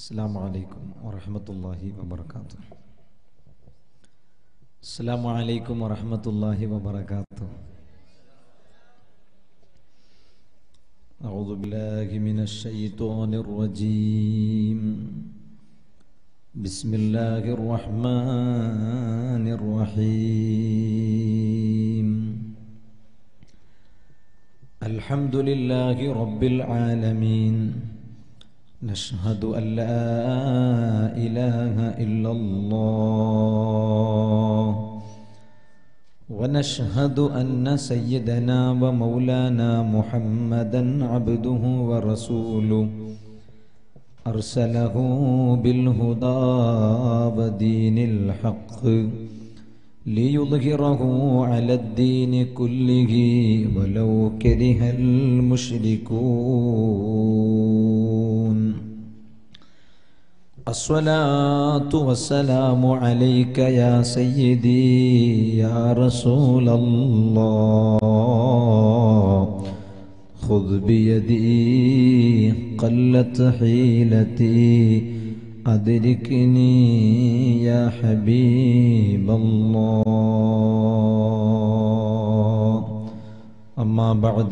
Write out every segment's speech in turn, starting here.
السلام عليكم ورحمة الله وبركاته السلام عليكم ورحمة الله وبركاته أعوذ بالله من الشيطان الرجيم بسم الله الرحمن الرحيم الحمد لله رب العالمين نشهد أن لا إله إلا الله ونشهد أن سيدنا ومولانا محمدا عبده ورسوله أرسله بالهدى ودين الحق ليظهره على الدين كله ولو كره المشركون الصلاة والسلام عليك يا سيدي يا رسول الله خذ بيدي قلت حيلتي أدركني يا حبيب الله أما بعد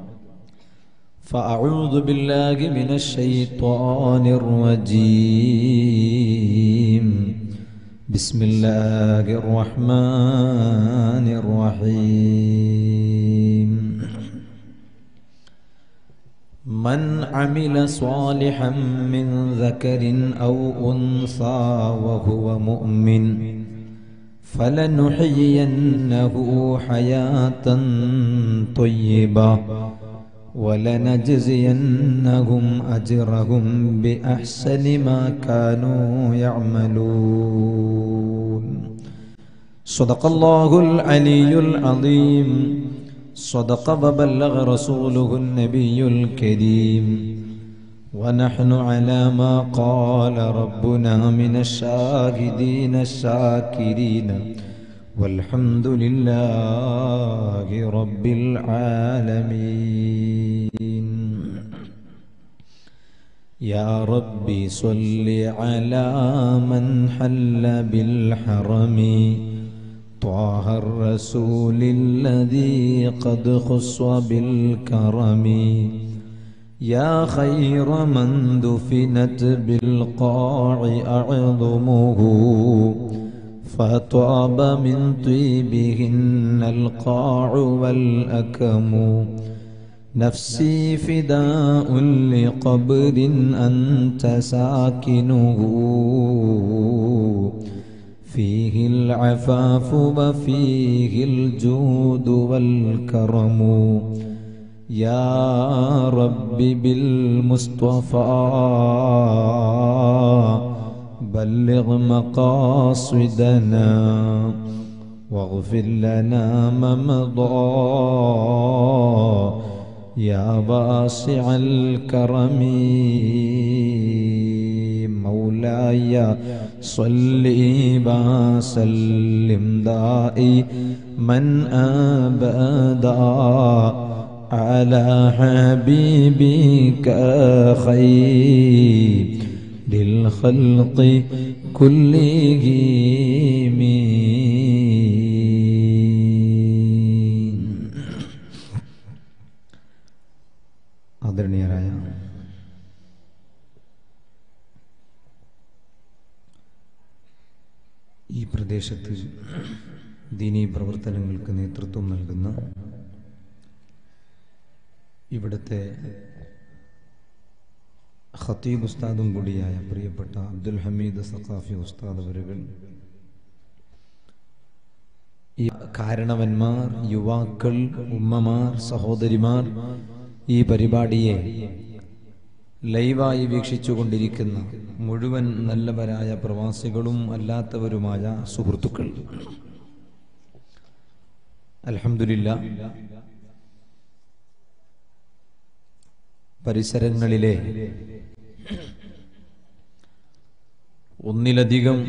فأعوذ بالله من الشيطان الرجيم بسم الله الرحمن الرحيم من عمل صالحا من ذكر أو أنثى وهو مؤمن فلنحيينه حياة طيبة ولنجزينهم أجرهم بأحسن ما كانوا يعملون صدق الله العلي العظيم صدق وبلغ رسوله النبي الكريم ونحن على ما قال ربنا من الشاهدين الشاكرين والحمد لله رب العالمين يا ربي صل على من حل بالحرم طه الرسول الذي قد خص بالكرم يا خير من دفنت بالقاع أعظمه فطاب من طيبهن القاع والأكم نفسي فداء لقبر أنت ساكنه فيه العفاف وفيه الجود والكرم يا رب بالمصطفى بلغ مقاصدنا واغفر لنا ما مضى يا واسع الكرم مولاي صل وسلم دائي من أبدا على حبيبك خير للخلق كلهم ആദരണീയരായ ഈ പ്രദേശത്ത് ദീനീ പ്രവർത്തനങ്ങൾക്ക് നേതൃത്വം നൽകുന്ന ഇവിടുത്തെ ഖത്തീബ് ഉസ്താദും കൂടിയായ പ്രിയപ്പെട്ട അബ്ദുൽ ഹമീദ് സഖാഫി ഉസ്താദ് അവരുകൾ ഈ കാരണവന്മാർ യുവാക്കൾ ഉമ്മമാർ സഹോദരിമാർ ഈ പരിപാടിയെ ലൈവായി വീക്ഷിച്ചുകൊണ്ടിരിക്കുന്ന മുഴുവൻ നല്ലവരായ പ്രവാസികളും അല്ലാത്തവരുമായ സുഹൃത്തുക്കൾ അലഹമില്ല പരിസരങ്ങളിലെ ഒന്നിലധികം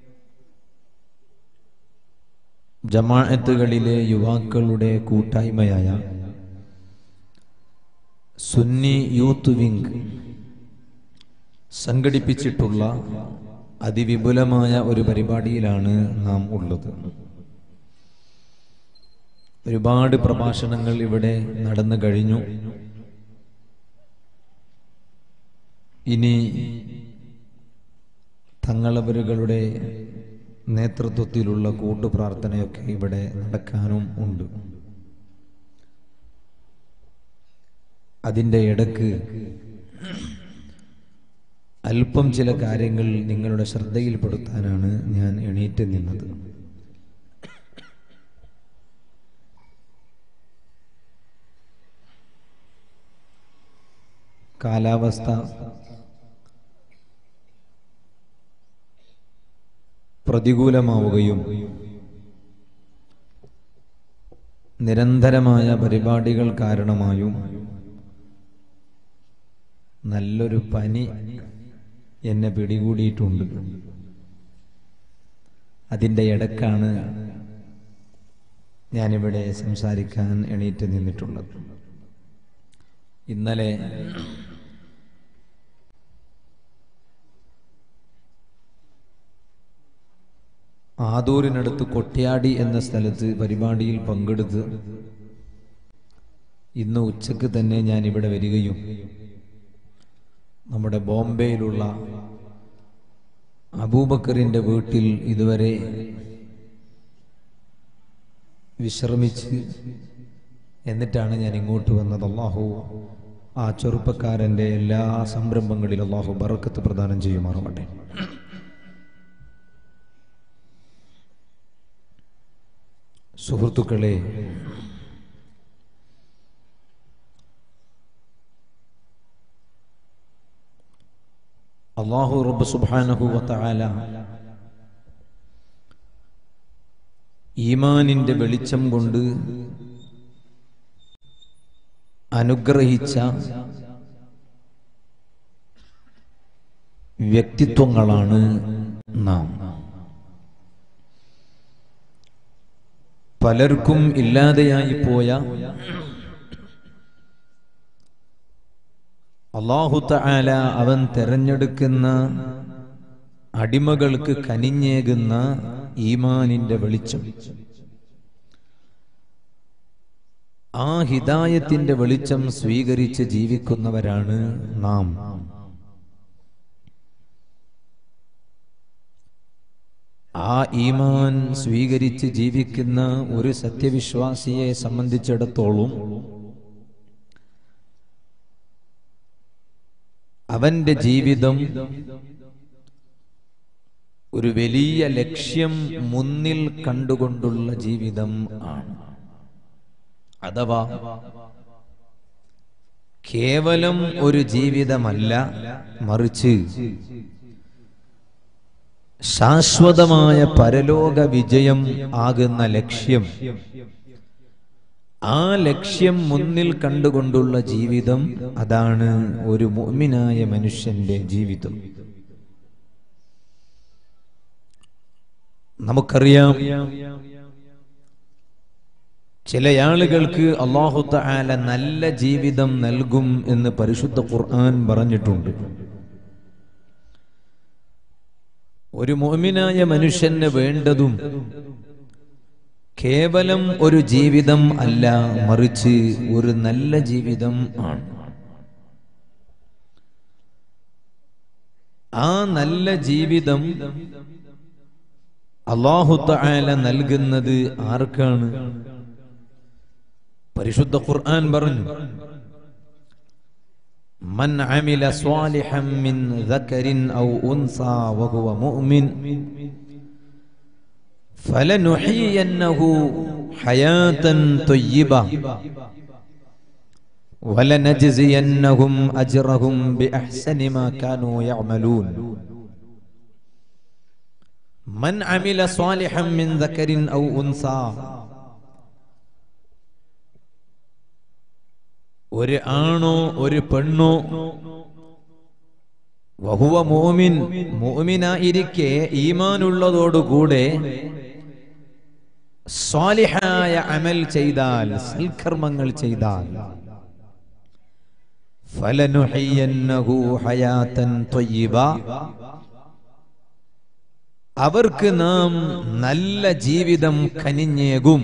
ജമാഅത്തുകളിലെ യുവാക്കളുടെ കൂട്ടായ്മയായ സുന്നി യൂത്ത് വിംഗ് സംഘടിപ്പിച്ചിട്ടുള്ള അതിവിപുലമായ ഒരു പരിപാടിയിലാണ് നാം ഉള്ളത് ഒരുപാട് പ്രഭാഷണങ്ങൾ ഇവിടെ നടന്നു കഴിഞ്ഞു ഇനി തങ്ങളവരുകളുടെ നേതൃത്വത്തിലുള്ള കൂട്ടുപ്രാർത്ഥനയൊക്കെ ഇവിടെ നടക്കാനും ഉണ്ട് അതിൻ്റെ ഇടക്ക് അല്പം ചില കാര്യങ്ങൾ നിങ്ങളുടെ ശ്രദ്ധയിൽപ്പെടുത്താനാണ് ഞാൻ എണീറ്റ് നിന്നത് കാലാവസ്ഥ പ്രതികൂലമാവുകയും നിരന്തരമായ പരിപാടികൾ കാരണമായും നല്ലൊരു പനി എന്നെ പിടികൂടിയിട്ടുണ്ട് അതിൻ്റെ ഇടക്കാണ് ഞാനിവിടെ സംസാരിക്കാൻ എണീറ്റ് നിന്നിട്ടുള്ളത് ഇന്നലെ ആദൂരിനടുത്ത് കൊട്ടിയാടി എന്ന സ്ഥലത്ത് പരിപാടിയിൽ പങ്കെടുത്ത് ഇന്ന് ഉച്ചക്ക് തന്നെ ഞാൻ ഇവിടെ വരികയും നമ്മുടെ ബോംബെയിലുള്ള അബൂബക്കറിന്റെ വീട്ടിൽ ഇതുവരെ വിശ്രമിച്ച് എന്നിട്ടാണ് ഞാൻ ഇങ്ങോട്ട് വന്നത് അള്ളാഹു ആ ചെറുപ്പക്കാരന്റെ എല്ലാ സംരംഭങ്ങളിലും അള്ളാഹു ബറക്കത്ത് പ്രദാനം ചെയ്യുമാറുമട്ടെ സുഹൃത്തുക്കളെ അള്ളാഹു റബ്ബ് സുബ്ഹാനഹു വതആല ഈമാനിന്റെ വെളിച്ചം കൊണ്ട് അനുഗ്രഹിച്ച വ്യക്തിത്വങ്ങളാണ് നാം പലർക്കും ഇല്ലാതെയായി പോയ അള്ളാഹു തആല അവൻ തെരഞ്ഞെടുക്കുന്ന അടിമകൾക്ക് കനിഞ്ഞേകുന്ന ഈമാനിന്റെ വെളിച്ചം ആ ഹിദായത്തിന്റെ വെളിച്ചം സ്വീകരിച്ച് ജീവിക്കുന്നവരാണ് നാം ആ ഈമാൻ സ്വീകരിച്ച് ജീവിക്കുന്ന ഒരു സത്യവിശ്വാസിയെ സംബന്ധിച്ചിടത്തോളം അവന്റെ ജീവിതം ഒരു വലിയ ലക്ഷ്യം മുന്നിൽ കണ്ടുകൊണ്ടുള്ള ജീവിതം ആണ് അഥവാ കേവലം ഒരു ജീവിതമല്ല മറിച്ച് ശാശ്വതമായ പരലോക വിജയം ആകുന്ന ലക്ഷ്യം ആ ലക്ഷ്യം മുന്നിൽ കണ്ടുകൊണ്ടുള്ള ജീവിതം അതാണ് ഒരു മുഅ്മിനായ മനുഷ്യന്റെ ജീവിതം നമുക്കറിയാം ചില ആളുകൾക്ക് അള്ളാഹു തആല നല്ല ജീവിതം നൽകും എന്ന് പരിശുദ്ധ ഖുർആൻ പറഞ്ഞിട്ടുണ്ട് ഒരു മോമിനായ മനുഷ്യന് വേണ്ടതും കേവലം ഒരു ജീവിതം അല്ല മറിച്ച് ഒരു നല്ല ജീവിതം ആണ് ആ നല്ല ജീവിതം അള്ളാഹു തആല നൽകുന്നത് ആർക്കാണ് പരിശുദ്ധ ഖുർആൻ പറഞ്ഞു من عمل صالحا من ذكر أو أنثى وهو مؤمن فلنحيينه حياة طيبة ولنجزينهم أجرهم بأحسن ما كانوا يعملون من عمل صالحا من ذكر أو أنثى ഒരു ആണോ ഒരു പെണ്ണോ വഹുവ മോമിൻ മോമിനായിരിക്കെ ഈമാനുള്ളതോടുകൂടെ സ്വാലിഹായ അമൽ ചെയ്താൽ സൽക്കർമ്മങ്ങൾ ചെയ്താൽ ഫലനുഹയ്യന്നഹു ഹയാതൻ ത്വയ്യിബ അവർക്ക് നാം നല്ല ജീവിതം കനിഞ്ഞേകും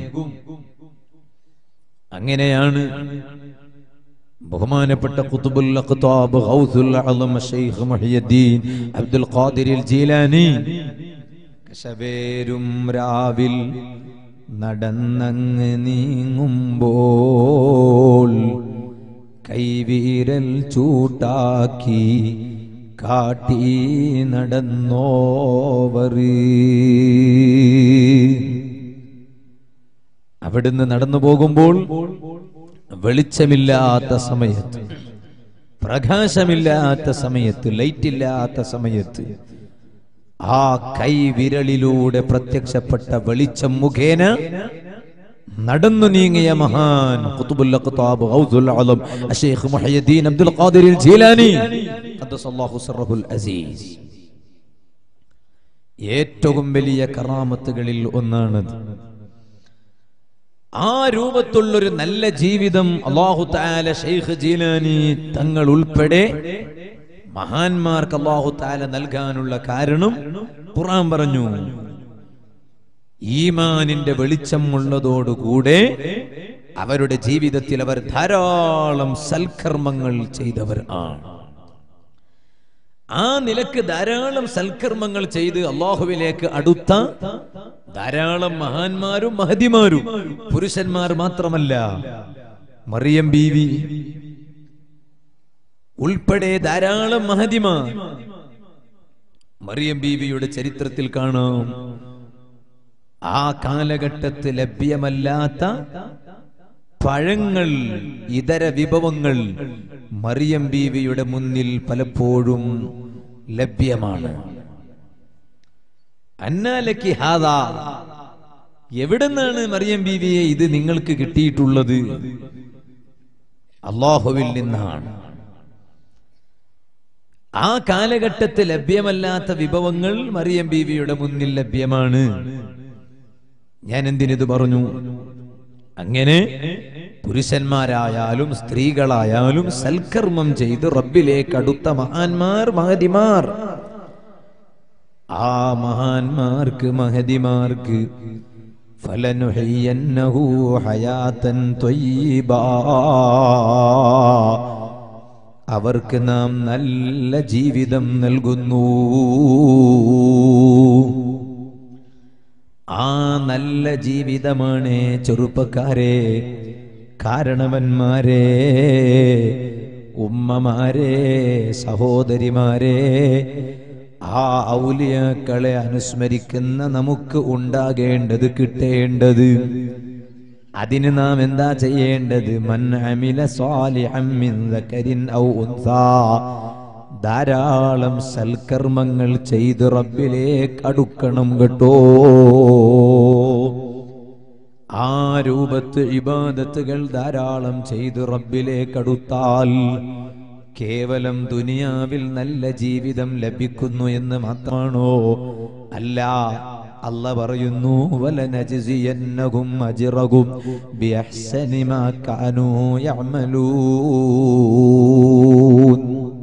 അങ്ങനെയാണ് ബഹുമാനപ്പെട്ട ഖുതുബുൽ അഖ്താബ് ഗൗസുൽ അഅ്ലം ശൈഖ് മുഹിയുദ്ദീൻ അബ്ദുൽ ഖാദിർ ജീലാനി കശവേരും രാവിൽ നടന്നങ്ങ് നീങ്ങുമ്പോൾ കൈവീരൽ ചൂട്ടാക്കി കാട്ടി നടന്നോവർ അവിടുന്ന് നടന്നു പോകുമ്പോൾ വെളിച്ചമില്ലാത്ത സമയത്ത് പ്രകാശമില്ലാത്ത സമയത്ത് ലൈറ്റ് ഇല്ലാത്ത സമയത്ത് ആ കൈവിരലിലൂടെ പ്രത്യക്ഷപ്പെട്ട വെളിച്ചം മുഖേന നടന്നു നീങ്ങിയ മഹാൻ ഖുതുബുൽ അഖ്താബ് ഗൗസുൽ അലം അശൈഖ് മുഹയ്യദ്ദീൻ അബ്ദുൽ ഖാദിർ ജീലാനി ഖദ്ദസല്ലാഹു സിർറഹുൽ അസീസ് ഏറ്റവും വലിയ കറാമത്തുകളിൽ ഒന്നാണത് ആ രൂപത്തുള്ളൊരു നല്ല ജീവിതം അള്ളാഹു താല ഷെയ്ഖ് ജീലാനി തങ്ങൾ ഉൾപ്പെടെ മഹാന്മാർക്ക് അള്ളാഹു താല നൽകാനുള്ള കാരണം ഖുറാൻ പറഞ്ഞു ഈമാനിന്റെ വെളിച്ചം ഉള്ളതോടുകൂടെ അവരുടെ ജീവിതത്തിൽ അവർ ധാരാളം സൽക്കർമ്മങ്ങൾ ചെയ്തവർ ആണ് ആ നിലക്ക് ധാരാളം സൽക്കർമ്മങ്ങൾ ചെയ്ത് അള്ളാഹുവിലേക്ക് അടുത്ത ധാരാളം മഹാന്മാരും മഹതിമാരും പുരുഷന്മാർ മാത്രമല്ല മറിയം ബീവി ഉൾപ്പെടെ ധാരാളം മഹതിമാർ മറിയം ബീവിയുടെ ചരിത്രത്തിൽ കാണാം ആ കാലഘട്ടത്ത് ലഭ്യമല്ലാത്ത പഴങ്ങൾ ഇതര വിഭവങ്ങൾ മറിയം ബീവിയുടെ മുന്നിൽ പലപ്പോഴും ലഭ്യമാണ് അന്നാലക്കി ഹാദ എവിടെന്നാണ് മറിയം ബീവിയെ ഇത് നിങ്ങൾക്ക് കിട്ടിയിട്ടുള്ളത് അള്ളാഹുവിൽ നിന്നാണ് ആ കാലഘട്ടത്ത് ലഭ്യമല്ലാത്ത വിഭവങ്ങൾ മറിയം ബീവിയുടെ മുന്നിൽ ലഭ്യമാണ് ഞാൻ എന്തിനിത് പറഞ്ഞു അങ്ങനെ പുരുഷന്മാരായാലും സ്ത്രീകളായാലും സൽക്കർമ്മം ചെയ്ത് റബ്ബിലേക്ക് അടുത്ത മഹാന്മാർ മഹതിമാർ ആ മഹാന്മാർക്ക് മഹതിമാർക്ക് ഫലനുഹയ്യന്നഹു ഹയാതൻ ത്വയ്യിബാ അവർക്ക് നാം നല്ല ജീവിതം നൽകുന്നു ആ നല്ല ജീവിതമാണ് ചെറുപ്പക്കാരെ കാരണവന്മാരെ ഉമ്മമാരെ സഹോദരിമാരെ ആ ഔലിയാക്കളെ അനുസ്മരിക്കുന്ന നമുക്ക് ഉണ്ടാകേണ്ടത് കിട്ടേണ്ടത് അതിന് നാം എന്താ ചെയ്യേണ്ടത് മൻ അമില സ്വാലിഹം മിൻ ദക്കരിൻ ഔ ഉൻസാ ധാരാളം സൽക്കർമ്മങ്ങൾ ചെയ്ത് റബ്ബിലേക്ക് അടുക്കണം കേട്ടോ ആ രൂപത്ത് ഇബാദത്തുകൾ ധാരാളം ചെയ്ത് റബ്ബിലേക്ക് അടുത്താൽ കേവലം ദുനിയാവിൽ നല്ല ജീവിതം ലഭിക്കുന്നു എന്ന് മാത്രമാണോ അല്ല അല്ല പറയുന്നു വലനജിയന്നകും അജിറകും ബിഅഹ്സനി മാ കാനൂ യഅമലൂൻ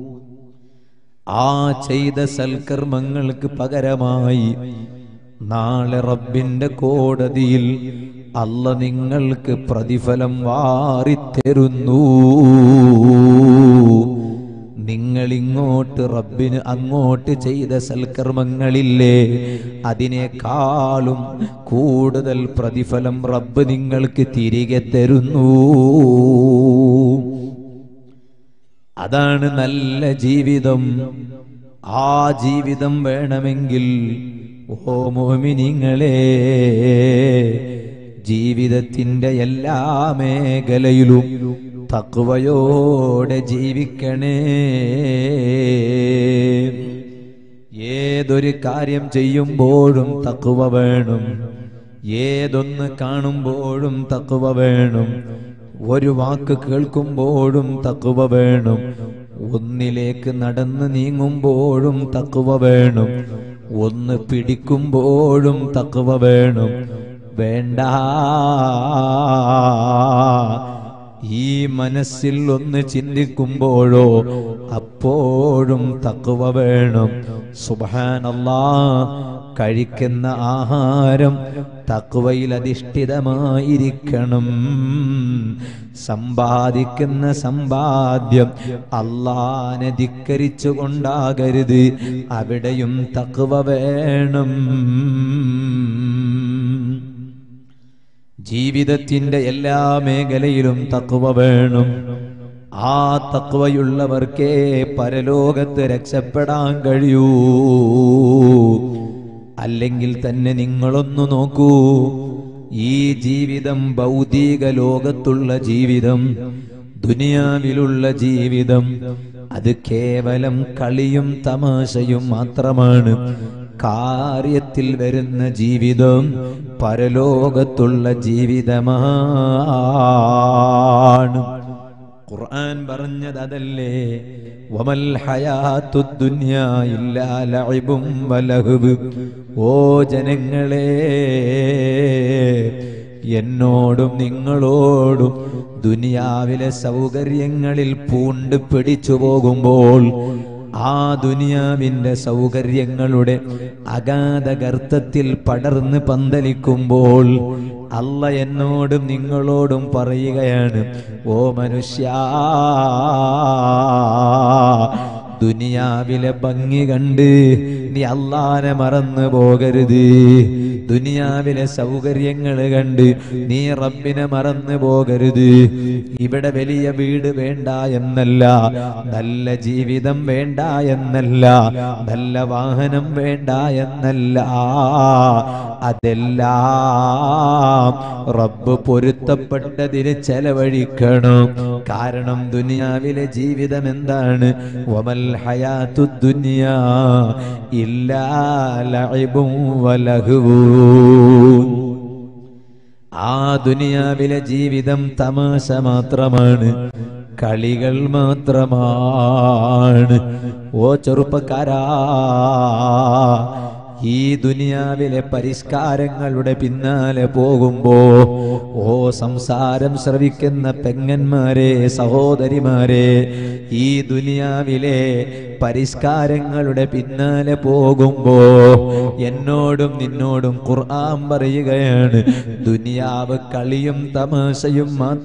ആ ചെയ്ത സൽക്കർമ്മങ്ങൾക്ക് പകരമായി നാളെ റബ്ബിന്റെ കോടതിയിൽ അല്ല നിങ്ങൾക്ക് പ്രതിഫലം വാറിത്തരുന്നു നിങ്ങൾ ഇങ്ങോട്ട് റബ്ബിന് അങ്ങോട്ട് ചെയ്ത സൽക്കർമ്മങ്ങളില്ലേ അതിനേക്കാളും കൂടുതൽ പ്രതിഫലം റബ്ബ് നിങ്ങൾക്ക് തിരികെ തരുന്നു അതാണ് നല്ല ജീവിതം ആ ജീവിതം വേണമെങ്കിൽ ഓ മോമിനിങ്ങളെ ജീവിതത്തിന്റെ എല്ലാ മേഖലയിലും തക്വയോടെ ജീവിക്കണേ ഏതൊരു കാര്യം ചെയ്യുമ്പോഴും തക്കുവ വേണം ഏതൊന്ന് കാണുമ്പോഴും തക്കുവ വേണം ഒരു വാക്ക് കേൾക്കുമ്പോഴും തക്കുവ വേണം ഒന്നിലേക്ക് നടന്ന് നീങ്ങുമ്പോഴും തക്കുവ വേണം ഒന്ന് പിടിക്കുമ്പോഴും തക്കുവ വേണം വേണ്ട ഈ മനസ്സിൽ ഒന്ന് ചിന്തിക്കുമ്പോഴോ അപ്പോഴും തക്കുവ വേണം സുബാനല്ലാ കഴിക്കുന്ന ആഹാരം തക്കുവയിൽ അധിഷ്ഠിതമായിരിക്കണം സമ്പാദിക്കുന്ന സമ്പാദ്യം അള്ളാനെ ധിക്കരിച്ചുകൊണ്ടാകരുത് അവിടെയും തക്കുവ വേണം ജീവിതത്തിന്റെ എല്ലാ മേഖലയിലും തക്കുവ വേണം ആ തക്വയുള്ളവർക്കേ പരലോകത്ത് രക്ഷപ്പെടാൻ കഴിയൂ അല്ലെങ്കിൽ തന്നെ നിങ്ങളൊന്നു നോക്കൂ ഈ ജീവിതം ഭൗതിക ലോകത്തുള്ള ജീവിതം ദുനിയാവിലുള്ള ജീവിതം അത് കേവലം കളിയും തമാശയും മാത്രമാണ് കാര്യത്തിൽ വരുന്ന ജീവിതം പരലോകത്തുള്ള ജീവിതമാണ് ഖുർആൻ പറഞ്ഞത് അതല്ലേ വമൽ ഹയാത്തു ദുനിയാ ഇല്ലാ ലഅബും വലഹബ് ഓ ജനങ്ങളെ എന്നോടും നിങ്ങളോടും ദുനിയാവിലെ സൗകര്യങ്ങളിൽ പൂണ്ട് പിടിച്ചു പോകുമ്പോൾ ആ ദുനിയാവിന്റെ സൗകര്യങ്ങളുടെ അഗാധ ഗർത്തത്തിൽ പടർന്ന് പന്തലിക്കുമ്പോൾ അല്ല എന്നോടും നിങ്ങളോടും പറയുകയാണ് ഓ മനുഷ്യ ദുനിയാവിലെ ഭംഗി കണ്ട് നീ അള്ളാനെ മറന്നു പോകരുത് ദുനിയാവിലെ സൗകര്യങ്ങൾ കണ്ട് നീ റബ്ബിനെ മറന്നു പോകരുത് ഇവിടെ വലിയ വീട് വേണ്ട എന്നല്ല നല്ല ജീവിതം വേണ്ട എന്നല്ല നല്ല വാഹനം വേണ്ട എന്നല്ല അതെല്ലാം റബ്ബ് പൊരുത്തപ്പെട്ടതിന് ചെലവഴിക്കണം കാരണം ദുനിയാവിലെ ജീവിതം എന്താണ് വമൽ ഹയാത്തു ദുനിയാ ഇല്ലാ ലഅബും വലഹുവൂൻ ആ ദുനിയാവിലെ ജീവിതം തമാശ മാത്രമാണ് കളികൾ മാത്രമാണ് ഓ ചെറുപ്പക്കാരാ ഈ ദുനിയാവിലെ പരിഷ്കാരങ്ങളുടെ പിന്നാലെ പോകുമ്പോ ഓ സംസാരം ശ്രവിക്കുന്ന പെങ്ങന്മാരെ സഹോദരിമാരെ ഈ ദുനിയാവിലെ പരിഷ്കാരങ്ങളുടെ പിന്നാലെ പോകുമ്പോ എന്നോടും നിന്നോടും ഖുർആൻ പറയുകയാണ് ദുനിയാവ് കളിയും തമാശയും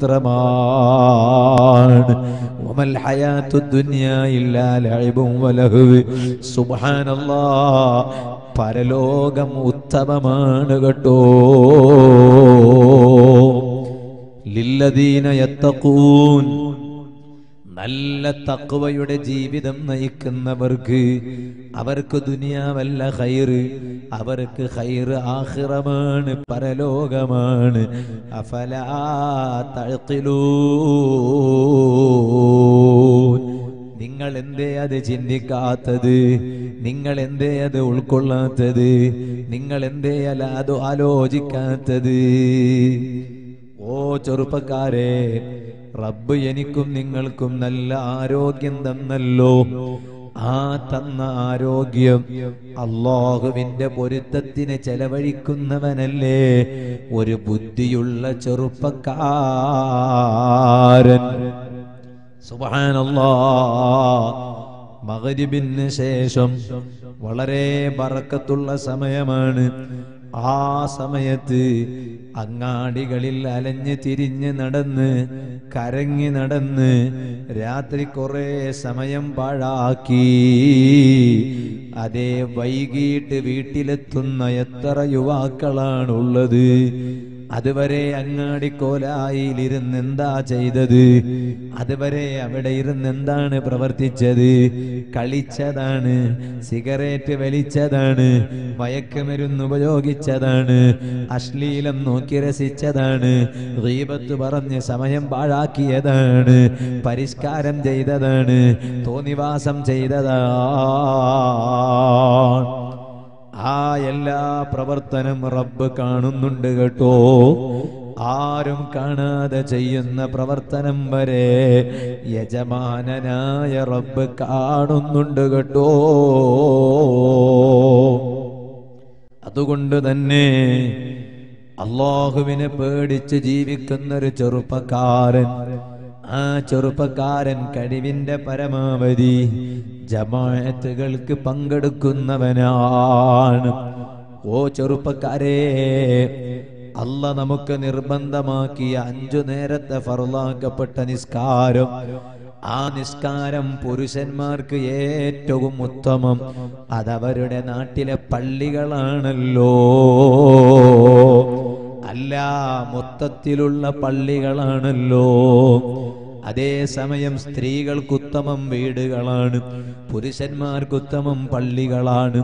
മാത്രമാണ് വമൽ ഹയാത്തു ദുനിയാ ഇല്ലാ ലഅബും വലഹുവ് സുബ്ഹാനല്ലാഹ് പരലോകം ഉത്തമമാണ് കേട്ടോ ലില്ലദീന യത്തഖൂൻ നല്ല തക്വയുടെ ജീവിതം നയിക്കുന്നവർക്ക് അവർക്ക് ദുനിയാവല്ല ഹൈറ് അവർക്ക് ഹൈറ് ആഹിറമാണ് പരലോകമാണ് അഫലാ തഴക്കിലൂ നിങ്ങൾ എന്തേ അത് ചിന്തിക്കാത്തത് നിങ്ങൾ എന്തേ അത് ഉൾക്കൊള്ളാത്തത് നിങ്ങൾ എന്തേ അല്ല അത് ആലോചിക്കാത്തത് ഓ ചെറുപ്പക്കാരെ റബ്ബ് എനിക്കും നിങ്ങൾക്കും നല്ല ആരോഗ്യം തന്നല്ലോ ആ തന്ന ആരോഗ്യം അള്ളാഹുവിന്റെ പൊരുത്തത്തിന് ചെലവഴിക്കുന്നവനല്ലേ ഒരു ബുദ്ധിയുള്ള ചെറുപ്പക്കാരൻ സുബാനല്ലാ മകരിബിന് ശേഷം വളരെ ബറക്കത്തുള്ള സമയമാണ് ആ സമയത്ത് അങ്ങാടികളിൽ അലഞ്ഞ് തിരിഞ്ഞ് നടന്ന് കരങ്ങി നടന്ന് രാത്രി കുറെ സമയം പാഴാക്കി അതേ വൈകിട്ട് വീട്ടിലെത്തുന്ന എത്ര യുവാക്കളാണ് ഉള്ളത് അതുവരെ അങ്ങാടിക്കോലായിൽ ഇരുന്ന് എന്താ ചെയ്തത് അതുവരെ അവിടെ ഇരുന്ന് എന്താണ് പ്രവർത്തിച്ചത് കളിച്ചതാണ് സിഗരറ്റ് വലിച്ചതാണ് മയക്കുമരുന്ന് ഉപയോഗിച്ചതാണ് അശ്ലീലം നോക്കി രസിച്ചതാണ് റീബത്ത് പറഞ്ഞ് സമയം പാഴാക്കിയതാണ് പരിഷ്കാരം ചെയ്തതാണ് തോന്നിവാസം ചെയ്തതാണ് ആ എല്ലാ പ്രവർത്തനം റബ്ബ് കാണുന്നുണ്ട് കേട്ടോ ആരും കാണാതെ ചെയ്യുന്ന പ്രവർത്തനം വരെ യജമാനനായ റബ്ബ് കാണുന്നുണ്ട് കേട്ടോ അതുകൊണ്ട് തന്നെ അള്ളാഹുവിനെ പേടിച്ച് ജീവിക്കുന്ന ഒരു ചെറുപ്പക്കാരൻ ആ ചെറുപ്പക്കാരൻ കഴിവിന്റെ പരമാവധി ജമാഅത്തുകൾക്ക് പങ്കെടുക്കുന്നവനാണ് ഓ ചെറുപ്പക്കാരെ അല്ല നമുക്ക് നിർബന്ധമാക്കിയ അഞ്ചു നേരത്തെ ഫറുലാക്കപ്പെട്ട നിസ്കാരം ആ നിസ്കാരം പുരുഷന്മാർക്ക് ഏറ്റവും ഉത്തമം അതവരുടെ നാട്ടിലെ പള്ളികളാണല്ലോ അല്ല മൊത്തത്തിലുള്ള പള്ളികളാണല്ലോ അതേസമയം സ്ത്രീകൾക്കുത്തമം വീടുകളാണ് പുരുഷന്മാർക്കുത്തമം പള്ളികളാണ്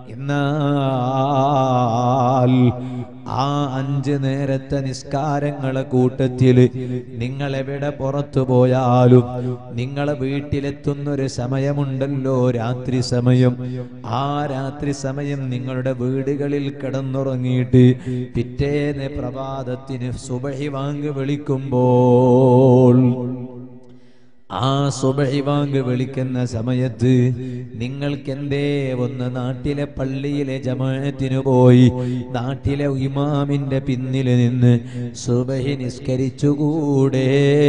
എന്നാൽ ആ അഞ്ച് നേരത്തെ നിസ്കാരങ്ങളെ കൂട്ടത്തില് നിങ്ങൾ എവിടെ പുറത്തു പോയാലും നിങ്ങളെ വീട്ടിലെത്തുന്നൊരു സമയമുണ്ടല്ലോ രാത്രി സമയം ആ രാത്രി സമയം നിങ്ങളുടെ വീടുകളിൽ കിടന്നുറങ്ങിയിട്ട് പിറ്റേന്ന് പ്രഭാതത്തിന് സുബഹി വാങ്ങി വിളിക്കുമ്പോൾ ആ സുബഹി വാങ്ക് വിളിക്കുന്ന സമയത്ത് നിങ്ങൾക്ക് എന്തേ ഒന്ന് നാട്ടിലെ പള്ളിയിലെ ജമാഅത്തിന് പോയി നാട്ടിലെ ഇമാമിന്റെ പിന്നിൽ നിന്ന് സുബഹി നിസ്കരിച്ചുകൂടെ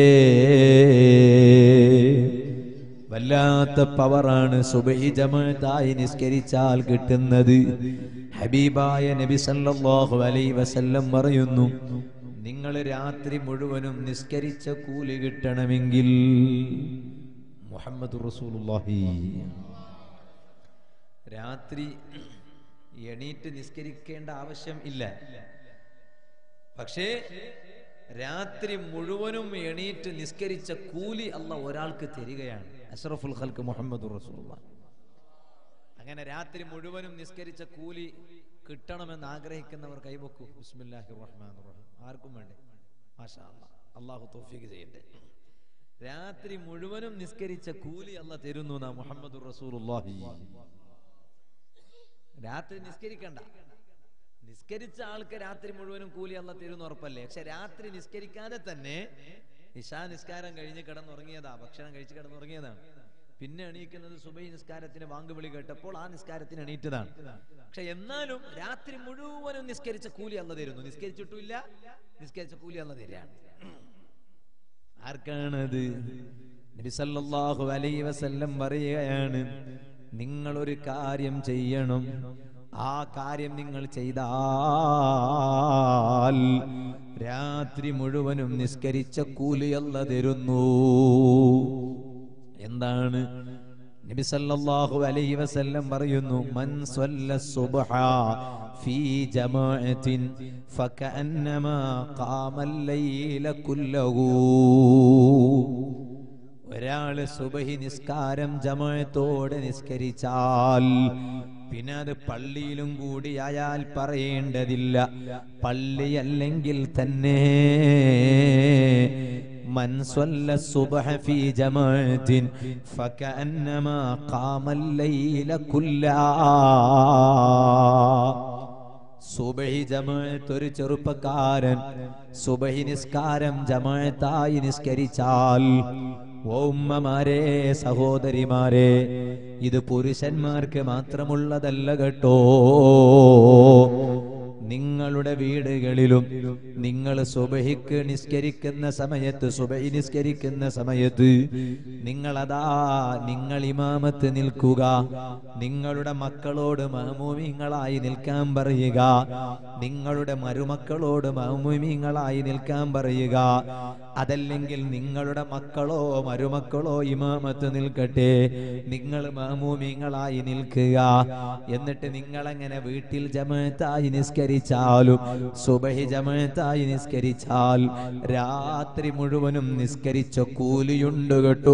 വല്ലാത്ത പവറാണ് സുബഹി ജമാഅത്തായി നിസ്കരിച്ചാൽ കിട്ടുന്നത് ഹബീബായ നബി സല്ലല്ലാഹു അലൈഹി വസല്ലം പറയുന്നു നിങ്ങൾ രാത്രി മുഴുവനും നിസ്കരിച്ച കൂലി കിട്ടണമെങ്കിൽ മുഹമ്മദ് റസൂലുള്ളാഹി രാത്രി എണീറ്റ് നിസ്കരിക്കേണ്ട ആവശ്യം ഇല്ല പക്ഷേ രാത്രി മുഴുവനും എണീറ്റ് നിസ്കരിച്ച കൂലി അല്ല ഒരാൾക്ക് തരികയാണ് അഷ്റഫുൽ ഖൽക്ക് മുഹമ്മദ് റസൂലുള്ള അങ്ങനെ രാത്രി മുഴുവനും നിസ്കരിച്ച കൂലി കിട്ടണമെന്ന് ആഗ്രഹിക്കുന്നവർ കൈവക്കൂ ബിസ്മില്ലാഹിർ റഹ്മാനിർ റഹീം ആർക്കും വേണ്ടേ മാഷാ അല്ലാ അള്ളാഹു തൗഫീഖ് ചെയ്യട്ടെ രാത്രി മുഴുവനും നിസ്കരിച്ച കൂലി അല്ല തരുന്നു നാ മുഹമ്മദ് റസൂലുള്ളാഹി രാത്രി നിസ്കരിക്കണ്ട നിസ്കരിച്ച ആൾക്ക് രാത്രി മുഴുവനും കൂലി അല്ല തരുന്ന ഉറപ്പല്ലേ പക്ഷെ രാത്രി നിസ്കരിക്കാതെ തന്നെ ഇഷാ നിസ്കാരം കഴിഞ്ഞ് കിടന്നുറങ്ങിയതാ ഭക്ഷണം കഴിച്ച് കിടന്നുറങ്ങിയതാണ് പിന്നെ എണീക്കുന്നത് സുബൈ നിസ്കാരത്തിന് വാങ്കുവിളി കേട്ടപ്പോൾ ആ നിസ്കാരത്തിന് എണീറ്റതാണ് പക്ഷെ എന്നാലും രാത്രി മുഴുവനും നിസ്കരിച്ച കൂലി അല്ല തരുന്നു നിസ്കരിച്ചിട്ടുമില്ല നിസ്കരിച്ച കൂലി അല്ല തരാണ് ആർക്കാണത് നബി സല്ലല്ലാഹു അലൈഹി വസല്ലം പറയുകയാണ് നിങ്ങൾ ഒരു കാര്യം ചെയ്യണം ആ കാര്യം നിങ്ങൾ ചെയ്താൽ രാത്രി മുഴുവനും നിസ്കരിച്ച കൂലിയല്ല തരുന്നു എന്താണ് നബി സല്ലല്ലാഹു അലൈഹി വസല്ലം പറയുന്നു മൻ സ്വല്ല സുബ്ഹ ഫീ ജമാഅത്തിൻ ഫകഅന്നമാ ഖാമൽ ലൈല കുല്ലഹു ഒരാള് സുബഹി നിസ്കാരം ജമാഅത്തോടെ നിസ്കരിച്ചാൽ പിന്നെ അത് പള്ളിയിലും കൂടി ആയാൽ പറയേണ്ടതില്ല പള്ളിയല്ലെങ്കിൽ തന്നെ من صلى الصبح في جماعة فكأنما قام الليل كله സുബഹി ജമാഅത്ത് ഒരു ചെറുപ്പക്കാരൻ സുബഹി നിസ്കാരം ജമാഅത്തായി നിസ്കരിച്ചാൽ ഓ ഉമ്മമാരെ സഹോദരിമാരെ ഇത് പുരുഷന്മാർക്ക് മാത്രമുള്ളതല്ല കേട്ടോ നിങ്ങളുടെ വീടുകളിലും നിങ്ങൾ സുബഹിക്ക് നിസ്കരിക്കുന്ന സമയത്ത് സുബഹി നിസ്കരിക്കുന്ന സമയത്ത് നിങ്ങളതാ നിങ്ങൾ ഇമാമത്ത് നിൽക്കുക നിങ്ങളുടെ മക്കളോട് മാമൂമിങ്ങളായി നിൽക്കാൻ പറയുക നിങ്ങളുടെ മരുമക്കളോട് മാമൂമിങ്ങളായി നിൽക്കാൻ പറയുക അതല്ലെങ്കിൽ നിങ്ങളുടെ മക്കളോ മരുമക്കളോ ഇമാമത്ത് നിൽക്കട്ടെ നിങ്ങൾ മാമൂമിങ്ങളായി നിൽക്കുക എന്നിട്ട് നിങ്ങളങ്ങനെ വീട്ടിൽ ജമത്തായി നിസ്കരിച്ചാലും സുബഹി ജമത്തായി നിസ്കരിച്ചാൽ രാത്രി മുഴുവനും നിസ്കരിച്ച കൂലിയുണ്ട് കേട്ടോ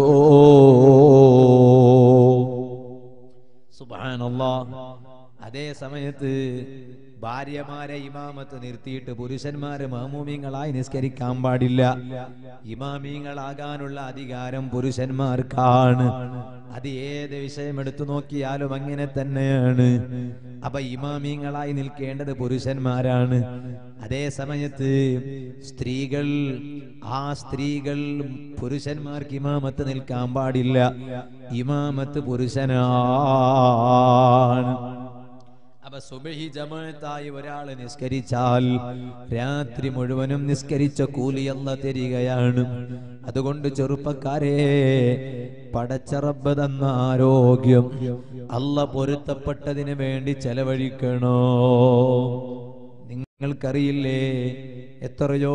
സുബാനല്ലാ അതേ സമയത്ത് ഭാര്യമാരെ ഇമാമത്ത് നിർത്തിയിട്ട് പുരുഷന്മാര് മാമൂമിങ്ങളായി നിസ്കരിക്കാൻ പാടില്ല ഇമാമിങ്ങളാകാനുള്ള അധികാരം പുരുഷന്മാർക്കാണ് അത് ഏത് വിഷയം എടുത്തു നോക്കിയാലും അങ്ങനെ തന്നെയാണ് അപ്പൊ ഇമാമിങ്ങളായി നിൽക്കേണ്ടത് പുരുഷന്മാരാണ് അതേ സമയത്ത് സ്ത്രീകൾ ആ സ്ത്രീകൾ പുരുഷന്മാർക്ക് ഇമാമത്ത് നിൽക്കാൻ പാടില്ല ഇമാമത്ത് പുരുഷനാണ് അപ്പൊ അപ്പൊ സുബഹി ജമാഅത്തായി ഒരാൾ നിസ്കരിച്ചാൽ രാത്രി മുഴുവനും നിസ്കരിച്ച കൂലി അല്ല തരികയാണ് അതുകൊണ്ട് ചെറുപ്പക്കാരെ പടച്ചറബ് തന്ന ആരോഗ്യം അല്ല പൊരുത്തപ്പെട്ടതിന് വേണ്ടി ചെലവഴിക്കണോ നിങ്ങൾക്കറിയില്ലേ എത്രയോ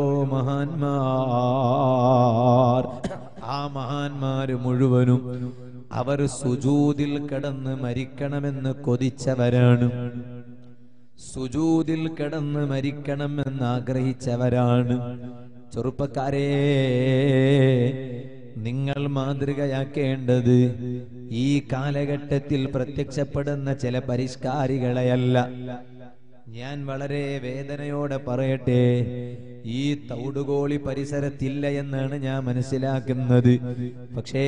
മഹാന്മാർ ആ മഹാന്മാര് മുഴുവനും അവർ സുജൂതിൽ കിടന്ന് മരിക്കണമെന്ന് കൊതിച്ചവരാണ് സുജൂതിൽ കിടന്ന് മരിക്കണമെന്ന് ആഗ്രഹിച്ചവരാണ് ചെറുപ്പക്കാരെ നിങ്ങൾ മാതൃകയാക്കേണ്ടത് ഈ കാലഘട്ടത്തിൽ പ്രത്യക്ഷപ്പെടുന്ന ചില പരിഷ്കാരികളെയല്ല ഞാൻ വളരെ വേദനയോടെ പറയട്ടെ ഈ തൗടുകോളി പരിസരത്തില്ല എന്നാണ് ഞാൻ മനസ്സിലാക്കുന്നത് പക്ഷേ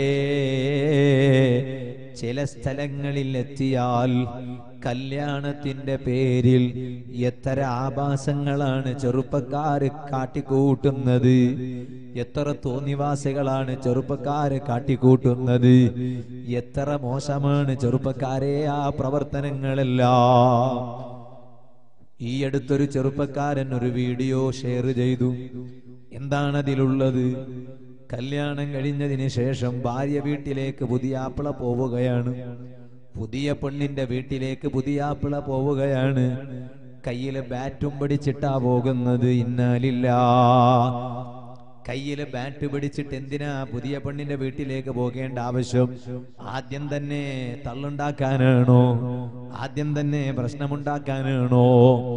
ചില സ്ഥലങ്ങളിൽ എത്തിയാൽ കല്യാണത്തിന്റെ പേരിൽ എത്ര ആഭാസങ്ങളാണ് ചെറുപ്പക്കാര് കാട്ടിക്കൂട്ടുന്നത് എത്ര തോന്നിവാസികളാണ് ചെറുപ്പക്കാര് കാട്ടിക്കൂട്ടുന്നത് എത്ര മോശമാണ് ചെറുപ്പക്കാരെ ആ പ്രവർത്തനങ്ങളെല്ലാം ഈ അടുത്തൊരു ചെറുപ്പക്കാരൻ ഒരു വീഡിയോ ഷെയർ ചെയ്തു എന്താണ് അതിലുള്ളത് കല്യാണം കഴിഞ്ഞതിന് ശേഷം ഭാര്യ വീട്ടിലേക്ക് പുതിയാപ്പിള പോവുകയാണ് പുതിയ പെണ്ണിന്റെ വീട്ടിലേക്ക് പുതിയാപ്പിള പോവുകയാണ് കയ്യില് ബാറ്റും പിടിച്ചിട്ടാ പോകുന്നത് ഇന്നാലില്ല കയ്യില് ബാറ്റ് പിടിച്ചിട്ട് എന്തിനാ പുതിയ പെണ്ണിന്റെ വീട്ടിലേക്ക് പോകേണ്ട ആവശ്യം ആദ്യം തന്നെ തള്ളുണ്ടാക്കാനാണോ ആദ്യം തന്നെ പ്രശ്നമുണ്ടാക്കാനാണോ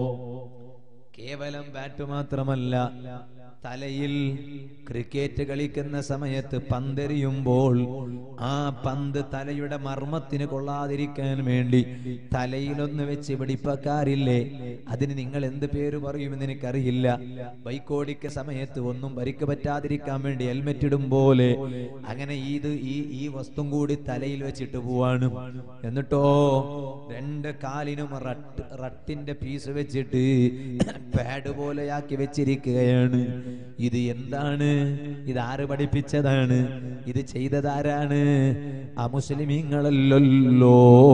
കേവലം ബാറ്റ് മാത്രമല്ല തലയിൽ ക്രിക്കറ്റ് കളിക്കുന്ന സമയത്ത് പന്തെറിയുമ്പോൾ ആ പന്ത് തലയുടെ മർമ്മത്തിന് കൊള്ളാതിരിക്കാൻ വേണ്ടി തലയിലൊന്ന് വെച്ച് പിടിപ്പക്കാരില്ലേ അതിന് നിങ്ങൾ എന്ത് പേര് പറയുമെന്ന് എനിക്കറിയില്ല ബൈക്ക് ഓടിക്ക സമയത്ത് ഒന്നും പരിക്ക് പറ്റാതിരിക്കാൻ വേണ്ടി ഹെൽമെറ്റ് ഇടും പോലെ അങ്ങനെ ഇത് ഈ ഈ വസ്തും കൂടി തലയിൽ വെച്ചിട്ട് പോവാണ് എന്നിട്ടോ രണ്ട് കാലിനും റട്ട് റട്ടിന്റെ പീസ് വെച്ചിട്ട് പാഡ് പോലെയാക്കി വെച്ചിരിക്കുകയാണ് ഇത് എന്താണ് ഇത് ആര് പഠിപ്പിച്ചതാണ് ഇത് ചെയ്തതാരാണ് അമുസ്ലിമീങ്ങളല്ലോ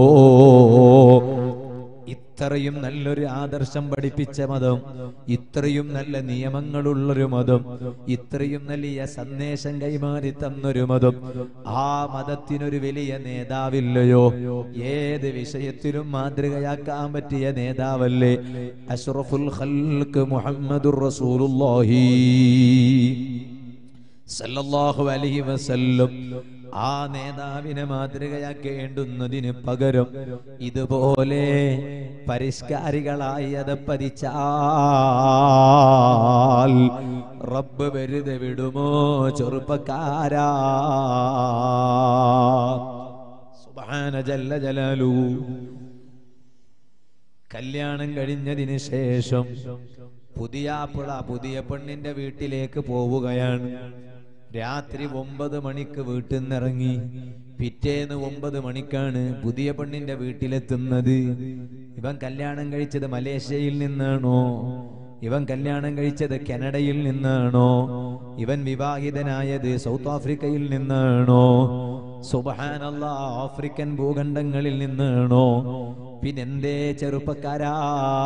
ഇത്രയും നല്ലൊരു ആദർശം പഠിപ്പിച്ച മതം ഇത്രയും നല്ല നിയമങ്ങളുള്ളൊരു മതം ഇത്രയും വലിയ സന്ദേശം കൈമാറി തന്നൊരു മതം ആ മതത്തിനൊരു വലിയ നേതാവില്ലയോ ഏത് വിഷയത്തിലും മാതൃകയാക്കാൻ പറ്റിയ നേതാവല്ലേ അഷ്റഫുൽ ഖൽക്ക് മുഹമ്മദുർ റസൂലുള്ളാഹി സല്ലല്ലാഹു അലൈഹി വസല്ലം ആ നേതാവിനെ മാതൃകയാക്കേണ്ടുന്നതിന് പകരം ഇതുപോലെ പരിഷ്കാരികളായി അത് പതിച്ചാൽ റബ്ബ് വെറുതെ വിടുമോ ചെറുപ്പക്കാരാ സുബ്ഹാന ജല്ല ജലാലു കല്യാണം കഴിഞ്ഞതിന് ശേഷം പുതിയ പിള പുതിയ പെണ്ണിന്റെ വീട്ടിലേക്ക് പോവുകയാണ് രാത്രി ഒമ്പത് മണിക്ക് വീട്ടിൽ നിന്നിറങ്ങി പിറ്റേന്ന് ഒമ്പത് മണിക്കാണ് പുതിയ പെണ്ണിന്റെ വീട്ടിലെത്തുന്നത് ഇവൻ കല്യാണം കഴിച്ചത് മലേഷ്യയിൽ നിന്നാണോ ഇവൻ കല്യാണം കഴിച്ചത് കാനഡയിൽ നിന്നാണോ ഇവൻ വിവാഹിതനായത് സൗത്ത് ആഫ്രിക്കയിൽ നിന്നാണോ സുബഹാനല്ല ആഫ്രിക്കൻ ഭൂഖണ്ഡങ്ങളിൽ നിന്നാണോ പിന്നെന്തേ ചെറുപ്പക്കാരാ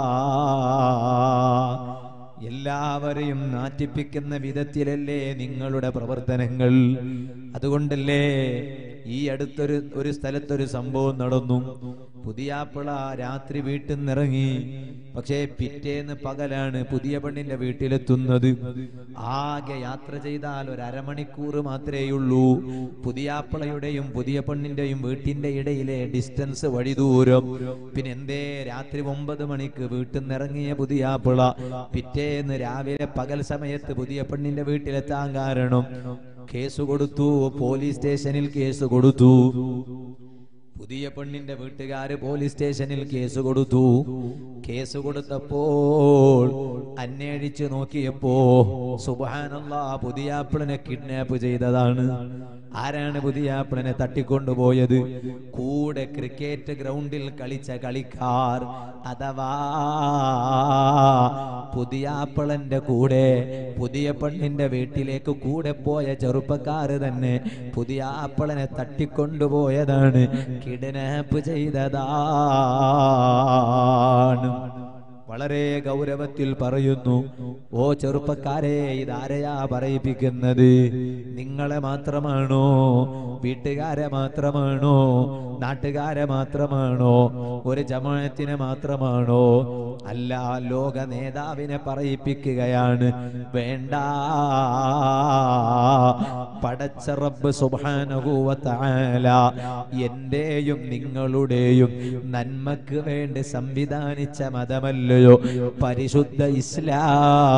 എല്ലാവരെയും നാറ്റിപ്പിക്കുന്ന വിധത്തിലല്ലേ നിങ്ങളുടെ പ്രവർത്തനങ്ങൾ അതുകൊണ്ടല്ലേ ഈ അടുത്തൊരു ഒരു സ്ഥലത്തൊരു സംഭവം നടന്നു പുതിയാപ്പിള രാത്രി വീട്ടിൽ നിന്നിറങ്ങി പക്ഷേ പിറ്റേന്ന് പകലാണ് പുതിയ പെണ്ണിന്റെ വീട്ടിലെത്തുന്നത് ആകെ യാത്ര ചെയ്താൽ ഒരു അരമണിക്കൂർ മാത്രമേ ഉള്ളൂ പുതിയാപ്പിളയുടെയും പുതിയ പെണ്ണിന്റെയും വീട്ടിന്റെ ഇടയിലെ ഡിസ്റ്റൻസ് വഴി ദൂരം പിന്നെ എന്തേ രാത്രി ഒമ്പത് മണിക്ക് വീട്ടിൽ നിന്നിറങ്ങിയ പുതിയാപ്പിള പിറ്റേന്ന് രാവിലെ പകൽ സമയത്ത് പുതിയ പെണ്ണിന്റെ വീട്ടിലെത്താൻ കാരണം കേസ് കൊടുത്തു പോലീസ് സ്റ്റേഷനിൽ കേസ് കൊടുത്തു പുതിയ പെണ്ണിന്റെ വീട്ടുകാര് പോലീസ് സ്റ്റേഷനിൽ കേസ് കൊടുത്തു കേസ് കൊടുത്തപ്പോൾ അന്വേഷിച്ചു നോക്കിയപ്പോ സുബാനല്ല പുതിയാപ്പിളിനെ കിഡ്നാപ്പ് ചെയ്തതാണ് ആരാണ് പുതിയാപ്പിളിനെ തട്ടിക്കൊണ്ടുപോയത് കൂടെ ക്രിക്കറ്റ് ഗ്രൗണ്ടിൽ കളിച്ച കളിക്കാർ അഥവാ പുതിയ ആപ്പിളന്റെ കൂടെ പുതിയ പെണ്ണിന്റെ വീട്ടിലേക്ക് കൂടെ പോയ ചെറുപ്പക്കാര് തന്നെ പുതിയ ആപ്പിളനെ തട്ടിക്കൊണ്ടുപോയതാണ് കിഡ്നാപ്പ് ചെയ്തതാണ് വളരെ ഗൗരവത്തിൽ പറയുന്നു ഓ ചെറുപ്പക്കാരെ ഇതാരെയാ പറയിപ്പിക്കുന്നത് നിങ്ങളെ മാത്രമാണോ വീട്ടുകാരെ മാത്രമാണോ നാട്ടുകാരെ മാത്രമാണോ ഒരു ജമാഅത്തിനെ മാത്രമാണോ അല്ല ലോക നേതാവിനെ പറയിപ്പിക്കുകയാണ് വേണ്ട പടച്ച റബ്ബ് സുബ്ഹാനഹു വ തആല എന്റെയും നിങ്ങളുടെയും നന്മക്ക് വേണ്ടി സംവിധാനിച്ച മതമല്ലയോ പരിശുദ്ധ ഇസ്ലാം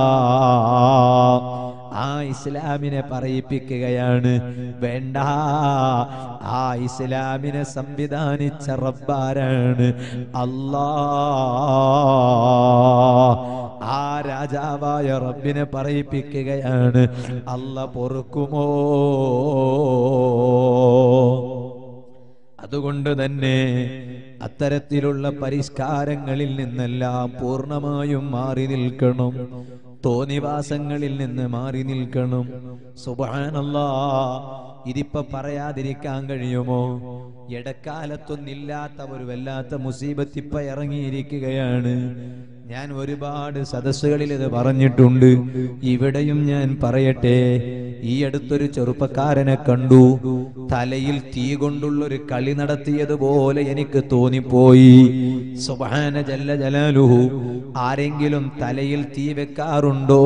ആ ഇസ്ലാമിനെ പറയിപ്പിക്കുകയാണ് വേണ്ട ആ ഇസ്ലാമിനെ സംവിധാനിച്ച റബ്ബാരാണ് അല്ലാ ആ രാജാവായ റബ്ബിനെ പറയിപ്പിക്കുകയാണ് അല്ല പൊറുക്കുമോ അതുകൊണ്ട് തന്നെ അത്തരത്തിലുള്ള പരിഷ്കാരങ്ങളിൽ നിന്നെല്ലാം പൂർണ്ണമായും മാറി നിൽക്കണം തോന്നിവാസങ്ങളിൽ നിന്ന് മാറി നിൽക്കണം സുബാനല്ലാ ഇതിപ്പോ പറയാതിരിക്കാൻ കഴിയുമോ ഇടക്കാലത്തൊന്നില്ലാത്ത ഒരു വല്ലാത്ത മുസീബത്ത് ഇപ്പൊ ഇറങ്ങിയിരിക്കുകയാണ് ഞാൻ ഒരുപാട് സദസ്സുകളിൽ ഇത് പറഞ്ഞിട്ടുണ്ട് ഇവിടെയും ഞാൻ പറയട്ടെ ഈ അടുത്തൊരു ചെറുപ്പക്കാരനെ കണ്ടു തലയിൽ തീ കൊണ്ടുള്ള ഒരു കളി നടത്തിയതുപോലെ എനിക്ക് തോന്നിപ്പോയി സുബാന ജല്ല ജലാലുഹു ആരെങ്കിലും തലയിൽ തീ വെക്കാറുണ്ടോ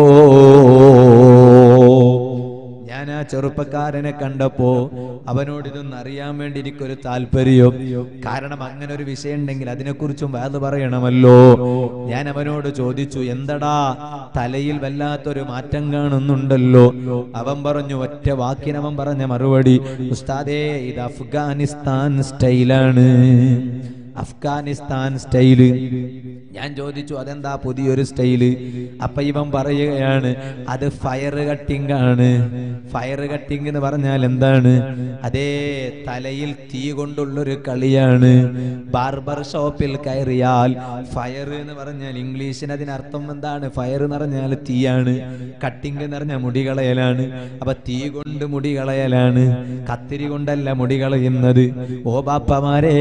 ഞാൻ ആ ചെറുപ്പക്കാരനെ കണ്ടപ്പോ അവനോട് ഇതൊന്നും അറിയാൻ വേണ്ടി എനിക്കൊരു താല്പര്യം കാരണം അങ്ങനെ ഒരു വിഷയം ഉണ്ടെങ്കിൽ അതിനെക്കുറിച്ചും വേദ പറയണമല്ലോ ഞാൻ അവനോട് ചോദിച്ചു എന്തടാ തലയിൽ വല്ലാത്തൊരു മാറ്റം കാണുന്നുണ്ടല്ലോ അവൻ പറഞ്ഞു ഒറ്റ വാക്കിനവൻ പറഞ്ഞ മറുപടി ഉസ്താദേ ഇത് അഫ്ഗാനിസ്ഥാൻ സ്റ്റൈലാണ് അഫ്ഗാനിസ്ഥാൻ സ്റ്റൈല് ഞാൻ ചോദിച്ചു അതെന്താ പുതിയൊരു സ്റ്റൈല് അപ്പൊ ഇവൻ പറയുകയാണ് അത് ഫയർ കട്ടിംഗ് ആണ് ഫയർ കട്ടിംഗ് എന്ന് പറഞ്ഞാൽ എന്താണ് അതേ തലയിൽ തീ കൊണ്ടുള്ളൊരു കളിയാണ് ബാർബർ ഷോപ്പിൽ കയറിയാൽ ഫയർ എന്ന് പറഞ്ഞാൽ ഇംഗ്ലീഷിന് അതിനർത്ഥം എന്താണ് ഫയർ എന്ന് പറഞ്ഞാൽ തീയാണ് കട്ടിംഗ് എന്ന് പറഞ്ഞാൽ മുടി കളയലാണ് അപ്പൊ തീ കൊണ്ട് മുടി കളയലാണ് കത്തിരി കൊണ്ടല്ല മുടി കളയുന്നത് ഓ ബാപ്പമാരേ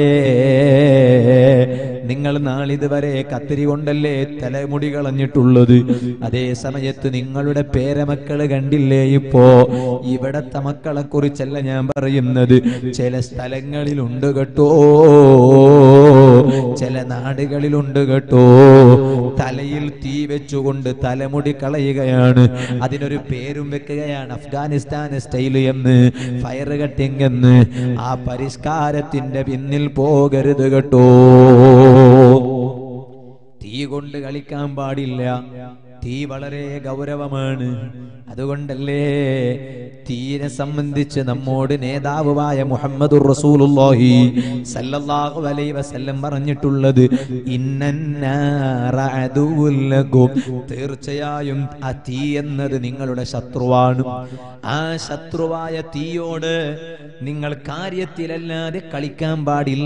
നിങ്ങൾ നാളിതുവരെ കത്തിരി കൊണ്ടല്ലേ തലമുടി കളഞ്ഞിട്ടുള്ളത് അതേ സമയത്ത് നിങ്ങളുടെ പേരമക്കള് കണ്ടില്ലേ ഇപ്പോ ഇവിടത്തെ മക്കളെ കുറിച്ചല്ല ഞാൻ പറയുന്നത് ചില സ്ഥലങ്ങളിലുണ്ട് കേട്ടോ ചില നാടുകളിലുണ്ട് കേട്ടോ തലയിൽ തീ വെച്ചുകൊണ്ട് തലമുടി കളയുകയാണ് അതിനൊരു പേരും വെക്കുകയാണ് അഫ്ഗാനിസ്ഥാൻ സ്റ്റൈൽ എന്ന് ഫയർ കട്ടിംഗ് എന്ന് ആ പരിഷ്കാരത്തിന്റെ പിന്നിൽ പോകരുത് കേട്ടോ തീ കൊണ്ട് കളിക്കാൻ പാടില്ല തീ വളരെ ഗൗരവമാണ് അതുകൊണ്ടല്ലേ തീരെ സംബന്ധിച്ച് നമ്മോട് നേതാവുമായ മുഹമ്മദ് റസൂലുള്ളാഹി സല്ലല്ലാഹു അലൈഹി വസല്ലം പറഞ്ഞിട്ടുള്ളത് ഇന്നന്നാറ അദുവുൽ ലക്കും. തീർച്ചയായും ആ തീ എന്നത് നിങ്ങളുടെ ശത്രുവാണ് ആ ശത്രുവായ തീയോട് നിങ്ങൾ കാര്യത്തിലല്ലാതെ കളിക്കാൻ പാടില്ല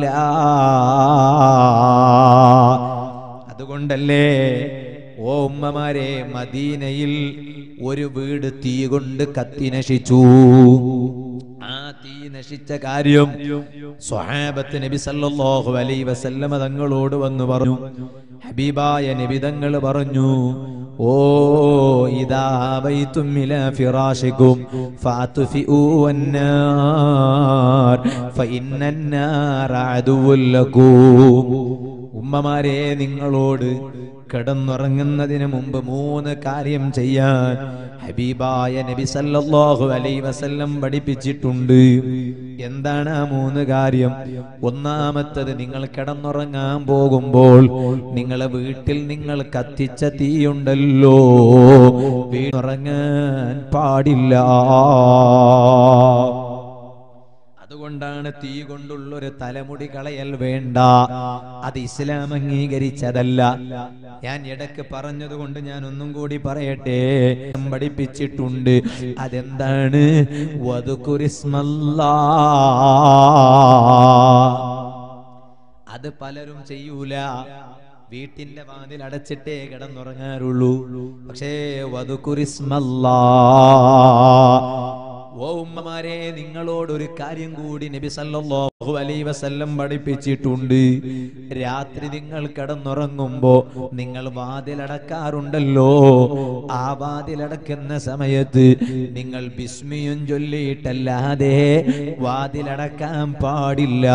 അതുകൊണ്ടല്ലേ ഓ ഉമ്മമാരെ മദീനയിൽ ഒരു വീട് തീ കൊണ്ട് കത്തി നശിച്ചു ആ തീ നശിച്ച കാര്യം സ്വഹാബത്ത് നബി സല്ലല്ലാഹു അലൈഹി വസല്ലമ തങ്ങളോട് വന്നു പറഞ്ഞു ഹബീബായ നബി തങ്ങൾ പറഞ്ഞു ഓ ഇതാ ബൈത്തും ഇലാ ഫിറാശിക്കും ഫാത്ഫിഉ വന്നാർ ഫഇന്നന്നാർ അദുവുൽ ലക്കും ഉമ്മമാരെ നിങ്ങളോട് കിടന്നുറങ്ങുന്നതിന് മുമ്പ് മൂന്ന് കാര്യം ചെയ്യാൻ ഹബീബായ നബി സല്ലല്ലാഹു അലൈഹി വസല്ലം പഠിപ്പിച്ചിട്ടുണ്ട് എന്താണ് ആ മൂന്ന് കാര്യം ഒന്നാമത്തത് നിങ്ങൾ കിടന്നുറങ്ങാൻ പോകുമ്പോൾ നിങ്ങളെ വീട്ടിൽ നിങ്ങൾ കത്തിച്ച തീയുണ്ടല്ലോ വീണുറങ്ങാൻ പാടില്ല അതുകൊണ്ടാണ് തീ കൊണ്ടുള്ള ഒരു തലമുടി കളയൽ വേണ്ട അത് ഇസ്ലാം അംഗീകരിച്ചതല്ല ഞാൻ ഇടക്ക് പറഞ്ഞതുകൊണ്ട് ഞാൻ ഒന്നും കൂടി പറയട്ടെ പഠിപ്പിച്ചിട്ടുണ്ട് അതെന്താണ് വധുക്കുരിസ്മല്ലാ അത് പലരും ചെയ്യൂല വീട്ടിന്റെ വാതിൽ അടച്ചിട്ടേ കിടന്നുറങ്ങാറുള്ളൂ പക്ഷേ വധുക്കുരിസ്മല്ലാ ഓ ഉമ്മമാരെ നിങ്ങളോട് ഒരു കാര്യം കൂടി നബി സല്ലല്ലാഹു അലൈഹി വസല്ലം പഠിപ്പിച്ചിട്ടുണ്ട് രാത്രി നിങ്ങൾ കിടന്നുറങ്ങുമ്പോ നിങ്ങൾ വാതിലടക്കാറുണ്ടല്ലോ ആ വാതിലടക്കുന്ന സമയത്ത് നിങ്ങൾ ബിസ്മിയും ചൊല്ലിയിട്ടല്ലാതെ വാതിലടക്കാൻ പാടില്ല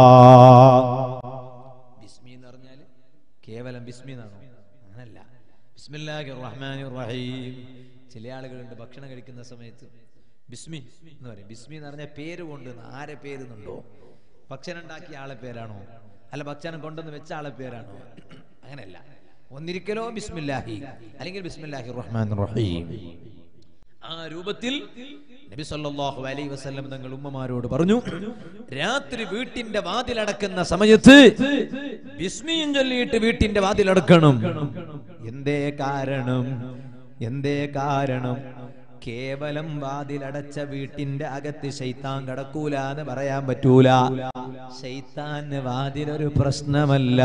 ബിസ്മി എന്ന് പറഞ്ഞാൽ കേവലം ബിസ്മി എന്നാണോ അങ്ങനല്ല ബിസ്മില്ലാഹിർ റഹ്മാനിർ റഹീം ചില ആളുകളുണ്ട് ഭക്ഷണം കഴിക്കുന്ന സമയത്ത് ബിസ്മി എന്ന് പറയും ബിസ്മി എന്ന് പറഞ്ഞാൽ പേര് കൊണ്ട് ആരെ പേരുന്നുണ്ടോ ഭക്ഷണം ഉണ്ടാക്കിയ ആളെ പേരാണോ അല്ല ഭക്ഷണം കൊണ്ടുവന്ന് വെച്ച ആളെ പേരാണോ അങ്ങനെയല്ല ഒന്നിരിക്കലോ ബിസ്മില്ലാഹി അല്ലെങ്കിൽ ബിസ്മില്ലാഹി റഹ്മാൻ റഹീം ആ രൂപത്തിൽ നബി സല്ലല്ലാഹു അലൈഹി വസല്ലം തങ്ങൾ ഉമ്മമാരോട് പറഞ്ഞു രാത്രി വീട്ടിന്റെ വാതിലടക്കുന്ന സമയത്ത് ബിസ്മിയും ചൊല്ലിയിട്ട് വീട്ടിന്റെ വാതിലടക്കണം എന്തേ കാരണം എന്തേ കാരണം കേവലം വാതിലടച്ച വീട്ടിന്റെ അകത്ത് ശൈത്താൻ കടക്കൂല എന്ന് പറയാൻ പറ്റൂല ശൈത്താന് വാതിലൊരു പ്രശ്നമല്ല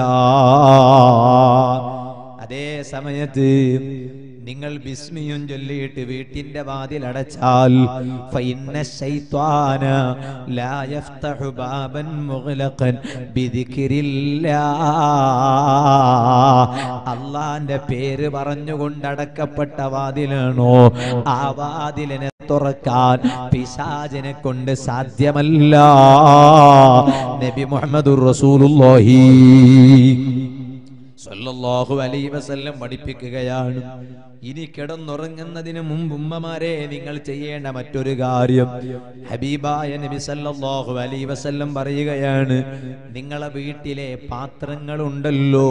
അതേ സമയത്ത് നിങ്ങൾ ബിസ്മിയും ചൊല്ലിയിട്ട് വീട്ടിന്റെ വാതിൽ അടച്ചാൽ ഫഇന്ന ശൈത്വാന ലാ യഫ്തഹു ബാബൻ മുഗ്ലഖൻ ബിദിക്രില്ലാ അള്ളാന്റെ പേര് പറഞ്ഞുകൊണ്ട് അടക്കപ്പെട്ട വാതിലാണോ ആ വാതിലിനെ തുറക്കാൻ പിശാചിനെ കൊണ്ട് സാധ്യമല്ല നബി മുഹമ്മദുർ റസൂലുള്ളാഹി സല്ലല്ലാഹു അലൈഹി വസല്ലം പഠിപ്പിക്കുകയാണ് ഇനി കിടന്നുറങ്ങുന്നതിന് മുമ്പ് ഉമ്മമാരെ നിങ്ങൾ ചെയ്യേണ്ട മറ്റൊരു കാര്യം ഹബീബായ നബി സല്ലല്ലാഹു അലൈഹി വസല്ലം പറയുകയാണ് നിങ്ങളെ വീട്ടിലെ പാത്രങ്ങളുണ്ടല്ലോ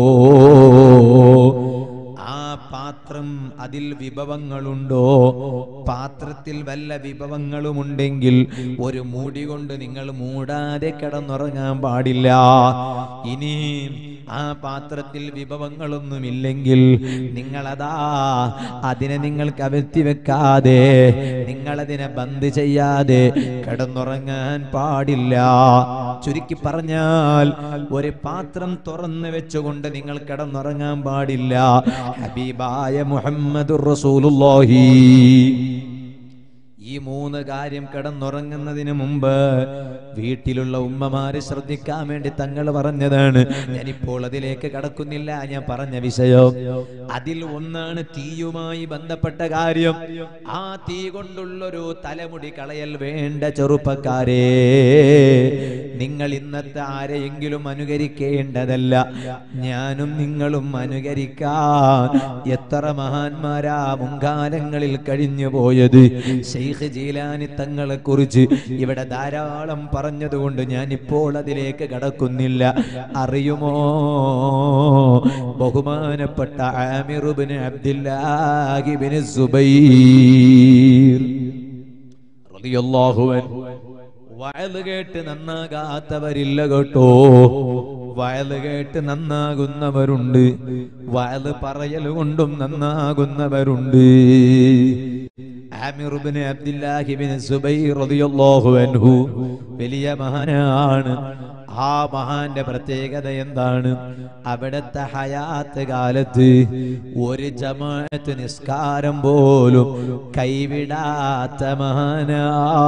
ആ പാത്രം അതിൽ വിഭവങ്ങളുണ്ടോ പാത്രത്തിൽ വല്ല വിഭവങ്ങളുമുണ്ടെങ്കിൽ ഒരു മൂടി കൊണ്ട് നിങ്ങൾ മൂടാതെ കിടന്നുറങ്ങാൻ പാടില്ല ഇനി ആ പാത്രത്തിൽ വിഭവങ്ങളൊന്നുമില്ലെങ്കിൽ നിങ്ങളതാ അതിനെ നിങ്ങൾ കവർത്തി വെക്കാതെ നിങ്ങളതിനെ ബന്ദ് ചെയ്യാതെ കിടന്നുറങ്ങാൻ പാടില്ല ചുരുക്കി പറഞ്ഞാൽ ഒരു പാത്രം തുറന്നു വെച്ചുകൊണ്ട് നിങ്ങൾ കിടന്നുറങ്ങാൻ പാടില്ല ഹബീബായ മുഹമ്മദുർ റസൂലുള്ളാഹി ഈ മൂന്ന് കാര്യം കിടന്നുറങ്ങുന്നതിന് മുമ്പ് വീട്ടിലുള്ള ഉമ്മമാര് ശ്രദ്ധിക്കാൻ വേണ്ടി തങ്ങൾ പറഞ്ഞതാണ് ഞാനിപ്പോൾ അതിലേക്ക് കടക്കുന്നില്ല ഞാൻ പറഞ്ഞ വിഷയം അതിൽ ഒന്നാണ് തീയുമായി ബന്ധപ്പെട്ട കാര്യം ആ തീ കൊണ്ടുള്ളൊരു തലമുടി കളയൽ വേണ്ട ചെറുപ്പക്കാരെ നിങ്ങൾ ഇന്നത്തെ ആരെയെങ്കിലും അനുകരിക്കേണ്ടതല്ല ഞാനും നിങ്ങളും അനുകരിക്കാൻ എത്ര മഹാന്മാരാ മുൻകാലങ്ങളിൽ കഴിഞ്ഞു പോയത് ഷെയ്ഖ് ജീലാനി തങ്ങളെ കുറിച്ച് ഇവിടെ ധാരാളം പറഞ്ഞതുകൊണ്ട് ഞാൻ ഇപ്പോൾ അതിലേക്ക് കടക്കുന്നില്ല അറിയുമോ ബഹുമാനപ്പെട്ട ആമിറുബിന് അബ്ദുല്ലാഹിബിന് സുബൈർ റളിയല്ലാഹു അൻഹു വയല് കേട്ട് നന്നാകാത്തവരില്ല കേട്ടോ വയല് കേട്ട് നന്നാകുന്നവരുണ്ട് വയല് പറയൽ കൊണ്ടും നന്നാകുന്നവരുണ്ട് ആമിറുബിന് അബ്ദുല്ലാഹിബിന് സുബൈർ റളിയല്ലാഹു അൻഹു വലിയ മഹാനാണ് ആ മഹാന്റെ പ്രത്യേകത എന്താണ് അവിടുത്തെ ഹയാത്ത് കാലത്ത് ഒരു ജമാഅത്ത് നിസ്കാരം പോലും കൈവിടാത്ത മഹാനാ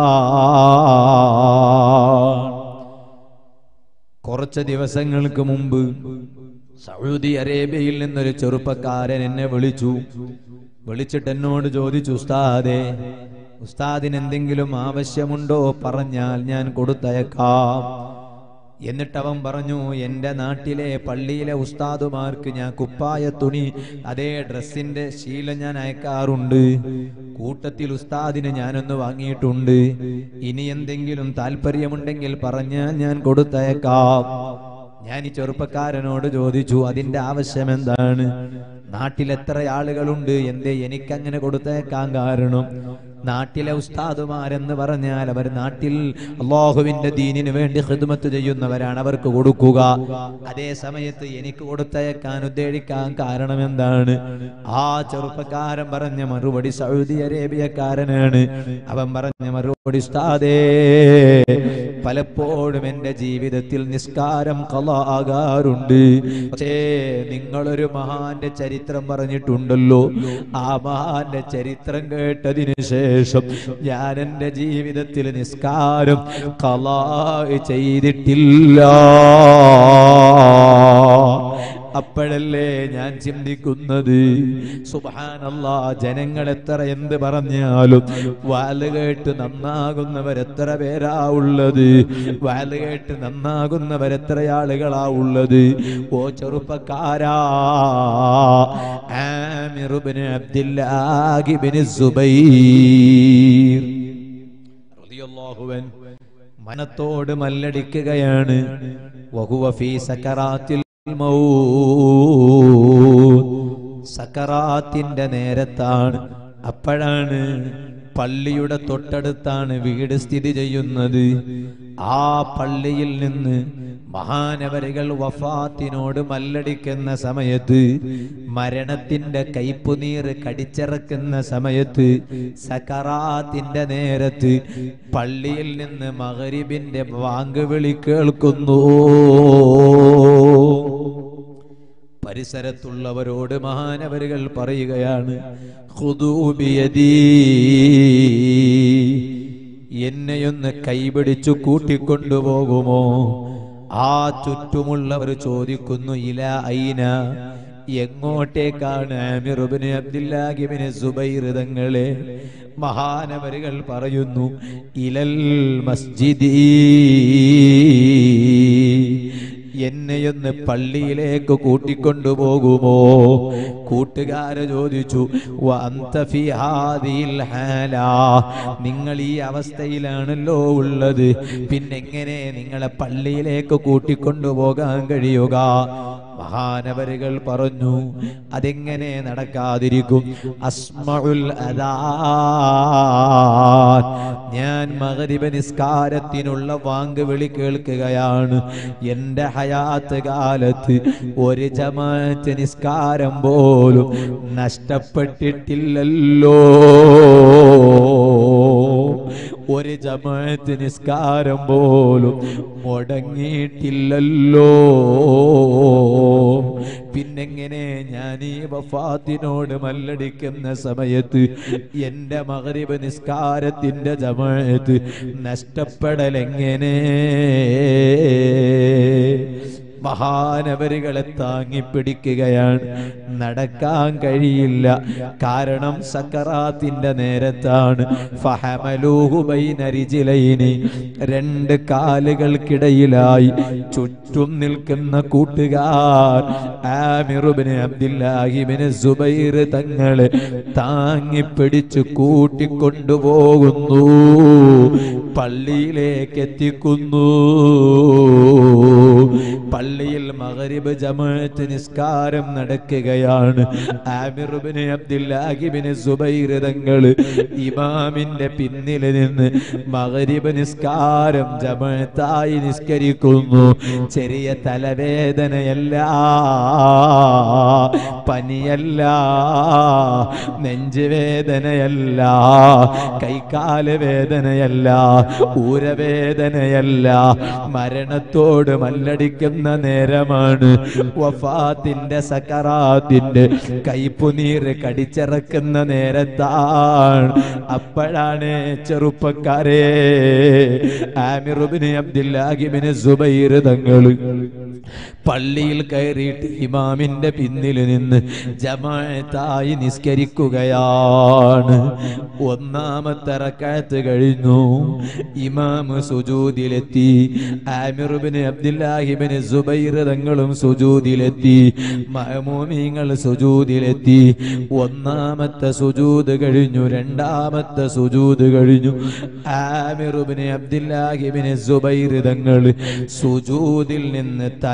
കുറച്ച് ദിവസങ്ങൾക്ക് മുമ്പ് സൗദി അറേബ്യയിൽ നിന്നൊരു ചെറുപ്പക്കാരൻ എന്നെ വിളിച്ചു വിളിച്ചിട്ട് എന്നോട് ചോദിച്ചു ഉസ്താദെ ഉസ്താദിന് എന്തെങ്കിലും ആവശ്യമുണ്ടോ പറഞ്ഞാൽ ഞാൻ കൊടുത്തയക്കാം എന്നിട്ട് അവൻ പറഞ്ഞു എൻ്റെ നാട്ടിലെ പള്ളിയിലെ ഉസ്താദുമാർക്ക് ഞാൻ കുപ്പായ തുണി അതേ ഡ്രസ്സിന്റെ ശീലം ഞാൻ അയക്കാറുണ്ട് കൂട്ടത്തിൽ ഉസ്താദിന് ഞാനൊന്ന് വാങ്ങിയിട്ടുണ്ട് ഇനി എന്തെങ്കിലും താല്പര്യമുണ്ടെങ്കിൽ പറഞ്ഞാൽ ഞാൻ കൊടുത്തയക്കാം ഞാൻ ഈ ചെറുപ്പക്കാരനോട് ചോദിച്ചു അതിന്റെ ആവശ്യം എന്താണ് നാട്ടിൽ എത്ര ആളുകളുണ്ട് എന്തേ എനിക്കങ്ങനെ കൊടുത്തേക്കാൻ കാരണം നാട്ടിലെ ഉസ്താദുമാരെന്ന് പറഞ്ഞാൽ അവർ നാട്ടിൽ അള്ളാഹുവിന്റെ ദീനിന് വേണ്ടി ഹിദ്മത്ത് ചെയ്യുന്നവരാണ് അവർക്ക് കൊടുക്കുക അതേ സമയത്ത് എനിക്ക് കൊടുത്തയക്കാൻ ഉദ്ദേശിക്കാൻ കാരണം എന്താണ് ആ ചെറുപ്പക്കാരൻ പറഞ്ഞ മറുപടി സൗദി അറേബ്യക്കാരനാണ് അവൻ പറഞ്ഞ മറുപടി ഉസ്താദേ പലപ്പോഴും എന്റെ ജീവിതത്തിൽ നിസ്കാരം കലാകാറുണ്ട് പക്ഷേ നിങ്ങളൊരു മഹാന്റെ ചരിത്രം പറഞ്ഞിട്ടുണ്ടല്ലോ ആ മഹാന്റെ ചരിത്രം കേട്ടതിന് ശേഷം ഞാൻ എന്റെ ജീവിതത്തിൽ നിസ്കാരം കലാ ചെയ്തിട്ടില്ല അപ്പോഴല്ലേ ഞാൻ ചിന്തിക്കുന്നത് സുബാനല്ലാ ജനങ്ങൾ എത്ര എന്ത് പറഞ്ഞാലും വാല് കേട്ട് നന്നാകുന്നവരെത്ര പേരാ ഉള്ളത് വാല് കേട്ട് നന്നാകുന്നവരെത്ര ആളുകളാ ഉള്ളത് ഓ ചെറുപ്പക്കാരാ ആമിറുബിന് അബ്ദുല്ലാഹിബിന് സുബൈർ റളിയല്ലാഹുവൻ മനത്തോട് മല്ലടിക്കുകയാണ് വഹുവ ഫീ സക്കറാത്തിൽ സക്കറാത്തിന്റെ നേരത്താണ് അപ്പോഴാണ് പള്ളിയുടെ തൊട്ടടുത്താണ് വീട് സ്ഥിതി ചെയ്യുന്നത് ആ പള്ളിയിൽ നിന്ന് മഹാനവരികൾ വഫാത്തിനോട് മല്ലടിക്കുന്ന സമയത്ത് മരണത്തിന്റെ കയ്പുനീർ കടിച്ചിറക്കുന്ന സമയത്ത് സക്കറാത്തിന്റെ നേരത്ത് പള്ളിയിൽ നിന്ന് മകരിബിന്റെ വാങ്ക് വിളി കേൾക്കുന്നു പരിസരത്തുള്ളവരോട് മഹാനവരുകൾ പറയുകയാണ് ഖുദൂബിയദീ എന്നെയൊന്ന് കൈപിടിച്ചു കൂട്ടിക്കൊണ്ടുപോകുമോ ആ ചുറ്റുമുള്ളവർ ചോദിക്കുന്നു ഇല ഐന എങ്ങോട്ടേക്കാണ് ആമിറുബിന് അബ്ദുല്ലാഹിബിന് സുബൈർ തങ്ങളെ മഹാനവരുകൾ പറയുന്നു ഇലൽ മസ്ജിദീ എന്നെയൊന്ന് പള്ളിയിലേക്ക് കൂട്ടിക്കൊണ്ടുപോകുമോ കൂട്ടുകാര് ചോദിച്ചു "വഅന്ത ഫീ ഹാദിഹിൽ ഹാല?" നിങ്ങൾ ഈ അവസ്ഥയിലാണല്ലോ ഉള്ളത് പിന്നെങ്ങനെ നിങ്ങളെ പള്ളിയിലേക്ക് കൂട്ടിക്കൊണ്ടുപോകാൻ കഴിയുക മഹാനവരുകൾ പറഞ്ഞു അതെങ്ങനെ നടക്കാതിരിക്കും അസ്മഉൽ അദാൻ ഞാൻ മഗ്രിബ് നിസ്കാരത്തിനുള്ള വാങ്ക് വിളി കേൾക്കുകയാണ് എൻ്റെ ഹയാത്ത് കാലത്ത് ഒരു ജമാഅത്ത് നിസ്കാരം പോലും നഷ്ടപ്പെട്ടിട്ടില്ലല്ലോ ഒരു ജമാഅത്ത് നിസ്കാരം പോലും മുടങ്ങിയിട്ടില്ലല്ലോ പിന്നെങ്ങനെ ഞാൻ ഈ വഫാത്തിനോട് മല്ലടിക്കുന്ന സമയത്ത് എൻ്റെ മകരിബ് നിസ്കാരത്തിൻ്റെ ജമാഅത്ത് നഷ്ടപ്പെടലെങ്ങനെ മഹാനവരുകളെ താങ്ങിപ്പിടിക്കുകയാണ് നടക്കാൻ കഴിയില്ല കാരണം സക്കറാത്തിന്റെ നേരത്താണ് ഫഹമലൂഹു ബൈന റിജിലൈനി രണ്ട് കാലുകൾക്കിടയിലായി ചുറ്റും നിൽക്കുന്ന കൂട്ടുകാർ ആമിറുബിന് അബ്ദുല്ലാഹിബിന് സുബൈർ തങ്ങളെ താങ്ങിപ്പിടിച്ച് കൂട്ടിക്കൊണ്ടുപോകുന്നു പള്ളിയിലേക്ക് എത്തിക്കുന്നു പള്ളിയിൽ മകരിബ് ജമാഅത്ത് നിസ്കാരം നടക്കുകയാണ് ആമിറുബിന് അബ്ദുല്ലാഹിബിന് സുബൈർ തങ്ങൾ ഇമാമിന്റെ പിന്നിൽ നിന്ന് മകരിബ് നിസ്കാരം ജമാഅത്തായി നിസ്കരിക്കുന്നു ചെറിയ തലവേദനയല്ല പനിയല്ല നെഞ്ചുവേദനയല്ല കൈക്കാല് വേദനയല്ല ഊരവേദനയല്ല മരണത്തോട് മല്ലടിക്കുന്ന നേരമാണ് വഫാത്തിന്റെ സക്കറാത്തിന്റെ കൈപ്പുനീര് കടിച്ചിറക്കുന്ന നേരത്താണ് അപ്പോഴാണ് ചെറുപ്പക്കാരെ ആമിറുബിന് അബ്ദുല്ലാഹിബിന് സുബൈർ തങ്ങള് പള്ളിയിൽ കയറിയിട്ട് ഇമാമിന്റെ പിന്നിൽ നിന്ന് ജമാഅത്തായി നിസ്കരിക്കുകയാണ് ഒന്നാമത്തെ റക്കാത്ത് കഴിഞ്ഞു ഇമാം സുജൂദിലെത്തി ആമിറുബിന് അബ്ദുല്ലാഹിബിന് സുബൈർ തങ്ങളും സുജൂദിലെത്തി മഹമൂമിങ്ങൾ സുജൂദിലെത്തി ഒന്നാമത്തെ സുജൂദ് കഴിഞ്ഞു രണ്ടാമത്തെ സുജൂദ് കഴിഞ്ഞു ആമിറുബിന് അബ്ദുല്ലാഹിബിന് സുബൈർ തങ്ങൾ സുജൂദിൽ നിന്ന് തല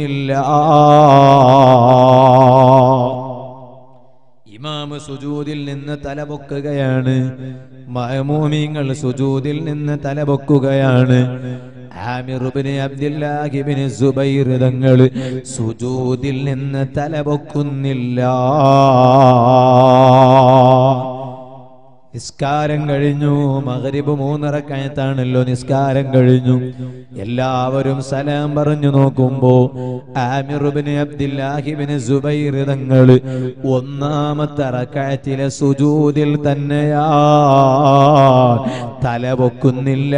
പൊക്കുന്നില്ല ഇമാമ് സുജൂദിൽ നിന്ന് തലപൊക്കുകയാണ് മഹമൂമിങ്ങൾ സുജൂദിൽ നിന്ന് തലപൊക്കുകയാണ് ആമിറുബിന് അബ്ദുല്ലാഹിബിന് സുബൈർ തങ്ങൾ സുജൂദിൽ നിന്ന് തലപൊക്കുന്നില്ല നിസ്കാരം കഴിഞ്ഞു മകരിബ് മൂന്നിറക്കയത്താണല്ലോ നിസ്കാരം കഴിഞ്ഞു എല്ലാവരും സലാം പറഞ്ഞു നോക്കുമ്പോ ആമിറുബിന് അബ്ദുല്ലാഹിബിന് സുബൈർ തങ്ങള് ഒന്നാമത്തെ റക്കയത്തിലെ സുജൂതിൽ തന്നെയാ തല പൊക്കുന്നില്ല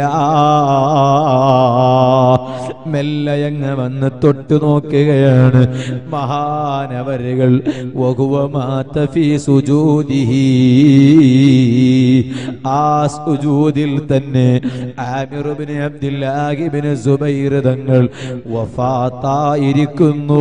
മെല്ലയങ്ങ് വന്ന് തൊട്ടു നോക്കുകയാണ് മഹാനവരുകൾ വകുവമാത്ത ഫീ സുജൂദിഹി ആ സുജൂദിൽ തന്നെ ആമിറുബിന് അബ്ദുല്ലാഹിബിന് സുബൈർ തങ്ങൾ വഫാത്തായിരിക്കുന്നു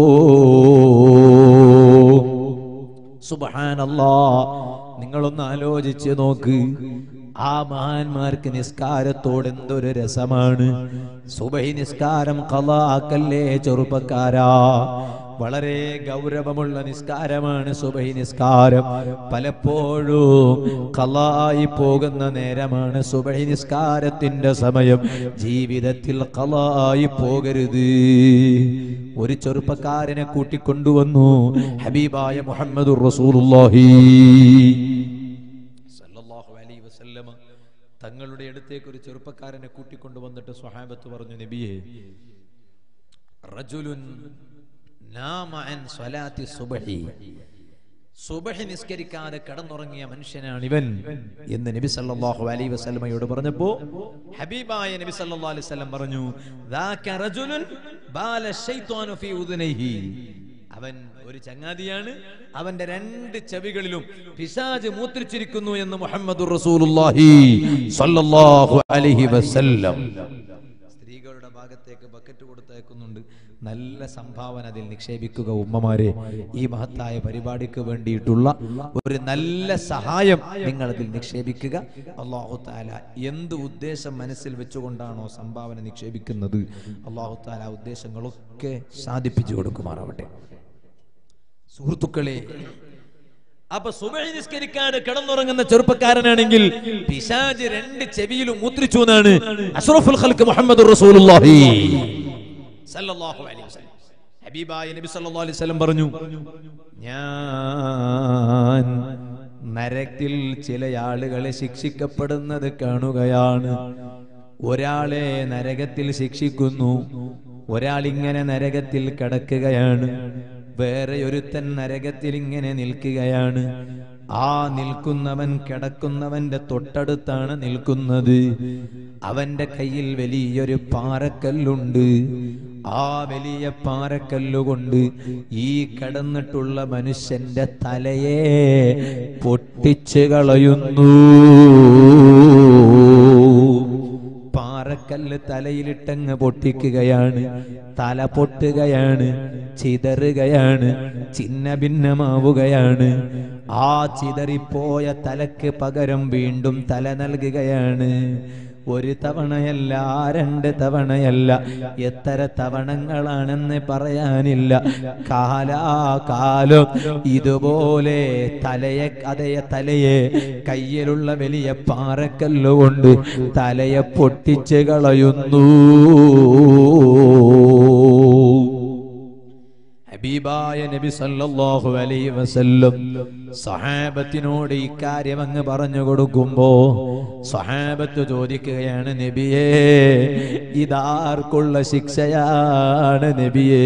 സുബഹാനല്ലാ നിങ്ങളൊന്ന് ആലോചിച്ച് നോക്ക് ആ മഹാന്മാർക്ക് നിസ്കാരത്തോട് എന്തൊരു രസമാണ് സുബഹി നിസ്കാരം കലാക്കല്ലേ ചെറുപ്പക്കാരാ വളരെ ഗൗരവമുള്ള നിസ്കാരമാണ് സുബഹി നിസ്കാരം പലപ്പോഴും കലായി പോകുന്ന നേരമാണ് സുബഹി നിസ്കാരത്തിന്റെ സമയം ജീവിതത്തിൽ കലായി പോകരുത് ഒരു ചെറുപ്പക്കാരനെ കൂട്ടിക്കൊണ്ടുവന്നു ഹബീബായ മുഹമ്മദ് റസൂലുള്ളാഹി സല്ലല്ലാഹു അലൈഹി വസല്ലമ തങ്ങളുടെ അടുത്തേക്ക് ഒരു ചെറുപ്പക്കാരനെ കൂട്ടിക്കൊണ്ടുവന്നിട്ട് സ്വഹാബത്ത് പറഞ്ഞു നബിയെ റജുലുൻ നാമ അൻ സ്വലാത്തി സുബഹി സുബഹി നിസ്കരിക്കാതെ കടന്നുറങ്ങിയ മനുഷ്യനാണ് ഇവൻ എന്ന് നബി സല്ലല്ലാഹു അലൈഹി വസല്ലമയോട് പറഞ്ഞപ്പോ ഹബീബായ നബി സല്ലല്ലാഹു അലൈഹി വസല്ലം പറഞ്ഞു ദാക റജുലുൻ ബാല ശൈത്വാനു ഫീ ഉദുനൈഹി അവൻ ഒരു ചങ്ങാതിയാണ് അവന്റെ രണ്ട് ചെവികളിലും പിശാജ് മൂത്രിച്ചിരിക്കുന്നു എന്ന് മുഹമ്മദ് റസൂലുള്ളാഹി സല്ലല്ലാഹു അലൈഹി വസല്ലം സ്ത്രീകളുടെ ഭാഗത്തേക്ക് ബക്കറ്റ് കൊടുത്തയക്കുന്നുണ്ട് നല്ല സംഭാവന അതിൽ നിക്ഷേപിക്കുക ഉമ്മമാരെ ഈ മഹത്തായ പരിപാടിക്ക് വേണ്ടിയിട്ടുള്ള ഒരു നല്ല സഹായം നിങ്ങൾ അതിൽ നിക്ഷേപിക്കുക അള്ളാഹു താല എന്ത് ഉദ്ദേശം മനസ്സിൽ വെച്ചുകൊണ്ടാണോ സംഭാവന നിക്ഷേപിക്കുന്നത് അള്ളാഹു താല ആ ഉദ്ദേശങ്ങളൊക്കെ സാധിപ്പിച്ചു കൊടുക്കുമാറാവട്ടെ സുഹൃത്തുക്കളെ അപ്പൊ സുബഹി നിസ്കരിക്കാതെ കിടന്നുറങ്ങുന്ന ചെറുപ്പക്കാരനാണെങ്കിൽ പിശാജ് രണ്ട് ചെവിയിലും മൂത്രിച്ചു എന്നാണ് അഷ്റഫുൽ ഖൽക്ക് മുഹമ്മദ് റസൂലുള്ളാഹി സല്ലല്ലാഹു അലൈഹി വസല്ലം ഹബീബായ നബി സല്ലല്ലാഹു അലൈഹി വസല്ലം പറഞ്ഞു ഞാൻ നരകത്തിൽ ചില ആളുകളെ ശിക്ഷിക്കപ്പെടുന്നത് കാണുകയാണ് ഒരാളെ നരകത്തിൽ ശിക്ഷിക്കുന്നു ഒരാൾ ഇങ്ങനെ നരകത്തിൽ കിടക്കുകയാണ് വേറെ ഒരുത്തൻ നരകത്തിൽ ഇങ്ങനെ നിൽക്കുകയാണ് ആ നിൽക്കുന്നവൻ കിടക്കുന്നവന്റെ തൊട്ടടുത്താണ് നിൽക്കുന്നത് അവന്റെ കയ്യിൽ വലിയൊരു പാറക്കല്ലുണ്ട് ആ വലിയ പാറക്കല്ലുകൊണ്ട് ഈ കിടന്നിട്ടുള്ള മനുഷ്യന്റെ തലയെ പൊട്ടിച്ചു കളയുന്നു പാറക്കല്ല് തലയിലിട്ടങ്ങ് പൊട്ടിക്കുകയാണ് തല പൊട്ടുകയാണ് ചിതറുകയാണ് ചിന്ന ഭിന്നമാവുകയാണ് ആ ചിതറിപ്പോയ തലക്ക് പകരം വീണ്ടും തല നൽകുകയാണ് ഒരു തവണയല്ല രണ്ട് തവണയല്ല എത്ര തവണങ്ങളാണെന്ന് പറയാനില്ല കാലാകാലം ഇതുപോലെ തലയെ അതേ തലയെ കയ്യിലുള്ള വലിയ പാറക്കല്ലുകൊണ്ട് തലയെ പൊട്ടിച്ച് കളയുന്നു ഹബീബായ നബി സല്ലല്ലാഹു അലൈഹി വസല്ലം സഹാബത്തിനോട് ഈ കാര്യം അങ്ങ് പറഞ്ഞു കൊടുക്കുമ്പോ സഹാബത്ത് ചോദിക്കുകയാണ് നബിയേ ഇതാർക്കുള്ള ശിക്ഷയാണ് നബിയേ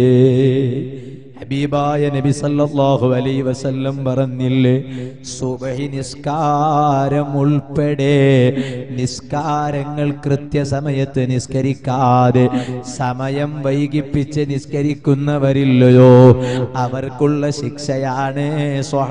ഹബീബായ നബി സല്ലല്ലാഹു അലൈഹി വസല്ലം പറഞ്ഞില്ലേ സുബഹി നിസ്കാരം ഉൾപ്പെടെ നിസ്കാരങ്ങൾ കൃത്യസമയത്ത് നിസ്കരിക്കാതെ സമയം വൈകിപ്പിച്ച് നിസ്കരിക്കുന്നവരില്ലയോ അവർക്കുള്ള ശിക്ഷയാണ്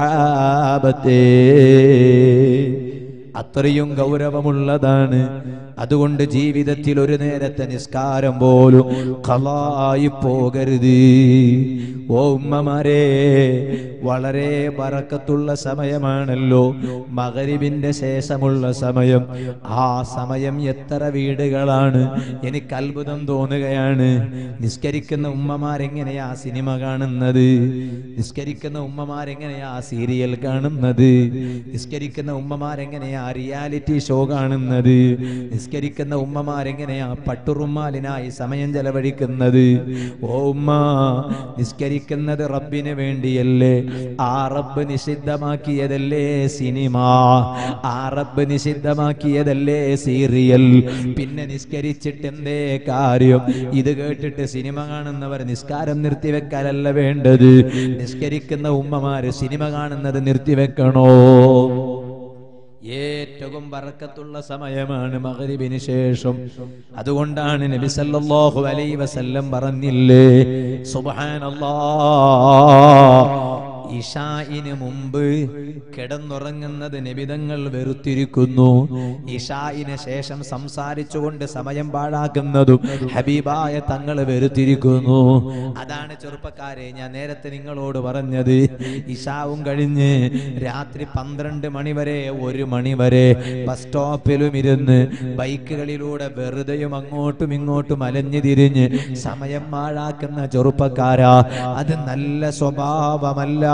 സ്വഹാബത്തേ അത്രയും ഗൗരവമുള്ളതാണ് അതുകൊണ്ട് ജീവിതത്തിൽ ഒരു നേരത്തെ നിസ്കാരം പോലും കളായി പോകരുത് ഓ ഉമ്മമാരെ വളരെ ബറക്കത്തുള്ള സമയമാണല്ലോ മകരിവിന്റെ ശേഷമുള്ള സമയം ആ സമയം എത്ര വീടുകളാണ് എനിക്ക് അത്ഭുതം തോന്നുകയാണ് നിസ്കരിക്കുന്ന ഉമ്മമാരെങ്ങനെയാ സിനിമ കാണുന്നത് നിസ്കരിക്കുന്ന ഉമ്മമാരെങ്ങനെയാ സീരിയൽ കാണുന്നത് നിസ്കരിക്കുന്ന ഉമ്മമാരെങ്ങനെയാ റിയാലിറ്റി ഷോ കാണുന്നത് നിസ്കരിക്കുന്ന ഉമ്മമാരെങ്ങനെയാ പട്ടുറുമാലിനായി സമയം ചെലവഴിക്കുന്നത് ഓ ഉമ്മ നിസ്കരിക്കുന്നത് റബ്ബിന് വേണ്ടിയല്ലേ ആ റബ്ബ് നിഷിദ്ധമാക്കിയതല്ലേ സിനിമ ആ റബ്ബ് നിഷിദ്ധമാക്കിയതല്ലേ സീരിയൽ പിന്നെ നിസ്കരിച്ചിട്ട് എന്തേ കാര്യം ഇത് കേട്ടിട്ട് സിനിമ കാണുന്നവർ നിസ്കാരം നിർത്തിവെക്കാനല്ല വേണ്ടത് നിസ്കരിക്കുന്ന ഉമ്മമാര് സിനിമ കാണുന്നത് നിർത്തിവെക്കണോ ഏറ്റവും ബറക്കത്തുള്ള സമയമാണ് മഗ്രിബിന് ശേഷം അതുകൊണ്ടാണ് നബി സല്ലല്ലാഹു അലൈഹി വസല്ലം പറഞ്ഞില്ലേ സുബ്ഹാനല്ലാഹ് ഇഷായിന് മുമ്പ് കിടന്നുറങ്ങുന്നത് നിബിതങ്ങൾ വെറുത്തിരിക്കുന്നു ഇഷായിന് ശേഷം സംസാരിച്ചുകൊണ്ട് സമയം പാഴാക്കുന്നതും ഹബീബായ തങ്ങൾ വെറുത്തിരിക്കുന്നു അതാണ് ചെറുപ്പക്കാരെ ഞാൻ നേരത്തെ നിങ്ങളോട് പറഞ്ഞത് ഇഷാവും കഴിഞ്ഞ് രാത്രി പന്ത്രണ്ട് മണി വരെ ഒരു മണി വരെ ബസ് സ്റ്റോപ്പിലും ഇരുന്ന് ബൈക്കുകളിലൂടെ വെറുതെയും അങ്ങോട്ടും ഇങ്ങോട്ടും അലഞ്ഞു തിരിഞ്ഞ് സമയം പാഴാക്കുന്ന ചെറുപ്പക്കാരാ അത് നല്ല സ്വഭാവമല്ല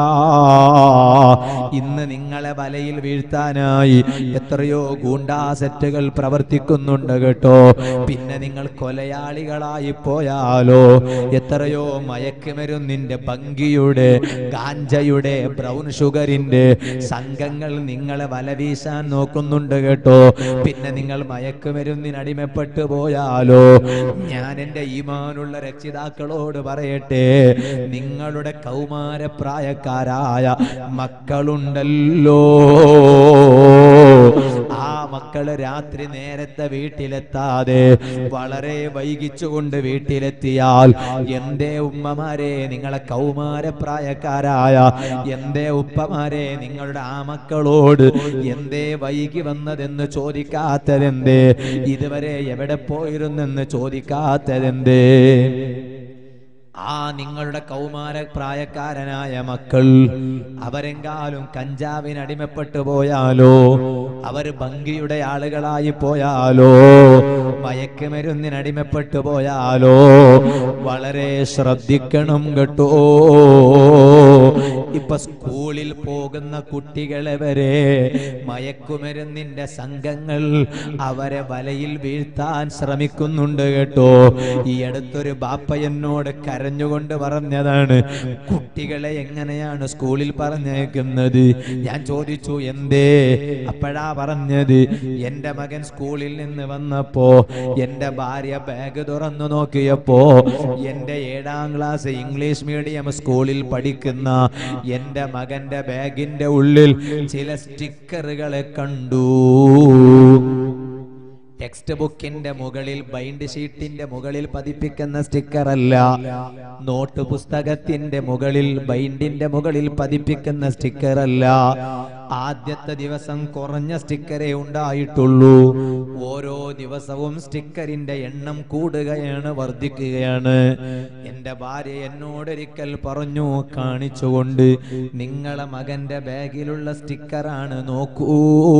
ഇന്ന് നിങ്ങളെ വലയിൽ വീഴ്ത്താനായി എത്രയോ ഗൂണ്ടാസെറ്റുകൾ പ്രവർത്തിക്കുന്നുണ്ട് കേട്ടോ പിന്നെ നിങ്ങൾ കൊലയാളികളായി പോയാലോ എത്രയോ മയക്കുമരുന്നിന്റെ ഭംഗിയുടെ ഗാഞ്ചയുടെ ബ്രൗൺ ഷുഗറിന്റെ സംഘങ്ങൾ നിങ്ങളെ വല വീശാൻ നോക്കുന്നുണ്ട് കേട്ടോ പിന്നെ നിങ്ങൾ മയക്കുമരുന്നിന് അടിമപ്പെട്ടു പോയാലോ ഞാൻ എൻ്റെ ഈമാനുള്ള രക്ഷിതാക്കളോട് പറയട്ടെ നിങ്ങളുടെ കൗമാരപ്രായക്കാരായ മക്കളുണ്ടല്ലോ ആ മക്കള് രാത്രി നേരത്തെ വീട്ടിലെത്താതെ വളരെ വൈകിച്ചുകൊണ്ട് വീട്ടിലെത്തിയാൽ എന്തേ ഉമ്മമാരെ നിങ്ങളെ കൗമാരപ്രായക്കാരായ എന്തേ ഉപ്പമാരെ നിങ്ങളുടെ ആ മക്കളോട് എന്തേ വൈകി വന്നതെന്ന് ചോദിക്കാത്തതെന്തേ ഇതുവരെ എവിടെ പോയിരുന്നെന്ന് ചോദിക്കാത്തതെന്തേ ആ നിങ്ങളുടെ കൗമാര പ്രായക്കാരനായ മക്കൾ അവരെങ്കാലും കഞ്ചാവിന് അടിമപ്പെട്ടു പോയാലോ അവർ ഭംഗിയുടെ ആളുകളായി പോയാലോ മയക്കുമരുന്നിന് അടിമപ്പെട്ടു പോയാലോ വളരെ ശ്രദ്ധിക്കണം കേട്ടോ ഇപ്പൊ സ്കൂളിൽ പോകുന്ന കുട്ടികളെ വരെ മയക്കുമരുന്നിന്റെ സംഘങ്ങൾ അവരെ വലയിൽ വീഴ്ത്താൻ ശ്രമിക്കുന്നുണ്ട് കേട്ടോ ഈ അടുത്തൊരു ബാപ്പ എന്നോട് കരഞ്ഞുകൊണ്ട് പറഞ്ഞതാണ് കുട്ടികളെ എങ്ങനെയാണ് സ്കൂളിൽ പറഞ്ഞേക്കുന്നത് ഞാൻ ചോദിച്ചു എന്തേ അപ്പോഴാ പറഞ്ഞത് എന്റെ മകൻ സ്കൂളിൽ നിന്ന് വന്നപ്പോ എന്റെ ഭാര്യ ബാഗ് തുറന്നു നോക്കിയപ്പോ എന്റെ ഏഴാം ക്ലാസ് ഇംഗ്ലീഷ് മീഡിയം സ്കൂളിൽ പഠിക്കുന്ന എന്റെ മകന്റെ ബാഗിന്റെ ഉള്ളിൽ ചില സ്റ്റിക്കറുകളെ കണ്ടു ടെക്സ്റ്റ് ബുക്കിന്റെ മുകളിൽ ബൈൻഡ് ഷീറ്റിന്റെ മുകളിൽ പതിപ്പിക്കുന്ന സ്റ്റിക്കർ അല്ല നോട്ട് പുസ്തകത്തിന്റെ മുകളിൽ ബൈൻഡിന്റെ മുകളിൽ പതിപ്പിക്കുന്ന സ്റ്റിക്കർ അല്ല ആദ്യത്തെ ദിവസം കുറഞ്ഞ സ്റ്റിക്കറേ ഉണ്ടായിട്ടുള്ളൂ ഓരോ ദിവസവും സ്റ്റിക്കറിന്റെ എണ്ണം കൂടുകയാണ് വർദ്ധിക്കുകയാണ് എന്റെ ഭാര്യ എന്നോടൊരിക്കൽ പറഞ്ഞു കാണിച്ചുകൊണ്ട് നിങ്ങളെ മകന്റെ ബാഗിലുള്ള സ്റ്റിക്കറാണ് നോക്കൂ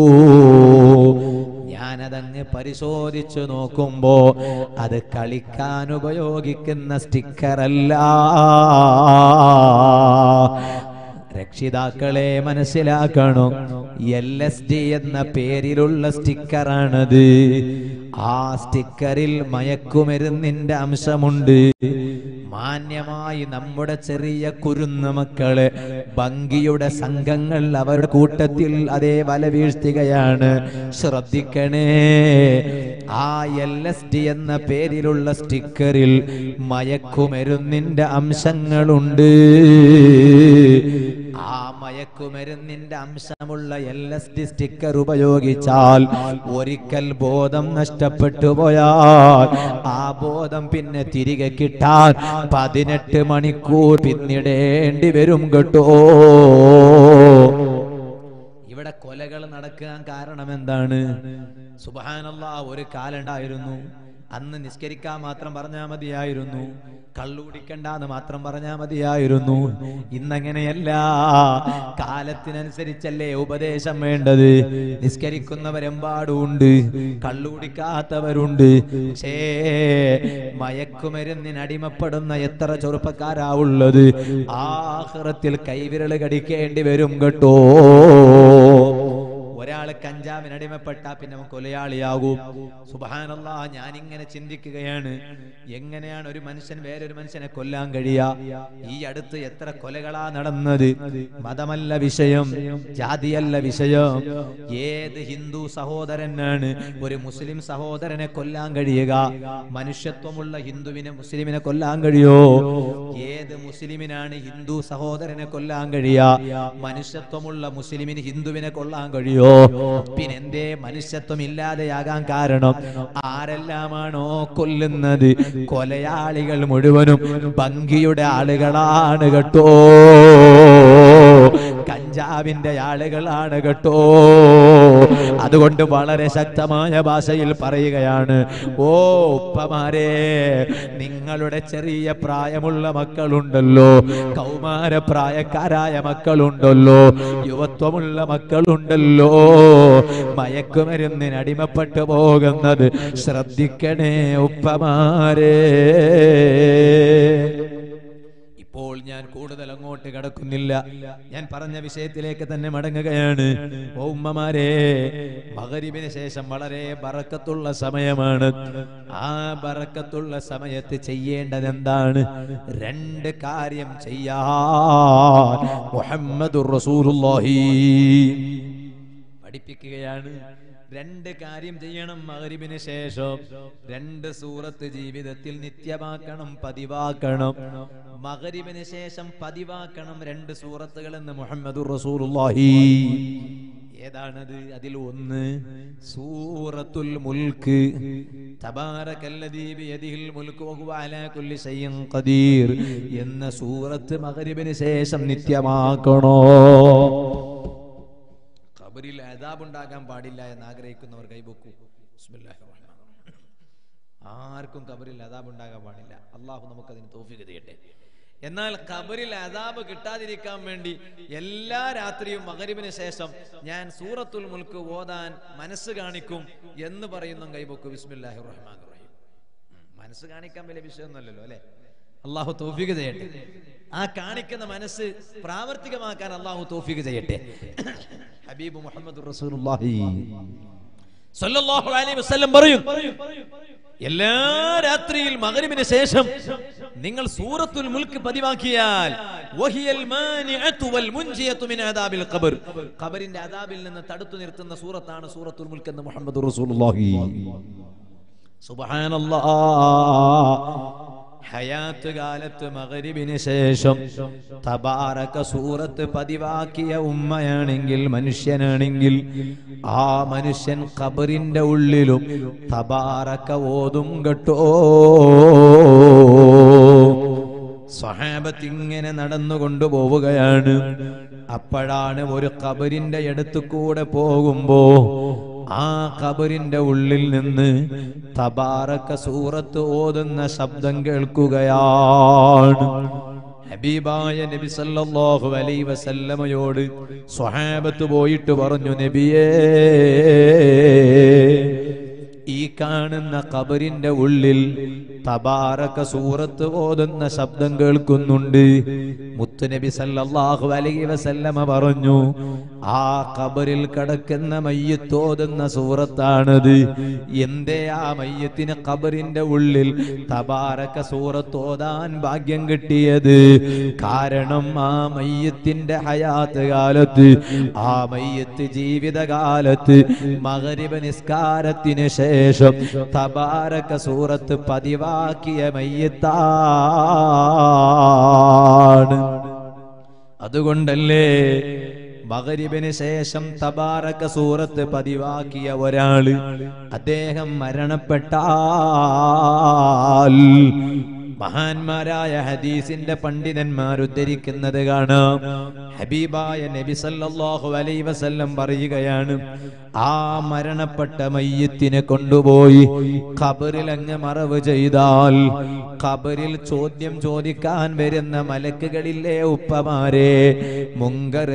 ഞാനതങ്ങ് പരിശോധിച്ചു നോക്കുമ്പോ അത് കളിക്കാൻ ഉപയോഗിക്കുന്ന സ്റ്റിക്കറല്ല രക്ഷിതാക്കളെ മനസ്സിലാക്കണം എൽ എസ് ഡി എന്ന പേരിലുള്ള സ്റ്റിക്കറാണത് ആ സ്റ്റിക്കറിൽ മയക്കുമരുന്നിന്റെ അംശമുണ്ട് മാന്യമായി നമ്മുടെ ചെറിയ കുരുന്ന മക്കളെ ഭംഗിയുടെ സംഘങ്ങൾ അവരുടെ കൂട്ടത്തിൽ അതേ വല വീഴ്ത്തുകയാണ് ശ്രദ്ധിക്കണേ ആ എൽ എസ് ഡി എന്ന പേരിലുള്ള സ്റ്റിക്കറിൽ മയക്കുമരുന്നിന്റെ അംശങ്ങളുണ്ട് ആ മയക്കുമരുന്നിന്റെ അംശമുള്ള എൽ എസ് ഡി സ്റ്റിക്കർ ഉപയോഗിച്ചാൽ ഒരിക്കൽ ബോധം നഷ്ടപ്പെട്ടു പോയാൽ ആ ബോധം പിന്നെ തിരികെ കിട്ടാൻ പതിനെട്ട് മണിക്കൂർ പിന്നിടേണ്ടി വരും കേട്ടോ ഇവിടെ കൊലകൾ നടക്കാൻ കാരണം എന്താണ് സുബഹാനല്ല ഒരു കാലുണ്ടായിരുന്നു അന്ന് നിസ്കരിക്കാൻ മാത്രം പറഞ്ഞാൽ മതിയായിരുന്നു കള്ളു കുടിക്കണ്ടെന്ന് മാത്രം പറഞ്ഞാൽ മതിയായിരുന്നു ഇന്നങ്ങനെയല്ല കാലത്തിനനുസരിച്ചല്ലേ ഉപദേശം വേണ്ടത് നിസ്കരിക്കുന്നവരെമ്പാടുണ്ട് കള്ളു കുടിക്കാത്തവരുണ്ട് പക്ഷേ മയക്കുമരുന്നിന് അടിമപ്പെടുന്ന എത്ര ചെറുപ്പക്കാരാ ഉള്ളത് ആഹ്റത്തിൽ കൈവിരൽ കടിക്കേണ്ടി വരും കേട്ടോ ഒരാൾ കഞ്ചാവിന് അടിമപ്പെട്ട പിന്നെ അവൻ കൊലയാളിയാകും സുബാനല്ല ഞാനിങ്ങനെ ചിന്തിക്കുകയാണ് എങ്ങനെയാണ് ഒരു മനുഷ്യൻ വേറൊരു മനുഷ്യനെ കൊല്ലാൻ കഴിയാ ഈ അടുത്ത് എത്ര കൊലകളാ നടന്നത് മതമല്ല വിഷയം ജാതിയല്ല വിഷയം ഏത് ഹിന്ദു സഹോദരനാണ് ഒരു മുസ്ലിം സഹോദരനെ കൊല്ലാൻ കഴിയുക മനുഷ്യത്വമുള്ള ഹിന്ദുവിനെ മുസ്ലിമിനെ കൊല്ലാൻ കഴിയോ ഏത് മുസ്ലിമിനാണ് ഹിന്ദു സഹോദരനെ കൊല്ലാൻ കഴിയാ മനുഷ്യത്വമുള്ള മുസ്ലിമിന് ഹിന്ദുവിനെ കൊല്ലാൻ കഴിയോ പിന്നെന്തേ മനുഷ്യത്വം ഇല്ലാതെയാകാൻ കാരണം ആരെല്ലാമാണോ കൊല്ലുന്നത് കൊലയാളികൾ മുഴുവനും ഭംഗിയുടെ ആളുകളാണ് കേട്ടോ കഞ്ചാവിന്റെ ആളുകളാണ് കേട്ടോ അതുകൊണ്ട് വളരെ ശക്തമായ ഭാഷയിൽ പറയുകയാണ് ഓ ഉപ്പമാരെ നിങ്ങളുടെ ചെറിയ പ്രായമുള്ള മക്കളുണ്ടല്ലോ കൗമാര പ്രായക്കാരായ മക്കളുണ്ടല്ലോ യുവത്വമുള്ള മക്കളുണ്ടല്ലോ മയക്കുമരുന്നിന് അടിമപ്പെട്ടു പോകുന്നത് ശ്രദ്ധിക്കണേ ഉപ്പമാരെ ഇപ്പോൾ ഞാൻ കൂടുതൽ അങ്ങോട്ട് കടക്കുന്നില്ല ഞാൻ പറഞ്ഞ വിഷയത്തിലേക്ക് തന്നെ മടങ്ങുകയാണ് ഓ ഉമ്മമാരെ മകരിവിന് ശേഷം വളരെ ബറക്കത്തുള്ള സമയമാണ് ആ ബറക്കത്തുള്ള സമയത്ത് ചെയ്യേണ്ടത് എന്താണ് രണ്ട് കാര്യം ചെയ്യാൻ മുഹമ്മദുർ റസൂലുള്ളാഹി പഠിപ്പിക്കുകയാണ് രണ്ട് കാര്യം ചെയ്യണം മകരിബിന് ശേഷം രണ്ട് സൂറത്ത് ജീവിതത്തിൽ നിത്യമാക്കണം പതിവാക്കണം മകരിബിന് ശേഷം പതിവാക്കണം രണ്ട് സൂറത്തുകൾ എന്ന് മുഹമ്മദ് റസൂലുള്ളാഹി ഏതാണത് അതിൽ ഒന്ന് സൂറത്തുൽ മുൽക്ക് തബാറകല്ലദീ ബിയദിഹിൽ മുൽക്ക് വഹുവ അലാ കുല്ലി ഷൈഇൻ ഖദീർ എന്ന സൂറത്ത് മഗ്രിബിന് ശേഷം നിത്യമാക്കണോ ഖബറിൽ അദാബ് ഉണ്ടാകാൻ പാടില്ല എന്ന് ആഗ്രഹിക്കുന്നവർ കൈബൊക്കൂ ബിസ്മില്ലാഹിർ റഹ്മാനിർ റഹീം. ആർക്കും ഖബറിൽ അദാബ് ഉണ്ടാകാൻ പാടില്ല അള്ളാഹു നമുക്കതിന് തോഫിക്ക് ചെയ്യട്ടെ എന്നാൽ ഖബറിൽ അദാബ് കിട്ടാതിരിക്കാൻ വേണ്ടി എല്ലാ രാത്രിയും മകരിവിന് ശേഷം ഞാൻ സൂറത്തുൽ മുൽക്ക് ഓതാൻ മനസ്സ് കാണിക്കും എന്ന് പറയുന്ന കൈബൊക്കു ബിസ്മില്ലാഹിർ റഹ്മാൻ റഹീം ഉം, മനസ്സ് കാണിക്കാൻ വലിയ വിഷയമൊന്നുമല്ലല്ലോ അല്ലെ അള്ളാഹു തോഫിക്ക് ചെയ്യട്ടെ ആ കാണിക്കുന്ന മനസ്സ് പ്രാവർത്തികമാക്കാൻ അള്ളാഹു തോഫിക്ക് ചെയ്യട്ടെ ഹബീബ് മുഹമ്മദ് റസൂലുള്ളാഹി സല്ലല്ലാഹു അലൈഹി വസല്ലം പറയും എല്ലാ രാത്രിയിൽ മഗ്രിബിന് ശേഷം നിങ്ങൾ സൂറത്തുൽ മുൽക്ക് പതിവാക്കിയാൽ വഹിയൽ മാനിഅതു വൽ മുൻജിയതു മിൻ അദാബിൽ ഖബർ ഖബറിന്റെ അദാബിൽ നിന്ന് തടുത്തു നിർത്തുന്ന സൂറത്താണ് സൂറത്തുൽ മുൽക്ക് എന്ന് മുഹമ്മദ് റസൂലുള്ളാഹി സുബ്ഹാനല്ലാഹ് ഹയാത്ത് കാലത്ത് മകരിബിന് ശേഷം തബാറക സൂറത്ത് പതിവാക്കിയ ഉമ്മയാണെങ്കിൽ മനുഷ്യനാണെങ്കിൽ ആ മനുഷ്യൻ ഖബറിന്റെ ഉള്ളിലും തബാറക ഓതും കേട്ടോ സ്വഹാബത്ത് ഇങ്ങനെ നടന്നു കൊണ്ടുപോവുകയാണ് അപ്പോഴാണ് ഒരു ഖബറിന്റെ അടുത്ത് കൂടെ പോകുമ്പോ ആ ഖബറിന്റെ ഉള്ളിൽ നിന്ന് തബാറക്ക സൂറത്ത് ഓതുന്ന ശബ്ദം കേൾക്കുകയാണ് ഹബീബായ നബി സല്ലല്ലാഹു അലൈഹി വസല്ലമയോട് സ്വഹാബത്ത് പോയിട്ട് പറഞ്ഞു നബിയേ ഈ കാണുന്ന ഖബറിന്റെ ഉള്ളിൽ തബാറക സൂറത്ത് ഓതുന്ന ശബ്ദം കേൾക്കുന്നുണ്ട് മുത്തുനബി സല്ലല്ലാഹു അലൈഹി വസല്ലമ പറഞ്ഞു ആ ഖബറിൽ കിടക്കുന്ന മയ്യത്ത് ഓതുന്ന സൂറത്താണത് എന്തേ ആ മയ്യത്തിന് ഖബറിന്റെ ഉള്ളിൽ തബാറക സൂറത്ത് ഓതാൻ ഭാഗ്യം കിട്ടിയത് കാരണം ആ മയ്യത്തിന്റെ ഹയാത്ത് കാലത്ത് ആ മയ്യത്ത് ജീവിതകാലത്ത് മകരിബ നിസ്കാരത്തിന് ശേഷം തബാരക സൂറത്ത് പതിവാക്കിയ മയ്യത്താണ് അതുകൊണ്ടല്ലേ മകരിബിന് ശേഷം തബാരക സൂറത്ത് പതിവാക്കിയ ഒരാള് അദ്ദേഹം മരണപ്പെട്ടാൽ മഹാന്മാരായ ഹദീസിന്റെ പണ്ഡിതന്മാർ ഉദ്ധരിക്കുന്നത് കാണാം ഹബീബായ നബി സല്ലല്ലാഹു അലൈഹി വസല്ലം പറയുകയാണ് ആ മരണപ്പെട്ട മയ്യത്തിനെ കൊണ്ടുപോയി ഖബറിൽ അങ്ങ് മറവ് ചെയ്താൽ ഖബറിൽ ചോദ്യം ചോദിക്കാൻ വരുന്ന മലക്കുകളില്ലേ ഉപ്പമാരെ മുങ്കർ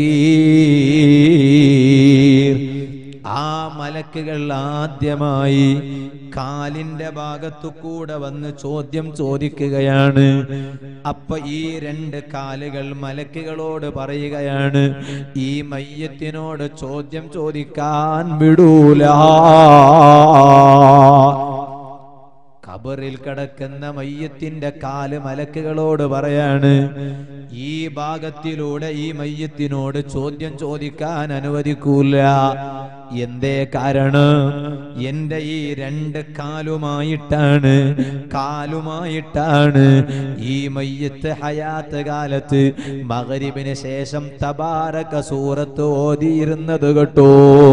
നക്കീർ ആ മലക്കുകൾ ആദ്യമായി കാലിന്റെ ഭാഗത്തു കൂടെ വന്ന് ചോദ്യം ചോദിക്കുകയാണ് അപ്പൊ ഈ രണ്ട് കാലുകൾ മലക്കുകളോട് പറയുകയാണ് ഈ മയ്യത്തിനോട് ചോദ്യം ചോദിക്കാൻ വിടൂല ഖബറിൽ കിടക്കുന്ന മയ്യത്തിന്റെ കാല് മലക്കുകളോട് പറയാണ് ഈ ഭാഗത്തിലൂടെ ഈ മയ്യത്തിനോട് ചോദ്യം ചോദിക്കാൻ അനുവദിക്കൂല എന്തേ കാരണം എന്റെ ഈ രണ്ട് കാലുമായിട്ടാണ് കാലുമായിട്ടാണ് ഈ മയ്യത്ത് ഹയാത്ത് കാലത്ത് മകരിബിന് ശേഷം തബാരക സൂറത്ത് ഓതിയിരുന്നത് കേട്ടോ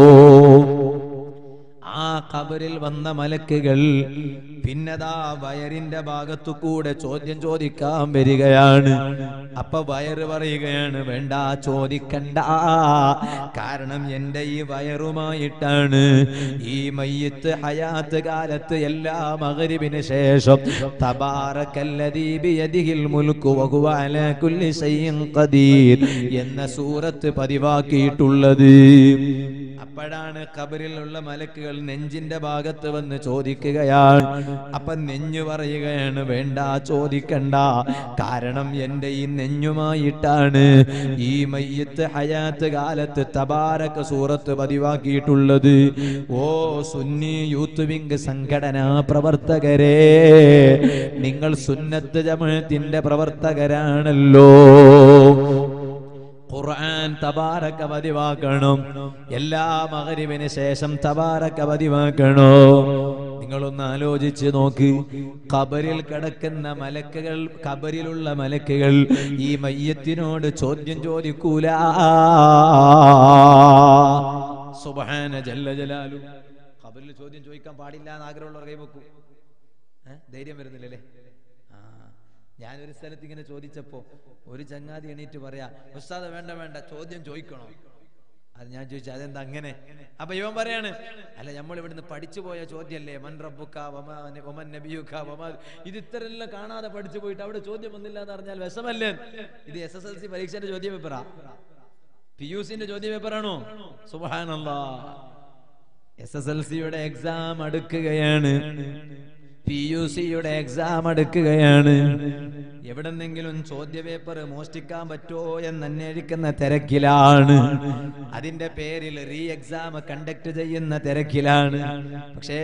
ആ ഖബറിൽ വന്ന മലക്കുകൾ പിന്നതാ വയറിന്റെ ഭാഗത്തു കൂടെ ചോദ്യം ചോദിക്കാൻ വരികയാണ് അപ്പൊ വയറ് പറയുകയാണ് വേണ്ട ചോദിക്കണ്ട കാരണം എന്റെ ഈ വയറുമായിട്ടാണ് ഈ മയ്യത്ത് ഹയാത്ത് കാലത്ത് എല്ലാ മകരിവിന് ശേഷം തബാറക്കല്ലദീ ബിയദിഹിൽ മുൽക്കു വഹുവ അലാ കുല്ലി ശൈഇൻ ഖദീർ എന്ന സൂറത്ത് പതിവാക്കിയിട്ടുള്ളത് അപ്പോഴാണ് ഖബറിലുള്ള മലക്കുകൾ നെഞ്ചിന്റെ ഭാഗത്ത് വന്ന് ചോദിക്കുകയാണ് അപ്പൊ നെഞ്ഞു പറയുകയാണ് വേണ്ട ചോദിക്കണ്ട കാരണം എന്റെ ഈ നെഞ്ഞുമായിട്ടാണ് ഈ മയ്യത്ത് ഹയാത്ത് കാലത്ത് തബാരക സൂറത്ത് പതിവാക്കിയിട്ടുള്ളത് ഓ സുന്നി യൂത്ത് വിംഗ് സംഘടനാ പ്രവർത്തകരെ നിങ്ങൾ സുന്നത്ത് ജമഴത്തിന്റെ പ്രവർത്തകരാണല്ലോ ഖുർആൻ തബാരക പതിവാക്കണം എല്ലാ മകരിവിന് ശേഷം തബാരക പതിവാക്കണോ നിങ്ങളൊന്ന് ആലോചിച്ച് നോക്ക് ഖബറിൽ കിടക്കുന്ന മലക്കുകൾ ഖബറിലുള്ള മലക്കുകൾ ഈ മയ്യത്തിനോട് ചോദ്യം ചോദിക്കൂല സുബഹാന ജല്ല ജലാലു ഖബറിൽ ചോദ്യം ചോദിക്കാൻ പാടില്ല എന്ന് ആഗ്രഹമുള്ളവർ കൈവെക്കൂ ഏ? ധൈര്യം വരുന്നില്ലല്ലേ ആ ഞാനൊരു സ്ഥലത്ത് ഇങ്ങനെ ചോദിച്ചപ്പോ ഒരു ചങ്ങാതി എണീറ്റ് പറയാ ഉസ്താദ് വേണ്ട വേണ്ട ചോദ്യം ചോദിക്കണോ അത് ഞാൻ ചോദിച്ചു അതെന്താ അങ്ങനെ അപ്പൊ ഇവൻ പറയാണ് അല്ല നമ്മൾ ഇവിടുന്ന് പഠിച്ചു പോയ ചോദ്യല്ലേ മൻ റബ്ബുക്ക വമാ ന- വമൻ നബിയുക്ക വമാ ഇത് ഇത്തരെല്ലാം കാണാതെ പഠിച്ചു പോയിട്ട് അവിടെ ചോദ്യം വന്നില്ല എന്ന് പറഞ്ഞാൽ വിഷമല്ലേ ഇത് എസ് എസ് എൽ സി പരീക്ഷയുടെ ചോദ്യ പേപ്പറാ പി യു സിന്റെ ചോദ്യ പേപ്പറാണോ സുബാനല്ലാ എസ് എസ് എൽ സിയുടെ എക്സാം അടുക്കുകയാണ് പി യു സിയുടെ എക്സാം അടുക്കുകയാണ് എവിടെന്നെങ്കിലും ചോദ്യ പേപ്പർ മോഷ്ടിക്കാൻ പറ്റുമോ എന്ന് അന്വേഷിക്കുന്ന തിരക്കിലാണ് അതിന്റെ പേരിൽ റീ എക്സാം കണ്ടക്ട് ചെയ്യുന്ന തിരക്കിലാണ് പക്ഷേ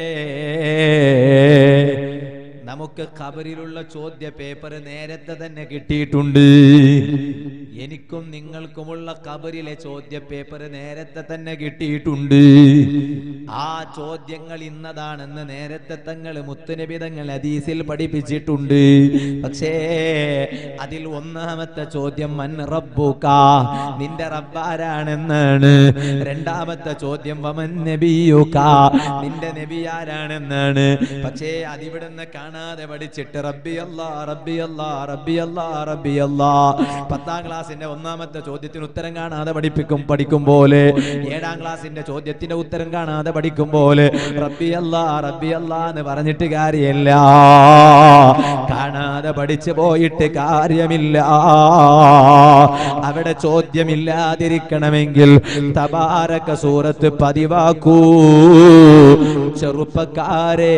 നമുക്ക് ഖബറിലുള്ള ചോദ്യ പേപ്പർ നേരത്തെ തന്നെ കിട്ടിയിട്ടുണ്ട് എനിക്കും നിങ്ങൾക്കുമുള്ള ഖബറിലെ ചോദ്യ പേപ്പർ നേരത്തെ തന്നെ കിട്ടിയിട്ടുണ്ട് ആ ചോദ്യങ്ങൾ ഇന്നതാണെന്ന് നേരത്തെ തങ്ങൾ മുത്തുനബി തങ്ങൾ ഹദീസിൽ പഠിപ്പിച്ചിട്ടുണ്ട് പക്ഷേ അതിൽ ഒന്നാമത്തെ ചോദ്യം മൻ റബ്ബുക നിന്റെ റബ്ബാരാണെന്നാണ് രണ്ടാമത്തെ ചോദ്യം വമൻ നബിയുക നിന്റെ നബി ആരാണെന്നാണ് പക്ഷേ അതിവിടുന്ന് കാണാതെ പഠിച്ചിട്ട് റബ്ബി അല്ലാ റബ്ബി അല്ലാ റബ്ബി അല്ലാ റബ്ബി അല്ലാ പത്താം ക്ലാസ്സിന്റെ ഒന്നാമത്തെ ചോദ്യത്തിന് ഉത്തരം കാണാതെ പഠിപ്പിക്കും പഠിക്കും പോലെ ഏഴാം ക്ലാസ്സിന്റെ ചോദ്യത്തിന്റെ ഉത്തരം കാണാതെ പഠിക്കും പോലെ റബ്ബി അല്ലാ റബ്ബി അല്ലാ എന്ന് പറഞ്ഞിട്ട് കാര്യമില്ല കാണാതെ പഠിച്ചു പോയിട്ട് കാര്യമില്ല അവിടെ ചോദ്യമില്ലാതിരിക്കണമെങ്കിൽ തബാരക സൂറത്ത് പതിവാക്കൂ ചെറുപ്പക്കാരെ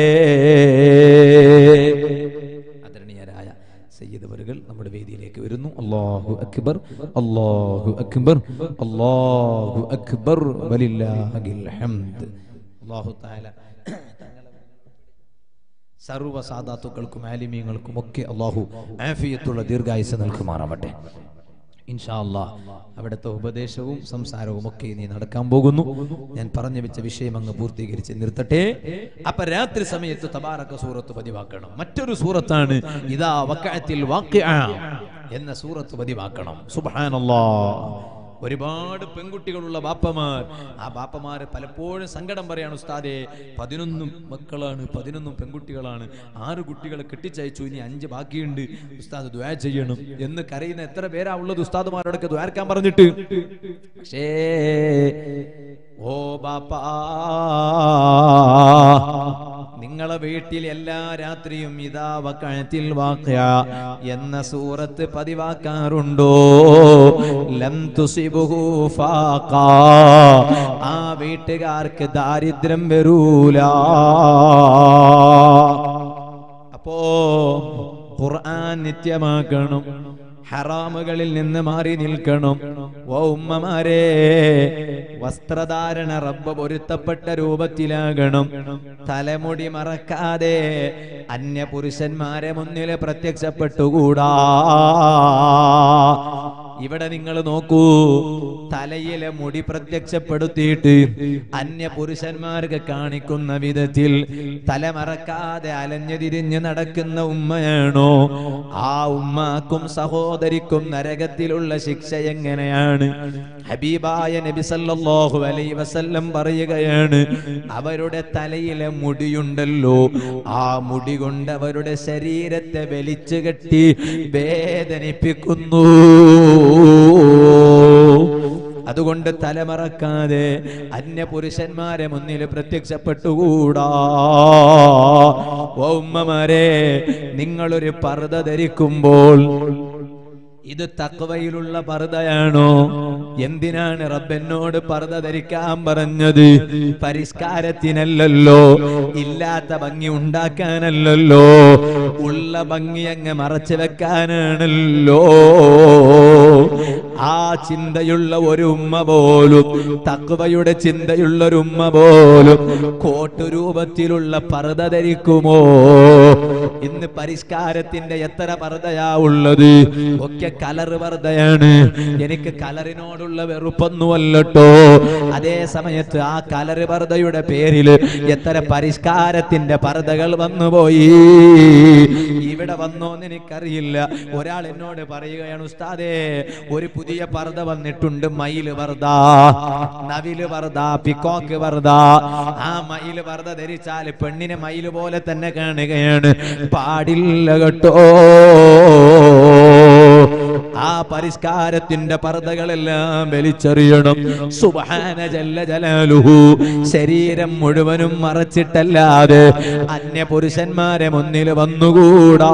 ആദരണീയരായ സയ്യിദവറുകൾ നമ്മുടെ വേദിയിലേക്ക് വരുന്നു അല്ലാഹു അക്ബർ അല്ലാഹു അക്ബർ അല്ലാഹു അക്ബർ വലില്ലാഹിൽ ഹംദ് അല്ലാഹു തആല സർവ്വ സാദാത്തുക്കൾക്കും ആലിമീങ്ങൾക്കും ഒക്കെ അള്ളാഹു ആഫിയത്തുള്ള ദീർഘായുസ് നൽകുമാറാവട്ടെ ഇൻഷാ അല്ലാ അവിടുത്തെ ഉപദേശവും സംസാരവും ഒക്കെ നീ നടക്കാൻ പോകുന്നു ഞാൻ പറഞ്ഞു വെച്ച വിഷയം അങ്ങ് പൂർത്തീകരിച്ച് നിർത്തട്ടെ അപ്പൊ രാത്രി സമയത്ത് തബാറക്ക സൂറത്ത് പതിവാക്കണം മറ്റൊരു സൂറത്താണ് ഇതാ വക്കഅത്തിൽ വാഖിഅ എന്ന സൂറത്ത് പതിവാക്കണം സുബ്ഹാനല്ലാ ഒരുപാട് പെൺകുട്ടികളുള്ള ബാപ്പമാർ ആ ബാപ്പമാര് പലപ്പോഴും സങ്കടം പറയാണ് ഉസ്താദെ പതിനൊന്നും മക്കളാണ് പതിനൊന്നും പെൺകുട്ടികളാണ് ആറ് കുട്ടികളെ കെട്ടിച്ചയച്ചു ഇനി അഞ്ച് ബാക്കിയുണ്ട് ഉസ്താദ് ദ്വാ ചെയ്യണം എന്ന് കരയുന്ന എത്ര പേരാ ഉള്ളത് ഉസ്താദുമാരോടൊക്കെ ദ്വാരക്കാൻ പറഞ്ഞിട്ട് പക്ഷേ ഓ ബാപ്പാ നിങ്ങളെ വീട്ടിൽ എല്ലാ രാത്രിയും ഇതാ വക്കഴത്തിൽ വാക്ക എന്ന സൂറത്ത് പതിവാക്കാറുണ്ടോ ലം തുസിബുഹു ഫാഖ. ആ വീട്ടുകാർക്ക് ദാരിദ്ര്യം വരൂല അപ്പോ ഖുർആൻ നിത്യമാക്കണം ഹറാമുകളിൽ നിന്ന് മാറി നിൽക്കണം ഓ ഉമ്മമാരെ വസ്ത്രധാരണ റബ്ബ് പൊരുത്തപ്പെട്ട രൂപത്തിലാകണം തലമുടി മറക്കാതെ അന്യ പുരുഷന്മാരെ മുന്നിൽ പ്രത്യക്ഷപ്പെട്ടുകൂടാ ഇവിടെ നിങ്ങൾ നോക്കൂ തലയിലെ മുടി പ്രത്യക്ഷപ്പെടുത്തിയിട്ട് അന്യ പുരുഷന്മാർക്ക് കാണിക്കുന്ന വിധത്തിൽ തലമറക്കാതെ അലഞ്ഞു തിരിഞ്ഞ് നടക്കുന്ന ഉമ്മയാണോ ആ ഉമ്മാക്കും സഹോദരിക്കും നരകത്തിലുള്ള ശിക്ഷ എങ്ങനെയാണ് ഹബീബായ നബി സല്ലല്ലാഹു അലൈഹി വസല്ലം പറയുകയാണ് അവരുടെ തലയിലെ മുടിയുണ്ടല്ലോ ആ മുടി കൊണ്ട് അവരുടെ ശരീരത്തെ വലിച്ചു കെട്ടി വേദനിപ്പിക്കുന്നു അതുകൊണ്ട് തലമറക്കാതെ അന്യ പുരുഷന്മാരെ മുന്നിൽ പ്രത്യക്ഷപ്പെട്ടുകൂടാ ഓ ഉമ്മമാരെ നിങ്ങളൊരു പർദ്ദ ധരിക്കുമ്പോൾ ഇത് തക്വയിലുള്ള പർദ്ദയാണോ എന്തിനാണ് റബ്ബെന്നോട് പർദ്ദ ധരിക്കാൻ പറഞ്ഞത് പരിഷ്കാരത്തിനല്ലല്ലോ ഇല്ലാത്ത ഭംഗി ഉണ്ടാക്കാനല്ലല്ലോ ഉള്ള ഭംഗി അങ്ങ് മറച്ചു വെക്കാനാണല്ലോ ആ ചിന്തയുള്ള ഒരു ഉമ്മ പോലും തക്വയുടെ ചിന്തയുള്ള ഒരു ഉമ്മ പോലും കോട്ടു രൂപത്തിലുള്ള പർദ്ദ ധരിക്കുമോ ഇന്ന് പരിഷ്കാരത്തിന്റെ എത്ര പർദ്ദയാ ഉള്ളത് ഒക്കെ കലർ പർദ്ദയാണ് എനിക്ക് കലറിനോടുള്ള വെറുപ്പൊന്നുമല്ലട്ടോ അതേ സമയത്ത് ആ കലർ പർദ്ദയുടെ പേരിൽ എത്ര പരിഷ്കാരത്തിന്റെ പർദ്ദകൾ വന്നുപോയി ഇവിടെ വന്നോന്ന് എനിക്കറിയില്ല ഒരാൾ എന്നോട് പറയുകയാണ് ഉസ്താദേ ഒരു പുതിയ പർദ്ദ വന്നിട്ടുണ്ട് മയില് പർദ്ദ നവില് പർദ്ദ പിക്കോക്ക് പർദ്ദ ആ മയില് പർദ്ദ ധരിച്ചാൽ പെണ്ണിനെ മയില് പോലെ തന്നെ കാണുകയാണ് പാടില്ല കേട്ടോ ആ പരിഷ്കാരത്തിന്റെ പർദ്ദകളെല്ലാം വലിച്ചെറിയണം സുബഹാന ജല്ല ജലാലുഹു ശരീരം മുഴുവനും മറച്ചിട്ടല്ലാതെ അന്യ പുരുഷന്മാരെ മുന്നിൽ വന്നുകൂടാ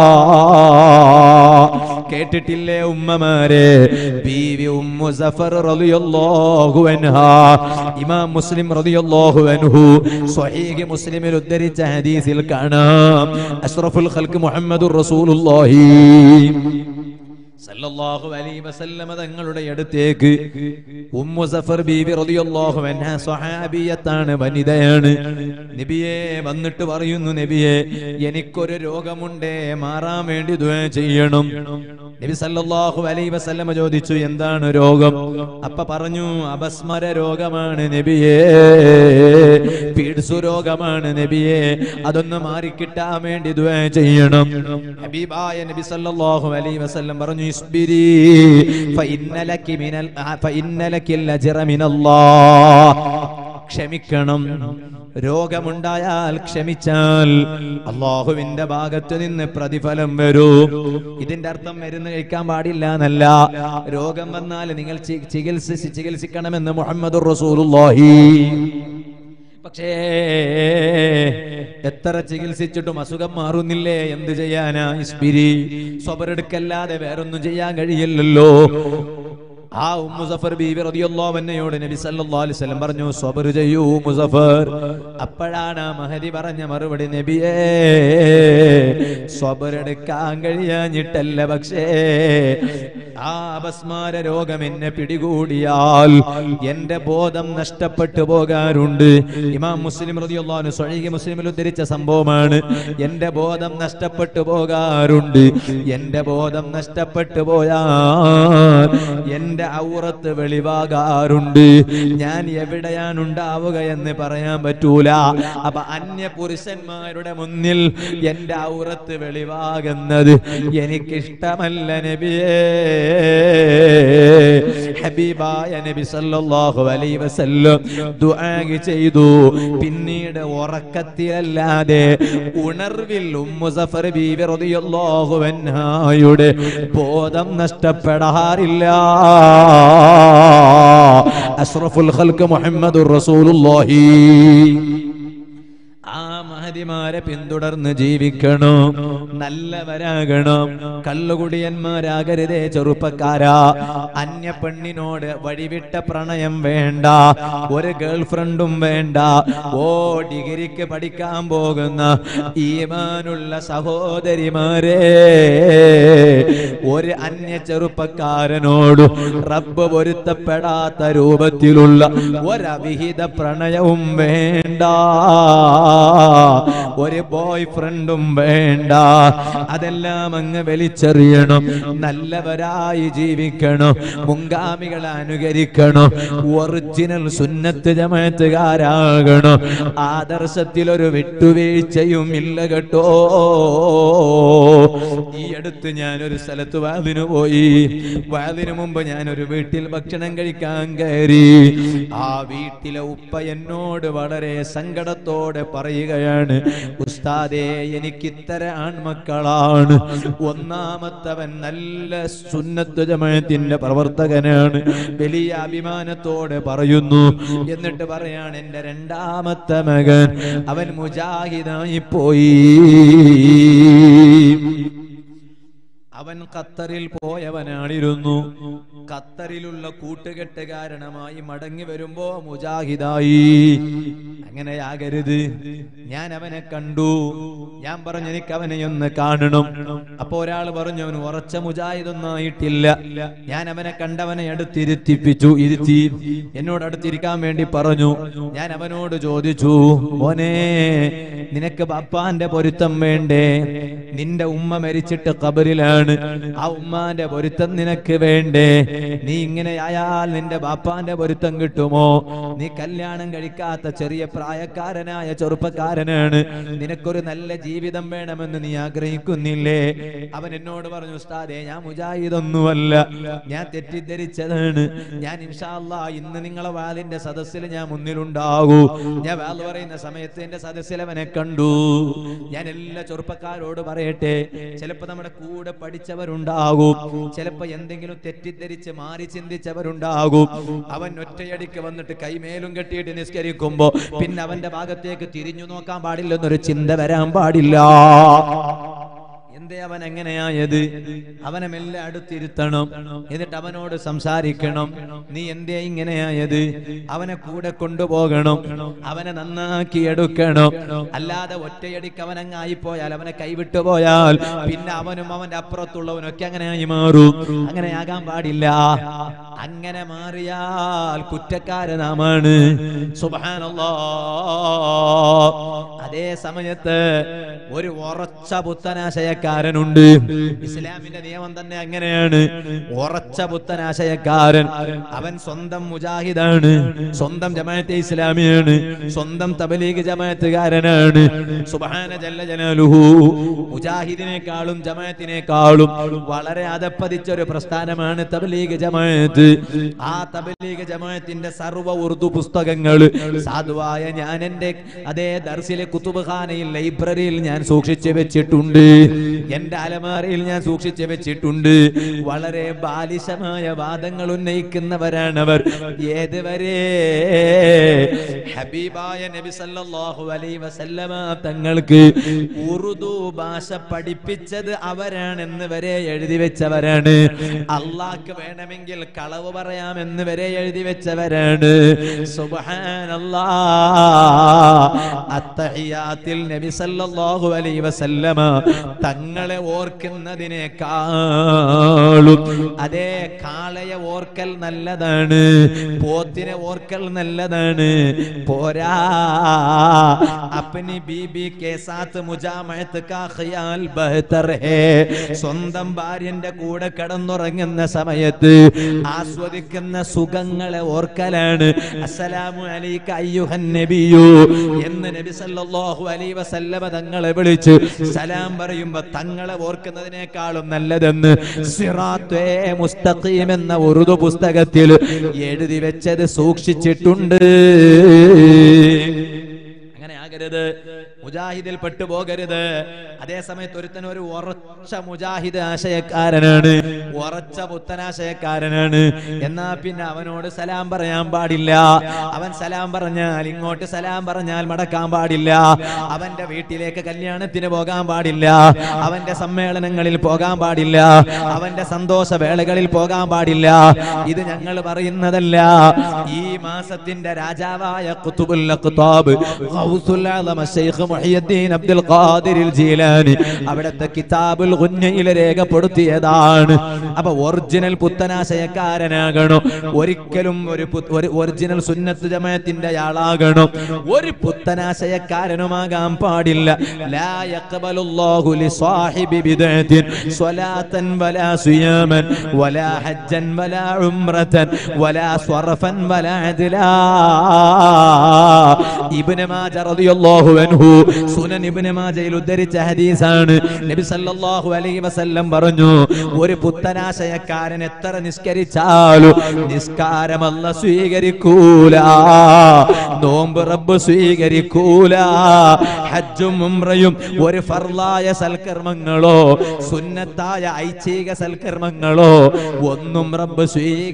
കേട്ടിട്ടില്ലേ ഉമ്മമാരെ ബീവി ഉമ്മു സഫർ റളിയല്ലാഹു അൻഹാ ഇമാം മുസ്ലിം റളിയല്ലാഹു അൻഹു സ്വഹീഹ് മുസ്ലിമിൽ ഉദ്ധരിച്ച ഹദീസിൽ കാണാം അഷ്റഫുൽ ഖൽക്ക് മുഹമ്മദുർ റസൂലുള്ളാഹി സല്ലല്ലാഹു അലൈഹി വസല്ലമ തങ്ങളുടെ അടുത്തേക്ക് ഉമ്മു സഫർ ബീവി റളിയല്ലാഹു അൻഹ സ്വഹാബിയത്താണ് വനിതയാണ് നബിയെ വന്നിട്ട് പറയുന്നു നബിയെ എനിക്കൊരു രോഗമുണ്ടേ മാറാൻ വേണ്ടി ദുആ ചെയ്യണം നബി സല്ലല്ലാഹു അലൈഹി വസല്ലമ ചോദിച്ചു എന്താണ് രോഗം അപ്പ പറഞ്ഞു അപസ്മര രോഗമാണ് നബിയെ പീഡ്സു രോഗമാണ് നബിയെ അതൊന്ന് മാറിക്കിട്ടാൻ വേണ്ടി ദുആ ചെയ്യണം ഹബീബായ നബി സല്ലല്ലാഹു അലൈഹി വസല്ലം പറഞ്ഞു ഇസ്ബിരി ഫഇന്ന ലക്കി മിനൽ ഫഇന്ന ലക്കിൽ അജ്റ മിനല്ലാഹ് ക്ഷമിക്കണം രോഗമുണ്ടായാൽ ക്ഷമിച്ചാൽ അള്ളാഹുവിന്റെ ഭാഗത്ത് നിന്ന് പ്രതിഫലം വരും ഇതിന്റെ അർത്ഥം മരുന്ന് കഴിക്കാൻ പാടില്ല എന്നല്ല രോഗം വന്നാൽ നിങ്ങൾ ചി- ചികിത്സിച്ച് ചികിത്സിക്കണമെന്ന് മുഹമ്മദ് റസൂലുള്ളാഹി പക്ഷേ എത്ര ചികിത്സിച്ചിട്ടും അസുഖം മാറുന്നില്ലേ എന്ത് ചെയ്യാനാ ഇസ്പിരി സ്വബറെടുക്കല്ലാതെ വേറൊന്നും ചെയ്യാൻ കഴിയില്ലല്ലോ ആ മുസഫർ ബീവി റളിയല്ലാഹു അൻഹയോട് നബി സല്ലല്ലാഹു അലൈഹി വസല്ലം പറഞ്ഞു സ്വബർ ചെയ്യൂ മുസഫർ അപ്പോഴാണ് ആ മഹദി പറഞ്ഞ മറുപടി നബിയേ സ്വബർ എടുക്കാൻ കഴിയാഞ്ഞിട്ടല്ല പക്ഷേ ആ അപസ്മാര രോഗം എന്നെ പിടികൂടിയാൽ എന്റെ ബോധം നഷ്ടപ്പെട്ടു പോകാറുണ്ട് ഇമാം മുസ്ലിം റളിയല്ലാഹു അൻഹു സ്വഹീഹ് മുസ്ലിമിൽ ഉദ്ധരിച്ച സംഭവമാണ് എന്റെ ബോധം നഷ്ടപ്പെട്ടു പോകാറുണ്ട് എന്റെ ബോധം നഷ്ടപ്പെട്ടു പോയാൽ എന്റെ ഔറത്ത് വെളിവാകാറുണ്ട് ഞാൻ എവിടെയാണ് ഉണ്ടാവുക എന്ന് പറയാൻ പറ്റൂല അപ്പൊ അന്യ പുരുഷന്മാരുടെ മുന്നിൽ എന്റെ ഔറത്ത് വെളിവാകുന്നത് എനിക്കിഷ്ടമല്ല നബിയേ ഹബീബായ നബി സല്ലല്ലാഹു അലൈഹി വസല്ലം ദുആ ചെയ്തു പിന്നീട് ഉറക്കത്തിലല്ലാതെ ഉണർവിൽ ഉമ്മു സഫർ ബീവി റളിയല്ലാഹു അൻഹായുടെ ബോധം നഷ്ടപ്പെടാറില്ല അഷ്റഫുൽ ഖൽഖ് മുഹമ്മദുർ റസൂലുള്ളാഹി ആ മഹതിമാരെ പിന്തുടർന്ന് ജീവിക്കണം നല്ലവരാകണം കള്ളുകുടിയന്മാരാകരുതേ ചെറുപ്പക്കാരാ അന്യ പെണ്ണിനോട് വഴിവിട്ട പ്രണയം വേണ്ട ഒരു ഗേൾ ഫ്രണ്ടും വേണ്ട ഓ ഡിഗ്രിക്ക് പഠിക്കാൻ പോകുന്ന ഈമാനുള്ള സഹോദരിമാരെ ഒരു അന്യ ചെറുപ്പക്കാരനോട് റബ്ബ് പൊരുത്തപ്പെടാത്ത രൂപത്തിലുള്ള ഒരവിഹിത പ്രണയവും വേണ്ട ഒരു ബോയ് ഫ്രണ്ടും വേണ്ട അതെല്ലാം അങ്ങ് വലിച്ചെറിയണം നല്ലവരായി ജീവിക്കണം മുൻഗാമികളെ അനുകരിക്കണം ഒറിജിനൽ സുന്നത്ത് ജമാത്തുകാരാകണം ആദർശത്തിൽ ഒരു വിട്ടുവീഴ്ചയും ഇല്ല കേട്ടോ ഈ അടുത്ത് ഞാനൊരു സ്ഥലത്ത് വാതിന് പോയി വാതിന് മുമ്പ് ഞാനൊരു വീട്ടിൽ ഭക്ഷണം കഴിക്കാൻ കയറി ആ വീട്ടിലെ ഉപ്പ എന്നോട് വളരെ സങ്കടത്തോടെ പറയുകയാണ് ഉസ്താദേ എനിക്ക് ഇത്തര ആൺമക്കളാണ് ഒന്നാമത്തവൻ നല്ല സുന്നത്ത് ജമയത്തിന്റെ പ്രവർത്തകനാണ് വലിയ അഭിമാനത്തോടെ പറയുന്നു എന്നിട്ട് പറയാണ് എന്റെ രണ്ടാമത്തെ മകൻ അവൻ മുജാഹിദായി പോയി അവൻ ഖത്തറിൽ പോയവനാണിരുന്നു ഖത്തറിലുള്ള കൂട്ടുകെട്ട് കാരണമായി മടങ്ങി വരുമ്പോ മുജാഹിദായി അങ്ങനെയാകരുത് ഞാൻ അവനെ കണ്ടു ഞാൻ പറഞ്ഞു എനിക്ക് അവനെ ഒന്ന് കാണണം അപ്പൊ ഒരാൾ പറഞ്ഞു അവന് ഉറച്ച മുജാഹിദൊന്നും ആയിട്ടില്ല ഞാൻ അവനെ കണ്ടവനെ അടുത്തിരുത്തിപ്പിച്ചു ഇരുത്തി എന്നോട് അടുത്തിരിക്കാൻ വേണ്ടി പറഞ്ഞു ഞാൻ അവനോട് ചോദിച്ചു മോനെ നിനക്ക് ബാപ്പാന്റെ പൊരുത്തം വേണ്ടേ നിന്റെ ഉമ്മ മരിച്ചിട്ട് കബറിലാണ് ആ ഉമ്മാന്റെ പൊരുത്തം നിനക്ക് വേണ്ടേ നീ ഇങ്ങനെ ആയാൽ നിന്റെ ബാപ്പാന്റെ പൊരുത്തം കിട്ടുമോ നീ കല്യാണം കഴിക്കാത്ത ചെറിയ പ്രായക്കാരനായ ചെറുപ്പക്കാരനാണ് നിനക്കൊരു നല്ല ജീവിതം വേണമെന്ന് നീ ആഗ്രഹിക്കുന്നില്ലേ അവൻ എന്നോട് പറഞ്ഞു ഉസ്താദേ ഞാൻ മുജാഹിദൊന്നുമല്ല ഞാൻ തെറ്റിദ്ധരിച്ചതാണ് ഞാൻ ഇൻഷാല്ല ഇന്ന് നിങ്ങളെ വാലിന്റെ സദസ്സിൽ ഞാൻ മുന്നിലുണ്ടാകൂ ഞാൻ വാല് പറയുന്ന സമയത്ത് എന്റെ സദസ്സിൽ അവനെ കണ്ടു ഞാൻ എല്ലാ ചെറുപ്പക്കാരോട് പറയട്ടെ ചിലപ്പോ നമ്മുടെ കൂടെ പഠിച്ചവരുണ്ടാകും ചിലപ്പോ എന്തെങ്കിലും തെറ്റിദ്ധരിച്ച് മാറി ചിന്തിച്ചവരുണ്ടാകും അവൻ ഒറ്റയടിക്ക് വന്നിട്ട് കൈമേലും കെട്ടിയിട്ട് നിസ്കരിക്കുമ്പോ പിന്നെ അവന്റെ ഭാഗത്തേക്ക് തിരിഞ്ഞു നോക്കാൻ പാടില്ലെന്നൊരു ചിന്ത വരാൻ പാടില്ല എന്തേ അവൻ എങ്ങനെയായത് അവനെ മെല്ലെ അടുത്തിരുത്തണം എന്നിട്ട് അവനോട് സംസാരിക്കണം നീ എന്തേ ഇങ്ങനെയായത് അവനെ കൂടെ കൊണ്ടുപോകണം അവനെ നന്നാക്കി എടുക്കണം അല്ലാതെ ഒറ്റയടിക്ക് അവൻ അങ്ങായി പോയാൽ അവനെ കൈവിട്ടു പോയാൽ പിന്നെ അവനും അവന്റെ അപ്പുറത്തുള്ളവനൊക്കെ അങ്ങനെയായി മാറും അങ്ങനെയാകാൻ പാടില്ല അങ്ങനെ മാറിയാൽ കുറ്റക്കാരനാമാണ് സുബാനല്ലോ അതേ സമയത്ത് ഒരു ഉറച്ച പുത്തനാശയക്കാരനുണ്ട് ഇസ്ലാമിന്റെ നിയമം തന്നെ അങ്ങനെയാണ് ഉറച്ച പുത്തനാശയക്കാരൻ അവൻ സ്വന്തം മുജാഹിദാണ് സ്വന്തം ജമാഅത്തെ ഇസ്ലാമിയാണ് സ്വന്തം തബലീഗ് ജമാഅത്തുകാരനാണ് സുബഹാന ജല്ല ജലാലുഹു മുജാഹിദിനേക്കാളും ജമാഅത്തിനേക്കാളും വളരെ അതപ്പതിച്ച ഒരു പ്രസ്ഥാനമാണ് തബലീഗ് ജമാഅത്ത് ആ തബലീഗ് ജമാഅത്തിന്റെ സർവ്വ ഉറുദു പുസ്തകങ്ങൾ സാധുവായ ഞാൻ എന്റെ അതേ ദർസിലെ കുത്തുബ്ഖാനയിൽ ലൈബ്രറിയിൽ ഞാൻ സൂക്ഷിച്ചു വെച്ചിട്ടുണ്ട് എന്റെ അലമാരയിൽ ഞാൻ സൂക്ഷിച്ചു വെച്ചിട്ടുണ്ട് വളരെ ബാലിശമായ വാദങ്ങൾ ഉന്നയിക്കുന്നവരാണവർ ഏതുവരെ ഹബീബായ നബി സല്ലല്ലാഹു അലൈഹി വസല്ലമ തങ്ങൾക്ക് ഉറുദു ഭാഷ പഠിപ്പിച്ചത് അവരാണെന്ന് വരെ എഴുതി വെച്ചവരാണ് അള്ളാഹ്ക്ക് വേണമെങ്കിൽ കളവ് പറയാമെന്ന് വരെ എഴുതി വെച്ചവരാണ് സുബ്ഹാനല്ലാ അത്തഹിയാത്തിൽ നബി സല്ലല്ലാഹു അലൈഹി വസല്ലമ തങ്ങളെ ഓർക്കുന്നതിനേക്കാളും അതേ കാളയെ ഓർക്കൽ നല്ലതാണ് പോത്തിനെ ഓർക്കൽ നല്ലതാണ് പോരാ അപ്പനി ബീബി കെ സാത്ത് മുജാമത്ത് കാ ഖയാൽ ബഹ്തർ ഹേ സ്വന്തം ഭാര്യന്റെ കൂടെ കിടന്നുറങ്ങുന്ന സമയത്ത് ആ ആസ്വദിക്കുന്ന സുഖങ്ങളെ ഓർക്കലാണ് അസ്സലാമു അലൈക അയ്യുഹൻ നബിയു എന്ന് നബി സല്ലല്ലാഹു അലൈഹി വസല്ലമ തങ്ങളെ വിളിച്ച് സലാം പറയുമ്പോ തങ്ങളെ ഓർക്കുന്നതിനേക്കാളും നല്ലതെന്ന് സിറാത്തേ മുസ്തഖീം എന്ന ഉറുദു പുസ്തകത്തിൽ എഴുതി വെച്ചത് സൂക്ഷിച്ചിട്ടുണ്ട് അങ്ങനെ ആകരുത് മുജാഹിദിൽ പെട്ടുപോകരുത് അതേ സമയത്ത് ഒരുത്തൻ ഒരു ഉറച്ച മുജാഹിദ് ആശയക്കാരനാണ് ഉറച്ച പുത്തനാശയക്കാരനാണ് എന്നാ പിന്നെ അവനോട് സലാം പറയാൻ പാടില്ല അവൻ സലാം പറഞ്ഞാൽ ഇങ്ങോട്ട് സലാം പറഞ്ഞാൽ മടക്കാൻ പാടില്ല അവന്റെ വീട്ടിലേക്ക് കല്യാണത്തിന് പോകാൻ പാടില്ല അവന്റെ സമ്മേളനങ്ങളിൽ പോകാൻ പാടില്ല അവന്റെ സന്തോഷ വേളകളിൽ പോകാൻ പാടില്ല ഇത് ഞങ്ങൾ പറയുന്നതല്ല ഈ മാസത്തിന്റെ രാജാവായ ഖുതുബുൽ അഖ്താബ് ഗൗസുൽ ആലമ ശൈഖ് മുഹിയുദ്ദീൻ അബ്ദുൽ ഖാദിർ ജീലാനി അവിടുത്തെ കിതാബുൽ ഗുന്നയിൽ രേഖപ്പെടുത്തിയതാണ് അപ്പൊ ഒറിജിനൽ പുത്തനാശയക്കാരനാകണം ഒരിക്കലും ഒരു പു- ഒരു ഒറിജിനൽ സുന്നത്ത് ജമാഅത്തിന്റെ ആളാകണം ഒരു പുത്തനാശയക്കാരനുമാകാൻ പാടില്ല ലാ യഖ്ബലുല്ലാഹു ലിസാഹിബി ബിദ്അത്തിൻ സ്വലാത്തൻ വലാ സിയാമൻ വലാ ഹജ്ജൻ വലാ ഉംറതൻ വലാ സ്വറഫൻ വലാ അദ്ലാ ഇബ്നു മാജ റളിയല്ലാഹു അൻഹു സുനൻ ഇബ്നു മാജയിൽ ഉദ്ധരിച്ച ഹദീസാണ് നബി സല്ലല്ലാഹു അലൈഹി വസല്ലം പറഞ്ഞു ഒരു പുത്തനാശയക്കാരൻ എത്ര നിസ്കരിച്ചാലും നിസ്കാരമല്ല സ്വീകരിക്കൂല നോമ്പ് റബ്ബ് സ്വീകരിക്കൂല ഹജ്ജും ഉംറയും ഒരു ഫർലായ സൽക്കർമ്മങ്ങളോ സുന്നത്തായ ഐച്ഛിക സൽക്കർമ്മങ്ങളോ ഒന്നും റബ്ബ്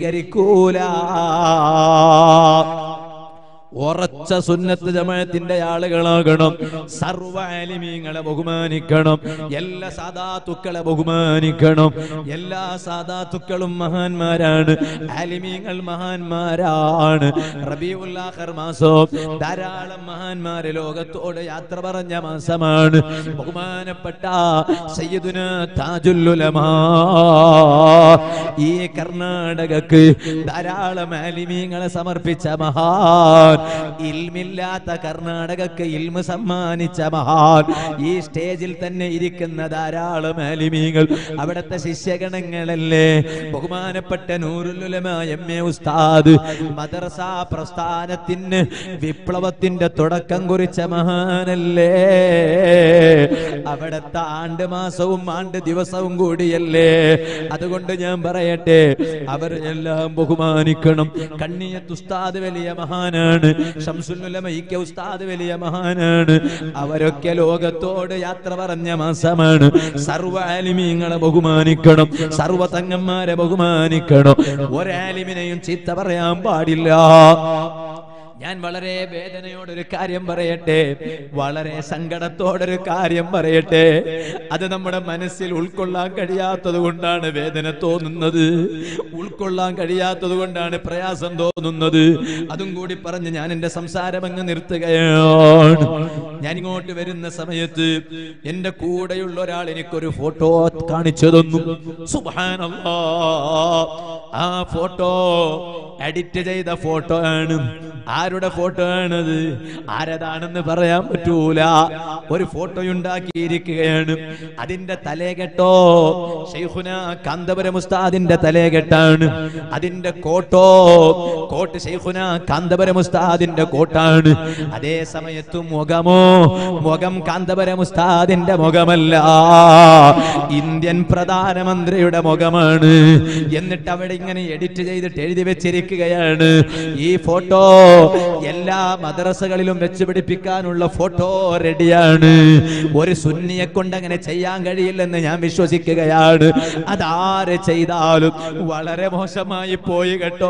സ്വീകരിക്കൂല ഉറച്ച സുന്നത്ത് ജമാഅത്തിന്റെ ആളുകളാകണം സർവ ആലിമീങ്ങളെ ബഹുമാനിക്കണം എല്ലാ സാദാത്തുക്കളെ ബഹുമാനിക്കണം എല്ലാ സാദാത്തുക്കളും മഹാന്മാരാണ് ആലിമീങ്ങൾ മഹാന്മാരാണ് റബീഉല്ലാഖർ മാസം ധാരാളം മഹാന്മാര് ലോകത്തോട് യാത്ര പറഞ്ഞ മാസമാണ് ബഹുമാനപ്പെട്ട സയ്യിദുന താജുല്ലുലമാ ഈ കർണാടകക്ക് ധാരാളം ആലിമീങ്ങളെ സമർപ്പിച്ച മഹാൻ ഇൽമില്ലാത്ത കർണാടകക്ക് ഇൽമ സമ്മാനിച്ച മഹാൻ ഈ സ്റ്റേജിൽ തന്നെ ഇരിക്കുന്ന ധാരാളം ആലിമീങ്ങൾ അവിടുത്തെ ശിഷ്യഗണങ്ങളല്ലേ ബഹുമാനപ്പെട്ട നൂറുലുലമ എം എ ഉസ്താദ് മദർസ പ്രസ്ഥാനത്തിന് വിപ്ലവത്തിന്റെ തുടക്കം കുറിച്ച മഹാനല്ലേ അവിടുത്തെ ആണ്ട് മാസവും ആണ്ട് ദിവസവും കൂടിയല്ലേ അതുകൊണ്ട് ഞാൻ പറയട്ടെ അവർ എല്ലാം ബഹുമാനിക്കണം കണ്ണിയത്ത് ഉസ്താദ് വലിയ മഹാനാണ് ഷംസുല്ലുലമ ഇ കെ ഉസ്താദ് വലിയ മഹാനാണ് അവരൊക്കെ ലോകത്തോട് യാത്ര പറഞ്ഞ മാസമാണ് സർവ്വ ആലിമീങ്ങളെ ബഹുമാനിക്കണം സർവ്വ തങ്ങന്മാരെ ബഹുമാനിക്കണം ഒരാലിമിനെയും ചീത്ത പറയാൻ പാടില്ല ഞാൻ വളരെ വേദനയോടൊരു കാര്യം പറയട്ടെ വളരെ സങ്കടത്തോടൊരു കാര്യം പറയട്ടെ അത് നമ്മുടെ മനസ്സിൽ ഉൾക്കൊള്ളാൻ കഴിയാത്തത് കൊണ്ടാണ് വേദന തോന്നുന്നത് ഉൾക്കൊള്ളാൻ കഴിയാത്തത് കൊണ്ടാണ് പ്രയാസം തോന്നുന്നത് അതും കൂടി പറഞ്ഞ് ഞാൻ എന്റെ സംസാരം അങ്ങ് നിർത്തുകയാണ് ഞാൻ ഇങ്ങോട്ട് വരുന്ന സമയത്ത് എന്റെ കൂടെയുള്ള ഒരാൾ എനിക്കൊരു ഫോട്ടോ കാണിച്ചു തന്നു സുബ്ഹാനല്ലാ ആ ഫോട്ടോ എഡിറ്റ് ചെയ്ത ഫോട്ടോ ആണ് ആരുടെ ഫോട്ടോ ആണത് ആരതാണെന്ന് പറയാൻ പറ്റൂല ഒരു ഫോട്ടോ ഉണ്ടാക്കിയിരിക്കുകയാണ് അതിന്റെ തലേകെട്ടോ ഷെയ്ഖുന കാന്തപുരം ഉസ്താദിന്റെ തലേകെട്ടാണ് അതിന്റെ കോട്ടോ കോട്ട് ഷെയ്ഖുന കാന്തപുരം ഉസ്താദിന്റെ കോട്ടാണ് അതേ സമയത്ത് മുഖമോ മുഖം കാന്തപുരം ഉസ്താദിന്റെ മുഖമല്ല ഇന്ത്യൻ പ്രധാനമന്ത്രിയുടെ മുഖമാണ് എന്നിട്ട് അവിടെ ഇങ്ങനെ എഡിറ്റ് ചെയ്തിട്ട് എഴുതി വെച്ചിരിക്കുകയാണ് ഈ ഫോട്ടോ എല്ലാ മദ്രസകളിലും വെച്ച് പിടിപ്പിക്കാനുള്ള ഫോട്ടോ റെഡിയാണ് ഒരു സുന്നിയെ കൊണ്ട് അങ്ങനെ ചെയ്യാൻ കഴിയില്ലെന്ന് ഞാൻ വിശ്വസിക്കുകയാണ് അതാര് ചെയ്താലും വളരെ മോശമായി പോയി കേട്ടോ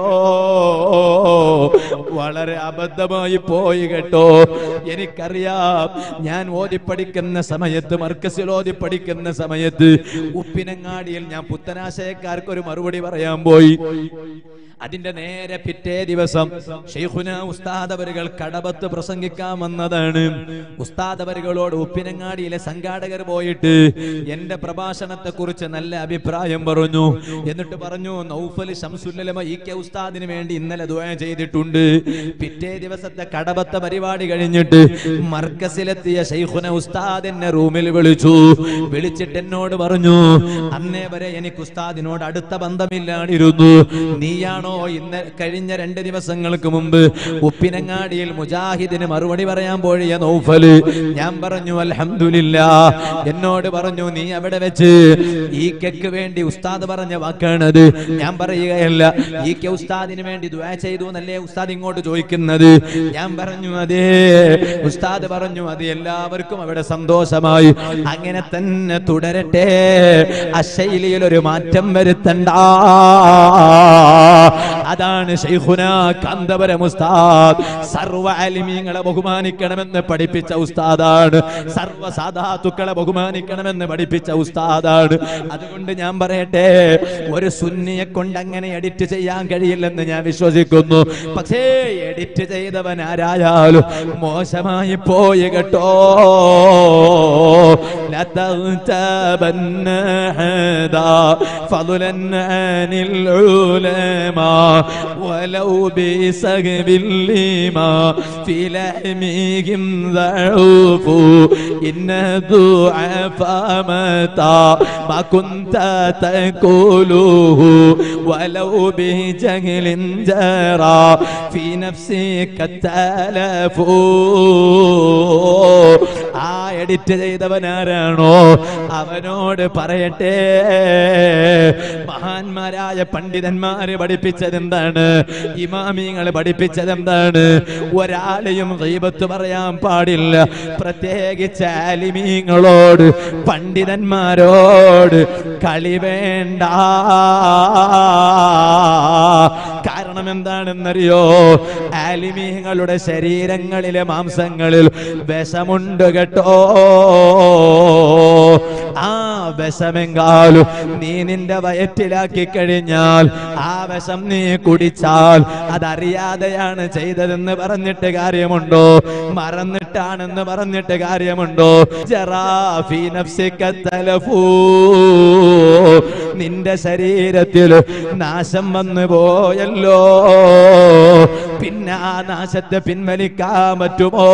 വളരെ അബദ്ധമായി പോയി കേട്ടോ എനിക്കറിയാം ഞാൻ ഓതിപ്പടിക്കുന്ന സമയത്ത് മർക്കസിൽ ഓതിപ്പടിക്കുന്ന സമയത്ത് ഉപ്പിനങ്ങാടിയിൽ ഞാൻ പുത്തനാശയക്കാർക്ക് ഒരു മറുപടി പറയാൻ പോയി അതിന്റെ നേരെ പിറ്റേ ദിവസം ഷെയ്ഖുന ഉസ്താദ് അവരുകൾ കടബത്ത് പ്രസംഗിക്കാൻ വന്നതാണ് ഉസ്താദ് അവരുകളോട് ഉപ്പിനങ്ങാടിയിലെ സംഘാടകർ പോയിട്ട് എന്റെ പ്രഭാഷണത്തെ കുറിച്ച് നല്ല അഭിപ്രായം പറഞ്ഞു എന്നിട്ട് പറഞ്ഞു നൗഫൽ ശംസുല്ലമ ഇ കെ ഉസ്താദിന് വേണ്ടി ഇന്നലെ ദുആ ചെയ്തിട്ടുണ്ട് പിറ്റേ ദിവസത്തെ കടബത്തെ പരിപാടി കഴിഞ്ഞിട്ട് മർക്കസിലെത്തിയ ഷെയ്ഖുന ഉസ്താദ് എന്നെ റൂമിൽ വിളിച്ചു വിളിച്ചിട്ട് എന്നോട് പറഞ്ഞു അന്നേ വരെ എനിക്ക് ഉസ്താദിനോട് അടുത്ത ബന്ധമില്ലാണ്ടിരുന്നു നീയാണോ ഇന്ന് കഴിഞ്ഞ രണ്ട് ദിവസങ്ങൾക്ക് മുമ്പ് ഉപ്പിനങ്ങാടിയിൽ മുജാഹിദിന് മറുപടി പറയാൻ പോഴിയ നൗഫല് ഞാൻ പറഞ്ഞു അൽഹംദുലില്ല എന്നോട് പറഞ്ഞു നീ അവിടെ വെച്ച് ഈ കെക്ക് വേണ്ടി ഉസ്താദ് പറഞ്ഞ വാക്കാണത് ഞാൻ പറയുകയല്ല ഈ കെ ഉസ്താദിന് വേണ്ടി ദുആ ചെയ്തു എന്നല്ലേ ഉസ്താദ് ഇങ്ങോട്ട് ചോദിക്കുന്നത് ഞാൻ പറഞ്ഞു അതേ ഉസ്താദ് പറഞ്ഞു അത് എല്ലാവർക്കും അവിടെ സന്തോഷമായി അങ്ങനെ തന്നെ തുടരട്ടെ ആ ശൈലിയിൽ ഒരു മാറ്റം വരുത്തണ്ട അതാണ് ശൈഖുന കാന്തപുരം ഉസ്താദ് സർവ അലിമീങ്ങളെ ബഹുമാനിക്കണമെന്ന് പഠിപ്പിച്ച ഉസ്താദാണ് സർവ സാധാത്തുക്കളെ ബഹുമാനിക്കണമെന്ന് പഠിപ്പിച്ച ഉസ്താദാണ് അതുകൊണ്ട് ഞാൻ പറയട്ടെ ഒരു സുന്നിയെ കൊണ്ട് അങ്ങനെ എഡിറ്റ് ചെയ്യാൻ കഴിയില്ലെന്ന് ഞാൻ വിശ്വസിക്കുന്നു പക്ഷേ എഡിറ്റ് ചെയ്തവൻ ആരായാലും മോശമായി പോയി കേട്ടോ لتغتابن هذا فضلا عن العلماء ولو بسهب لما في لحمهم ضعوف إن ضعفاء متى ما كنت تقوله ولو بجهل جرى في نفسك التلف ആ എഡിറ്റ് ചെയ്തവനാരാണോ അവനോട് പറയട്ടെ മഹാന്മാരായ പണ്ഡിതന്മാര് പഠിപ്പിച്ചത് എന്താണ് ഇമാമിങ്ങൾ പഠിപ്പിച്ചത് എന്താണ് ഒരാളെയും ഗീബത്ത് പറയാൻ പാടില്ല പ്രത്യേകിച്ച് ആലിമീങ്ങളോട് പണ്ഡിതന്മാരോട് കളി വേണ്ട കാരണം എന്താണെന്നറിയോ ആലിമീങ്ങളുടെ ശരീരങ്ങളിലെ മാംസങ്ങളിൽ വിഷമുണ്ട് കേട്ടോ ആ വിഷമെങ്കാലും നീ നിന്റെ വയറ്റിലാക്കി കഴിഞ്ഞാൽ ആ വിഷം നീ കുടിച്ചാൽ അതറിയാതെയാണ് ചെയ്തതെന്ന് പറഞ്ഞിട്ട് കാര്യമുണ്ടോ മറന്നിട്ടാണെന്ന് പറഞ്ഞിട്ട് കാര്യമുണ്ടോ ജറാഫി നഫ്സിക തലഫൂ നിന്റെ ശരീരത്തിൽ നാശം വന്നു പോയല്ലോ പിന്നെ ആ നാശത്തെ പിൻവലിക്കാൻ പറ്റുമോ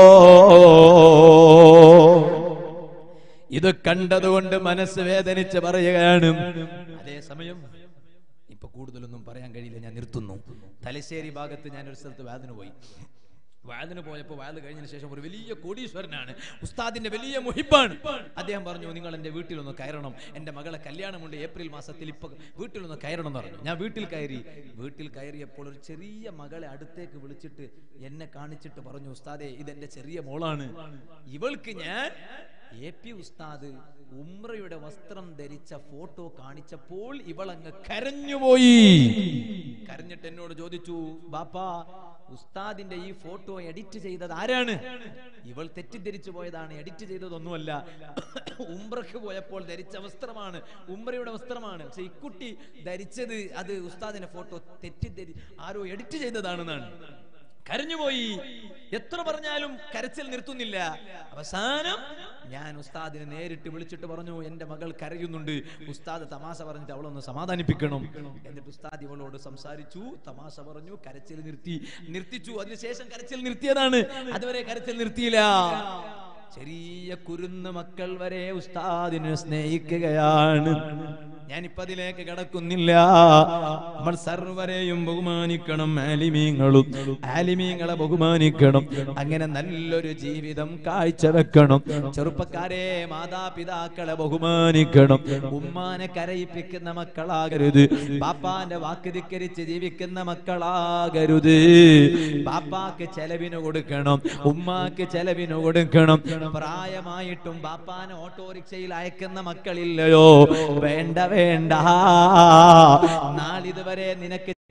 ഇത് കണ്ടതുകൊണ്ട് മനസ്സ് വേദനിച്ച് പറയുകയാണ് അതേസമയം ഇപ്പൊ കൂടുതലൊന്നും പറയാൻ കഴിയില്ല ഞാൻ നിർത്തുന്നു തലശ്ശേരി ഭാഗത്ത് ഞാൻ ഒരു സ്ഥലത്ത് വേദന പോയി വാതിന് പോയപ്പോൾ വാത് കഴിഞ്ഞതിന് ശേഷം ഒരു വലിയ കോടീശ്വരനാണ് ഉസ്താദിന്റെ വലിയ മുഹിബാണ് അദ്ദേഹം പറഞ്ഞു നിങ്ങൾ എന്റെ വീട്ടിലൊന്ന് കയറണം എന്റെ മകളെ കല്യാണമുണ്ട് ഏപ്രിൽ മാസത്തിൽ ഇപ്പൊ വീട്ടിലൊന്ന് കയറണം എന്ന് പറഞ്ഞു ഞാൻ വീട്ടിൽ കയറി വീട്ടിൽ കയറിയപ്പോൾ ഒരു ചെറിയ മകളെ അടുത്തേക്ക് വിളിച്ചിട്ട് എന്നെ കാണിച്ചിട്ട് പറഞ്ഞു ഉസ്താദെ ഇതെന്റെ ചെറിയ മോളാണ് ഇവൾക്ക് ഞാൻ എ പി ഉസ്താദ് ഉമ്രയുടെ വസ്ത്രം ധരിച്ച ഫോട്ടോ കാണിച്ചപ്പോൾ ഇവളങ്ങ് കരഞ്ഞുപോയി കരഞ്ഞിട്ട് എന്നോട് ചോദിച്ചു ബാപ്പാ ഉസ്താദിന്റെ ഈ ഫോട്ടോ എഡിറ്റ് ചെയ്തത് ആരാണ് ഇവൾ തെറ്റിദ്ധരിച്ചു പോയതാണ് എഡിറ്റ് ചെയ്തതൊന്നുമല്ല ഉംറക്ക് പോയപ്പോൾ ധരിച്ച വസ്ത്രമാണ് ഉംറയുടെ വസ്ത്രമാണ് പക്ഷെ ഇക്കുട്ടി ധരിച്ചത് അത് ഉസ്താദിന്റെ ഫോട്ടോ തെറ്റിദ്ധരി ആരോ എഡിറ്റ് ചെയ്തതാണെന്നാണ് കരഞ്ഞുപോയി എത്ര പറഞ്ഞാലും കരച്ചിൽ നിർത്തുന്നില്ല അവസാനം ഞാൻ ഉസ്താദിനെ നേരിട്ട് വിളിച്ചിട്ട് പറഞ്ഞു എന്റെ മകൾ കരയുന്നുണ്ട് ഉസ്താദ് തമാശ പറഞ്ഞിട്ട് അവളൊന്ന് സമാധാനിപ്പിക്കണം എന്നിട്ട് ഉസ്താദ് ഇവളോട് സംസാരിച്ചു തമാശ പറഞ്ഞു കരച്ചിൽ നിർത്തി നിർത്തിച്ചു അതിനുശേഷം കരച്ചിൽ നിർത്തിയതാണ് അതുവരെ കരച്ചിൽ നിർത്തിയില്ല ചെറിയ കുരുന്ന് മക്കൾ വരെ ഉസ്താദിനെ സ്നേഹിക്കുകയാണ് ഞാനിപ്പോ അതിലേക്ക് കടക്കുന്നില്ല നമ്മൾ സർവരെയും ബഹുമാനിക്കണം ആലിമീങ്ങളും ആലിമീങ്ങളെ ബഹുമാനിക്കണം അങ്ങനെ നല്ലൊരു ജീവിതം കാഴ്ചവെക്കണം ചെറുപ്പക്കാരെ മാതാപിതാക്കളെ ബഹുമാനിക്കണം ഉമ്മാനെ കരയിപ്പിക്കുന്ന മക്കളാകരുത് ബാപ്പാന്റെ വാക്ക് ധിക്കരിച്ച് ജീവിക്കുന്ന മക്കളാകരുത് ബാപ്പാക്ക് ചെലവിന് കൊടുക്കണം ഉമ്മാക്ക് ചെലവിന് കൊടുക്കണം പ്രായമായിട്ടും ബാപ്പാനെ ഓട്ടോറിക്ഷയിൽ അയക്കുന്ന മക്കളില്ലയോ വേണ്ട വേണ്ട നാളിതുവരെ നിനക്ക്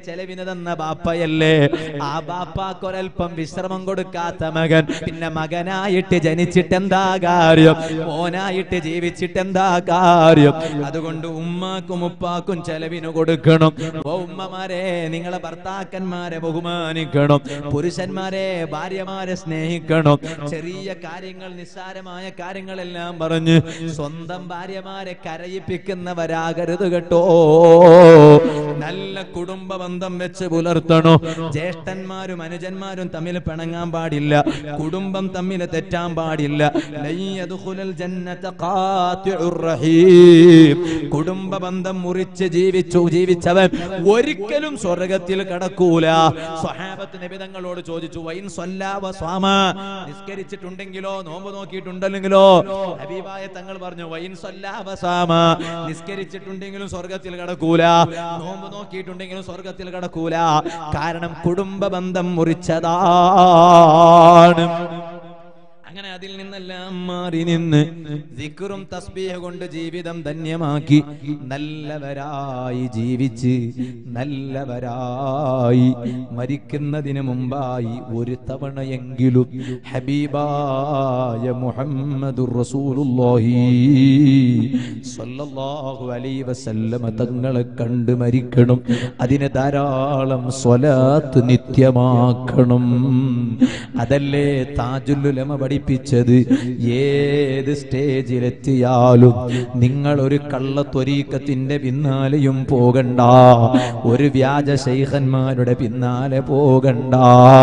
ചെലവിന് തന്ന ബാപ്പയല്ലേ ആ ബാപ്പാക്കൊരൽപ്പം വിശ്രമം കൊടുക്കാത്ത മകൻ പിന്നെ മകനായിട്ട് ജനിച്ചിട്ട് എന്താ കാര്യം മോനായിട്ട് ജീവിച്ചിട്ട് എന്താ കാര്യം അതുകൊണ്ട് ഉമ്മാക്കും ഉപ്പാക്കും ചെലവിന് കൊടുക്കണം ഓ ഉമ്മമാരെ നിങ്ങളെ ഭർത്താക്കന്മാരെ ബഹുമാനിക്കണം പുരുഷന്മാരെ ഭാര്യമാരെ സ്നേഹിക്കണം ചെറിയ കാര്യങ്ങൾ നിസ്സാരമായ കാര്യങ്ങളെല്ലാം പറഞ്ഞ് സ്വന്തം ഭാര്യമാരെ കരയിപ്പിക്കുന്നവരാകരുത് കേട്ടോ നല്ല കുടുംബ ബന്ധം വെച്ച് പുലർത്തണോ ജ്യേഷ്ഠന്മാരും അനുജന്മാരും തമ്മിൽ പിണങ്ങാൻ പാടില്ല കുടുംബം തമ്മിൽ തെറ്റാൻ പാടില്ല ലൻ യദ്ഖുലൽ ജന്നത ഖാത്തിഉർ റഹീം. കുടുംബ ബന്ധം മുറിച്ച് ജീവിച്ചു ജീവിച്ചവൻ ഒരിക്കലും സ്വർഗത്തിൽ കടക്കൂല സ്വഹാബത്ത് നബിതങ്ങളോട് ചോദിച്ചു വൈൻ സ്വല്ലാവ സ്വാമ നിസ്കരിച്ചിട്ടുണ്ടെങ്കിലോ നോമ്പ് നോക്കിയിട്ടുണ്ടെങ്കിലോ ഹബീബായ തങ്ങൾ പറഞ്ഞു വൈൻ സ്വല്ലാവ സ്വാമ നിസ്കരിച്ചിട്ടുണ്ടെങ്കിലും സ്വർഗത്തിൽ കടക്കൂല നോമ്പ് നോക്കിയിട്ടുണ്ടെങ്കിലും സ്വർഗത്തിൽ കടക്കൂല കാരണം കുടുംബ ബന്ധം മുറിച്ചതാണ് അങ്ങനെ അതിൽ നിന്നെല്ലാം മാറി നിന്ന് ദിക്റും തസ്ബീഹ് കൊണ്ട് ജീവിതം ധന്യമാക്കി നല്ലവരായി ജീവിച്ച് നല്ലവരായി മരിക്കുന്നതിന് മുമ്പായി ഒരു തവണയെങ്കിലും ഹബീബായ മുഹമ്മദുർ റസൂലുള്ളാഹി സ്വല്ലല്ലാഹു അലൈഹി വസല്ലമ തങ്ങളെ കണ്ട് മരിക്കണം അതിന് ധാരാളം സ്വലാത്ത് നിത്യമാക്കണം അതല്ലേ താജുല്ലുലമ പഠിപ്പിച്ചത് ഏത് സ്റ്റേജിലെത്തിയാലും നിങ്ങൾ ഒരു കള്ളത്തൊരീക്കത്തിന്റെ പിന്നാലെയും പോകണ്ട ഒരു വ്യാജ ശൈഖന്മാരുടെ പിന്നാലെ പോകണ്ട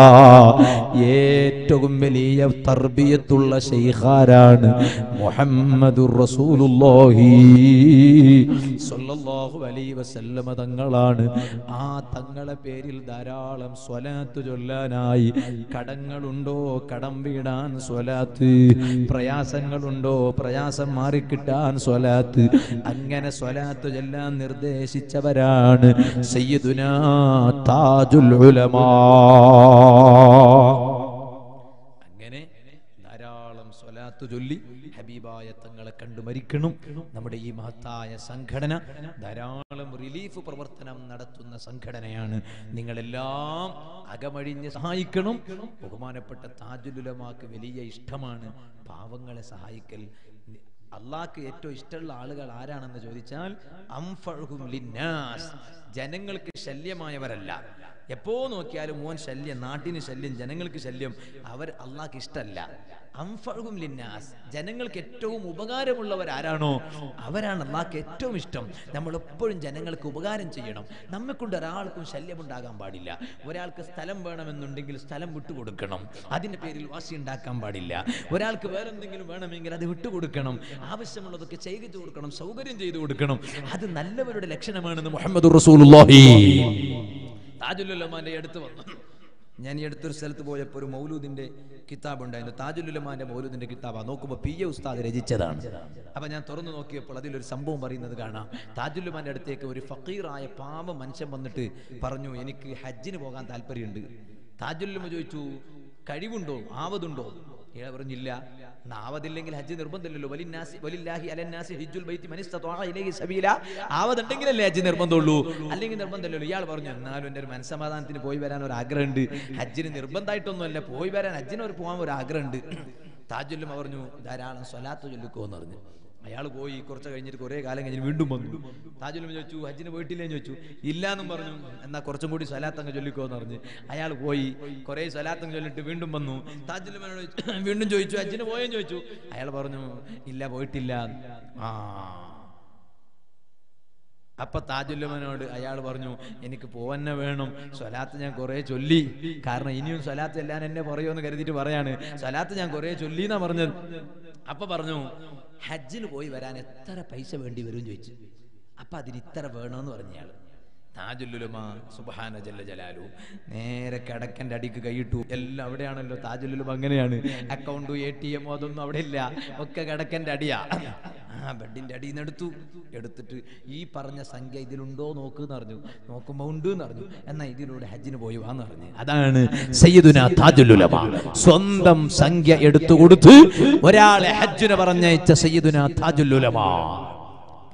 ഏറ്റവും വലിയ തർബിയത്തുള്ള ശൈഖാരാണ് മുഹമ്മദുർ റസൂലുള്ളാഹി സ്വല്ലല്ലാഹു അലൈഹി വസല്ലമ തങ്ങളാണ് ആ തങ്ങളെ പേരിൽ ധാരാളം സ്വലാത്ത് ചൊല്ലാനായി കടങ്ങളുണ്ടോ കടം വീടാൻ സ്വലാത്ത് പ്രയാസങ്ങളുണ്ടോ പ്രയാസം മാറിക്കിട്ടാൻ സ്വലാത്ത് അങ്ങനെ സ്വലാത്ത് ചൊല്ലാൻ നിർദ്ദേശിച്ചവരാണ് സയ്യിദുനാ താജുൽ ഉലമാ അങ്ങനെ ധാരാളം സ്വലാത്ത് ചൊല്ലി ഹബീബായ തങ്ങളെ കണ്ടു മരിക്കണം നമ്മുടെ ഈ മഹത്തായ സംഘടന ധാരാളം റിലീഫ് പ്രവർത്തനം നടത്തുന്ന സംഘടനയാണ് നിങ്ങളെല്ലാം അകമഴിഞ്ഞ് സഹായിക്കണം ബഹുമാനപ്പെട്ട താജുലുലമാക്ക് വലിയ ഇഷ്ടമാണ് പാവങ്ങളെ സഹായിക്കൽ അള്ളാഹ്ക്ക് ഏറ്റവും ഇഷ്ടമുള്ള ആളുകൾ ആരാണെന്ന് ചോദിച്ചാൽ അംഫഉഹും ലിന്നാസ് ജനങ്ങൾക്ക് ശല്യമായവരല്ല എപ്പോ നോക്കിയാലും മോൻ ശല്യം നാട്ടിന് ശല്യം ജനങ്ങൾക്ക് ശല്യം അവർ അള്ളാഹ്ക്ക് ഇഷ്ടമല്ല അംഫഉഹും ലിന്നാസ് ജനങ്ങൾക്ക് ഏറ്റവും ഉപകാരമുള്ളവർ ആരാണോ അവരാണ് അള്ളാഹ്ക്ക് ഏറ്റവും ഇഷ്ടം നമ്മൾ എപ്പോഴും ജനങ്ങൾക്ക് ഉപകാരം ചെയ്യണം നമ്മെ കൊണ്ട് ഒരാൾക്കും ശല്യമുണ്ടാകാൻ പാടില്ല ഒരാൾക്ക് സ്ഥലം വേണമെന്നുണ്ടെങ്കിൽ സ്ഥലം വിട്ടുകൊടുക്കണം അതിന്റെ പേരിൽ വാശി ഉണ്ടാക്കാൻ പാടില്ല ഒരാൾക്ക് വേറെന്തെങ്കിലും വേണമെങ്കിൽ അത് വിട്ടുകൊടുക്കണം ആവശ്യമുള്ളതൊക്കെ ചെയ്തു കൊടുക്കണം സൗകര്യം ചെയ്തു കൊടുക്കണം അത് നല്ലവരുടെ ലക്ഷണമാണെന്ന് മുഹമ്മദ് റസൂലുള്ളാഹി താജുലുലമാന്റെ അടുത്ത് വന്നു ഞാൻ ഈ അടുത്തൊരു സ്ഥലത്ത് പോയപ്പോൾ ഒരു മൗലൂദിന്റെ കിതാബ് ഉണ്ടായിരുന്നു താജുലുലമാന്റെ മൗലൂദിന്റെ കിതാബാ നോക്കുമ്പോൾ പി എ ഉസ്താദ് രചിച്ചതാണ് അപ്പൊ ഞാൻ തുറന്നു നോക്കിയപ്പോൾ അതിലൊരു സംഭവം പറയുന്നത് കാണാം താജുലുമാന്റെ അടുത്തേക്ക് ഒരു ഫക്കീറായ പാവ മനുഷ്യൻ വന്നിട്ട് പറഞ്ഞു എനിക്ക് ഹജ്ജിന് പോകാൻ താല്പര്യമുണ്ട് താജുലുമ ചോദിച്ചു കഴിവുണ്ടോ ആവതുണ്ടോ ഇയാൾ പറഞ്ഞില്ല ആവതില്ലെങ്കിൽ ഹജ്ജ് നിർബന്ധമില്ലല്ലോ വലിന്നാസി വലില്ലാഹി അലന്നാസി ഹിജ്ജുൽ ബൈത്തി മനിസ്തത്വാ ഇലൈഹി സബീല ആവതുണ്ടെങ്കിലല്ലേ ഹജ്ജ് നിർബന്ധമുള്ളൂ അല്ലെങ്കിൽ നിർബന്ധമില്ലല്ലോ ഇയാൾ പറഞ്ഞു എന്നാലും എൻ്റെ ഒരു മനസ്സമാധാനത്തിന് പോയി വരാൻ ഒരു ആഗ്രഹമുണ്ട് ഹജ്ജിന് നിർബന്ധമായിട്ടൊന്നുമല്ല പോയി വരാൻ ഹജ്ജിന് ഒരു പോകാൻ ഒരു ആഗ്രഹമുണ്ട് താജുല്ലുമ പറഞ്ഞു ധാരാളം സ്വലാത്ത് ചൊല്ലിക്കോ എന്ന് പറഞ്ഞു അയാൾ പോയി കുറച്ച് കഴിഞ്ഞിട്ട് കുറേ കാലം കഴിഞ്ഞിട്ട് വീണ്ടും വന്നു താജുലും ചോദിച്ചു ഹജ്ജിന് പോയിട്ടില്ലേന്ന് ചോദിച്ചു ഇല്ല എന്നും പറഞ്ഞു എന്നാ കുറച്ചും കൂടി സ്വലാത്തങ്ങ് ചൊല്ലിക്കോ എന്ന് പറഞ്ഞ് അയാൾ പോയി കുറേ സ്വലാത്തങ്ങ് ചൊല്ലിട്ട് വീണ്ടും വന്നു താജുലുമനോട് വീണ്ടും ചോദിച്ചു ഹജ്ജിന് പോയെന്ന് ചോദിച്ചു അയാൾ പറഞ്ഞു ഇല്ല പോയിട്ടില്ല ആ അപ്പൊ താജുല്ലുമനോട് അയാൾ പറഞ്ഞു എനിക്ക് പോവന്നെ വേണം സ്വലാത്ത് ഞാൻ കുറെ ചൊല്ലി കാരണം ഇനിയും സ്വലാത്ത് എല്ലാം എന്നെ പറയുമെന്ന് കരുതിയിട്ട് പറയാണ് സ്വലാത്ത് ഞാൻ കുറെ ചൊല്ലി എന്നാ പറഞ്ഞത് അപ്പൊ പറഞ്ഞു ഹജ്ജിന് പോയി വരാൻ എത്ര പൈസ വേണ്ടി വരും ചോദിച്ചു അപ്പൊ അതിന് ഇത്ര വേണമെന്ന് പറഞ്ഞയാള് താജുല്ലുലുമ സുബാന ജല്ല ജലാലു നേരെ കിടക്കൻ്റെ അടിക്ക് കൈയിട്ടു എല്ലാം അവിടെയാണല്ലോ താജുല്ലുലുമ അങ്ങനെയാണ് അക്കൗണ്ടും എ ടി എമ്മോ അതൊന്നും അവിടെ ഇല്ല ഒക്കെ കിടക്കൻ്റെ അടിയാ ആ ബെഡിന്റെ അടിയിൽ നിന്ന് എടുത്തു എടുത്തിട്ട് ഈ പറഞ്ഞ സംഖ്യ ഇതിലുണ്ടോ നോക്ക് എന്ന് പറഞ്ഞു നോക്കുമ്പോ ഉണ്ട് എന്ന് പറഞ്ഞു എന്നാ ഇതിലൂടെ ഹജ്ജിന് പോയി വാന്ന് പറഞ്ഞു അതാണ് സയ്യിദുന താജുലുലമ സ്വന്തം സംഖ്യ എടുത്തു കൊടുത്ത് ഒരാളെ ഹജ്ജിന് പറഞ്ഞയച്ച സയ്യിദുന താജുലുലമ പാവങ്ങളെ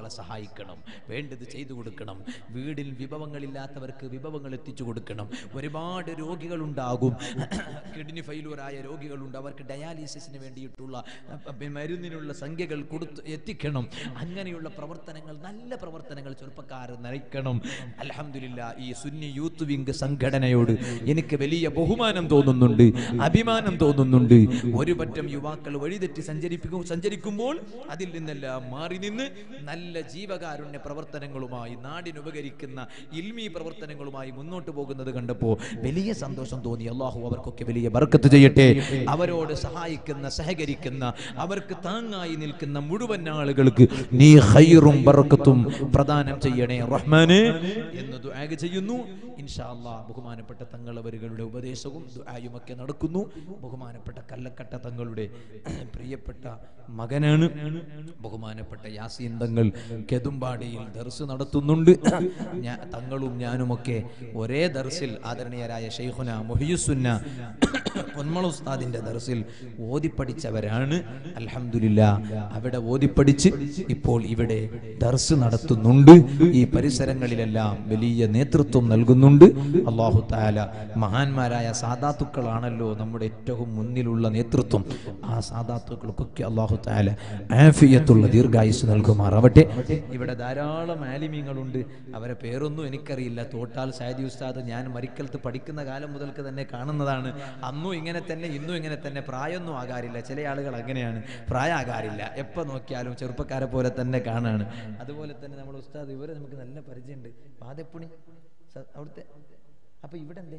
പാവങ്ങളെ സഹായിക്കണം വേണ്ടത് ചെയ്തു കൊടുക്കണം വീടിൽ വിഭവങ്ങളില്ലാത്തവർക്ക് വിഭവങ്ങൾ എത്തിച്ചു കൊടുക്കണം ഒരുപാട് രോഗികളുണ്ടാകും കിഡ്നി ഫെയിലൂറായ രോഗികളുണ്ട് അവർക്ക് ഡയാലിസിസിന് വേണ്ടിയിട്ടുള്ള അഹ്, പിന്നെ മരുന്നിനുള്ള സംഖ്യകൾ കൊടുത്ത് എത്തിക്കണം അങ്ങനെയുള്ള പ്രവർത്തനങ്ങൾ നല്ല പ്രവർത്തനങ്ങൾ ചെറുപ്പക്കാർ നയിക്കണം അലഹമില്ല ഈ സുന്നി യൂത്ത് വിംഗ് സംഘടനയോട് എനിക്ക് വലിയ ബഹുമാനം തോന്നുന്നുണ്ട് അഭിമാനം തോന്നുന്നുണ്ട് ഒരു പറ്റം യുവാക്കൾ വഴിതെറ്റി സഞ്ചരിപ്പിക്കും സഞ്ചരിക്കുമ്പോൾ അതിൽ നിന്നെല്ലാം മാറി നിന്ന് നല്ല ജീവകാരുണ്യ പ്രവർത്തനങ്ങളുമായി നാടിനുപകരിക്കുന്ന ഇൽമി പ്രവർത്തനങ്ങളുമായി മുന്നോട്ട് പോകുന്നത് കണ്ടപ്പോൾ വലിയ സന്തോഷം തോന്നി അള്ളാഹു അവർക്കൊക്കെ വലിയ ബർക്കത്ത് ചെയ്യട്ടെ അവരോട് സഹായിക്കുന്ന സഹകരിക്കുന്ന അവർക്ക് താങ്ങായി നിൽക്കുന്ന മുഴുവൻ ആളുകൾക്ക് നീ ഹൈറും ബർക്കത്തും പ്രദാനം ചെയ്യണേ റഹ്മാനെ എന്ന് ദുആ ചെയ്യുന്നു ഇൻഷാ അല്ലാ ബഹുമാനപ്പെട്ട തങ്ങളവരുകളുടെ ഉപദേശവും ദുആയും ഒക്കെ നടക്കുന്നു ബഹുമാനപ്പെട്ട കല്ലക്കട്ട തങ്ങളുടെ പ്രിയപ്പെട്ട മകനാണ് ബഹുമാനപ്പെട്ട യാസീൻ തങ്ങൾ കെതുമ്പാടിയിൽ ദർസ് നടത്തുന്നുണ്ട് ഞാ- തങ്ങളും ഞാനുമൊക്കെ ഒരേ ദർസിൽ ആദരണീയരായ ഷെയ്ഖുന മുഹിയുസുന്ന പൊന്മള ഉസ്താദിന്റെ ദർസിൽ ഓതിപ്പടിച്ചവരാണ് അൽഹംദുലില്ല അവിടെ ഓതിപ്പടിച്ച് ഇപ്പോൾ ഇവിടെ ദർസ് നടത്തുന്നുണ്ട് ഈ പരിസരങ്ങളിലെല്ലാം വലിയ നേതൃത്വം നൽകുന്നുണ്ട് അള്ളാഹു താല മഹാന്മാരായ സാധാത്തുക്കളാണല്ലോ നമ്മുടെ ഏറ്റവും മുന്നിലുള്ള നേതൃത്വം ആ സാധാത്തുക്കൾക്കൊക്കെ അള്ളാഹു താല ആഫിയത്തുള്ള ദീർഘായുസ് നൽകുമാറാവട്ടെ ഇവിടെ ധാരാളം ആലിമീങ്ങളുണ്ട് അവരെ പേരൊന്നും എനിക്കറിയില്ല തോട്ടാൽ സാദി ഉസ്താദ് ഞാൻ മരിക്കലത്ത് പഠിക്കുന്ന കാലം മുതൽക്ക് തന്നെ കാണുന്നതാണ് അന്നും ഇങ്ങനെ തന്നെ ഇന്നും ഇങ്ങനെ തന്നെ പ്രായമൊന്നും ആകാറില്ല ചില ആളുകൾ അങ്ങനെയാണ് പ്രായമാകാറില്ല എപ്പോൾ നോക്കിയാലും ചെറുപ്പക്കാരെ പോലെ തന്നെ കാണാണ് അതുപോലെ തന്നെ നമ്മൾ ഉസ്താദ് ഇവരെ നമുക്ക് നല്ല പരിചയമുണ്ട് പാതപ്പുണി സ- അവിടുത്തെ അപ്പൊ ഇവിടെ എന്തേ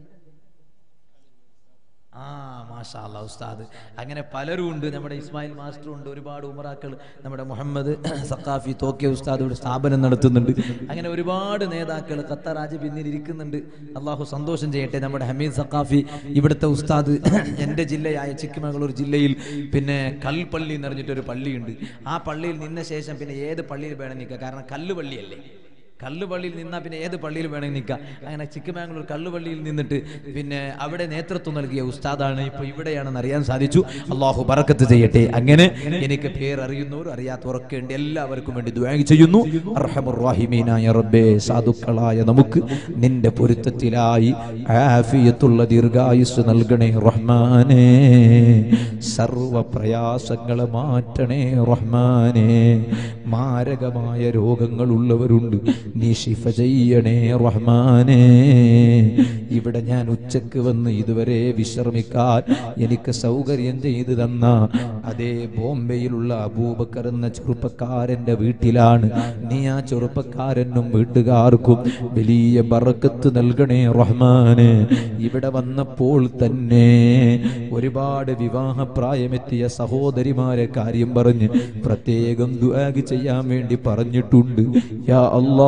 ആ മാഷാ അല്ലാ ഉസ്താദ് അങ്ങനെ പലരും ഉണ്ട് നമ്മുടെ ഇസ്മായിൽ മാസ്റ്റർ ഉണ്ട് ഒരുപാട് ഉമറാക്കൾ നമ്മുടെ മുഹമ്മദ് സക്കാഫി തോക്കിയ ഉസ്താദ് ഇവിടെ സ്ഥാപനം നടത്തുന്നുണ്ട് അങ്ങനെ ഒരുപാട് നേതാക്കൾ ഖത്തറാജ് പിന്നിൽ ഇരിക്കുന്നുണ്ട് അള്ളാഹു സന്തോഷം ചെയ്യട്ടെ നമ്മുടെ ഹമീദ് സക്കാഫി ഇവിടുത്തെ ഉസ്താദ് എൻ്റെ ജില്ലയായ ചിಕ್ಕമംഗളൂർ ജില്ലയിൽ പിന്നെ കൽപ്പള്ളി എന്ന് പറഞ്ഞിട്ടൊരു പള്ളിയുണ്ട് ആ പള്ളിയിൽ നിന്ന ശേഷം പിന്നെ ഏത് പള്ളിയിൽ വേണം നിൽക്കുക കാരണം കല്ല് പള്ളിയല്ലേ കല്ലുപള്ളിയിൽ നിന്നാൽ പിന്നെ ഏത് പള്ളിയിൽ വേണമെങ്കിൽ നിൽക്കാം അങ്ങനെ ചിಕ್ಕമംഗളൂർ കല്ലുപള്ളിയിൽ നിന്നിട്ട് പിന്നെ അവിടെ നേതൃത്വം നൽകിയ ഉസ്താദാണ് ഇപ്പൊ ഇവിടെയാണെന്ന് അറിയാൻ സാധിച്ചു അള്ളാഹു ബറക്കത്ത് ചെയ്യട്ടെ അങ്ങനെ എനിക്ക് പേരറിയുന്നവർ അറിയാത്തവരൊക്കെ ഉണ്ട് എല്ലാവർക്കും വേണ്ടി ദുആ ചെയ്യുന്നു അർഹമുറാഹിമീനായ റബ്ബേ സാധുക്കളായ നമുക്ക് നിന്റെ പൊരുത്തത്തിലായി ആഫിയത്തുള്ള ദീർഘായുസ് നൽകണേ റഹ്മാനേ സർവ പ്രയാസങ്ങളെ മാറ്റണേ റഹ്മാനേ മാരകമായ രോഗങ്ങളുള്ളവരുണ്ട് നീ ശിഫ ചെയ്യണേ റഹ്മാനേ ഇവിടെ ഞാൻ ഉച്ചക്ക് വന്ന് ഇതുവരെ വിശ്രമിക്കാൻ എനിക്ക് സൗകര്യം ചെയ്തു തന്ന അതേ ബോംബെയിലുള്ള അബൂബക്കർ എന്ന ചെറുപ്പക്കാരന്റെ വീട്ടിലാണ് നീ ആ ചെറുപ്പക്കാരനും വീട്ടുകാർക്കും വലിയ ബറക്കത്ത് നൽകണേ റഹ്മാന് ഇവിടെ വന്നപ്പോൾ തന്നെ ഒരുപാട് വിവാഹപ്രായമെത്തിയ സഹോദരിമാരെ കാര്യം പറഞ്ഞ് പ്രത്യേകം ദുആഗ് ചെയ്യാൻ വേണ്ടി പറഞ്ഞിട്ടുണ്ട് യാ അല്ലാ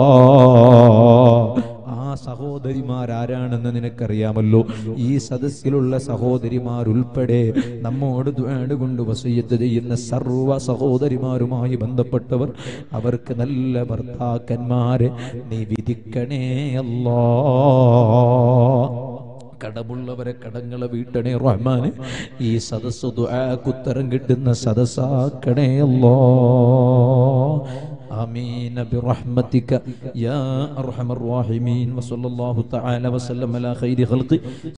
ആ സഹോദരിമാരാരാണെന്ന് നിനക്കറിയാമല്ലോ ഈ സദസ്സിലുള്ള സഹോദരിമാരുൾപ്പെടെ നമ്മോട് ദ്വാട് കൊണ്ട് വസയ്യത്ത് ചെയ്യുന്ന സർവ്വ സഹോദരിമാരുമായി ബന്ധപ്പെട്ടവർ അവർക്ക് നല്ല ഭർത്താക്കന്മാരെ നീ വിധിക്കണേ അല്ലാ കടമുള്ളവരെ കടങ്ങളെ വീട്ടണേ റഹ്മാന് ഈ സദസ് ദുആക്കുത്തരം കിട്ടുന്ന സദസ്സാക്കണേ അല്ലോ آمين برحمتك يا أرحم الراحمين وصلى الله تعالى وسلم على خير خلقه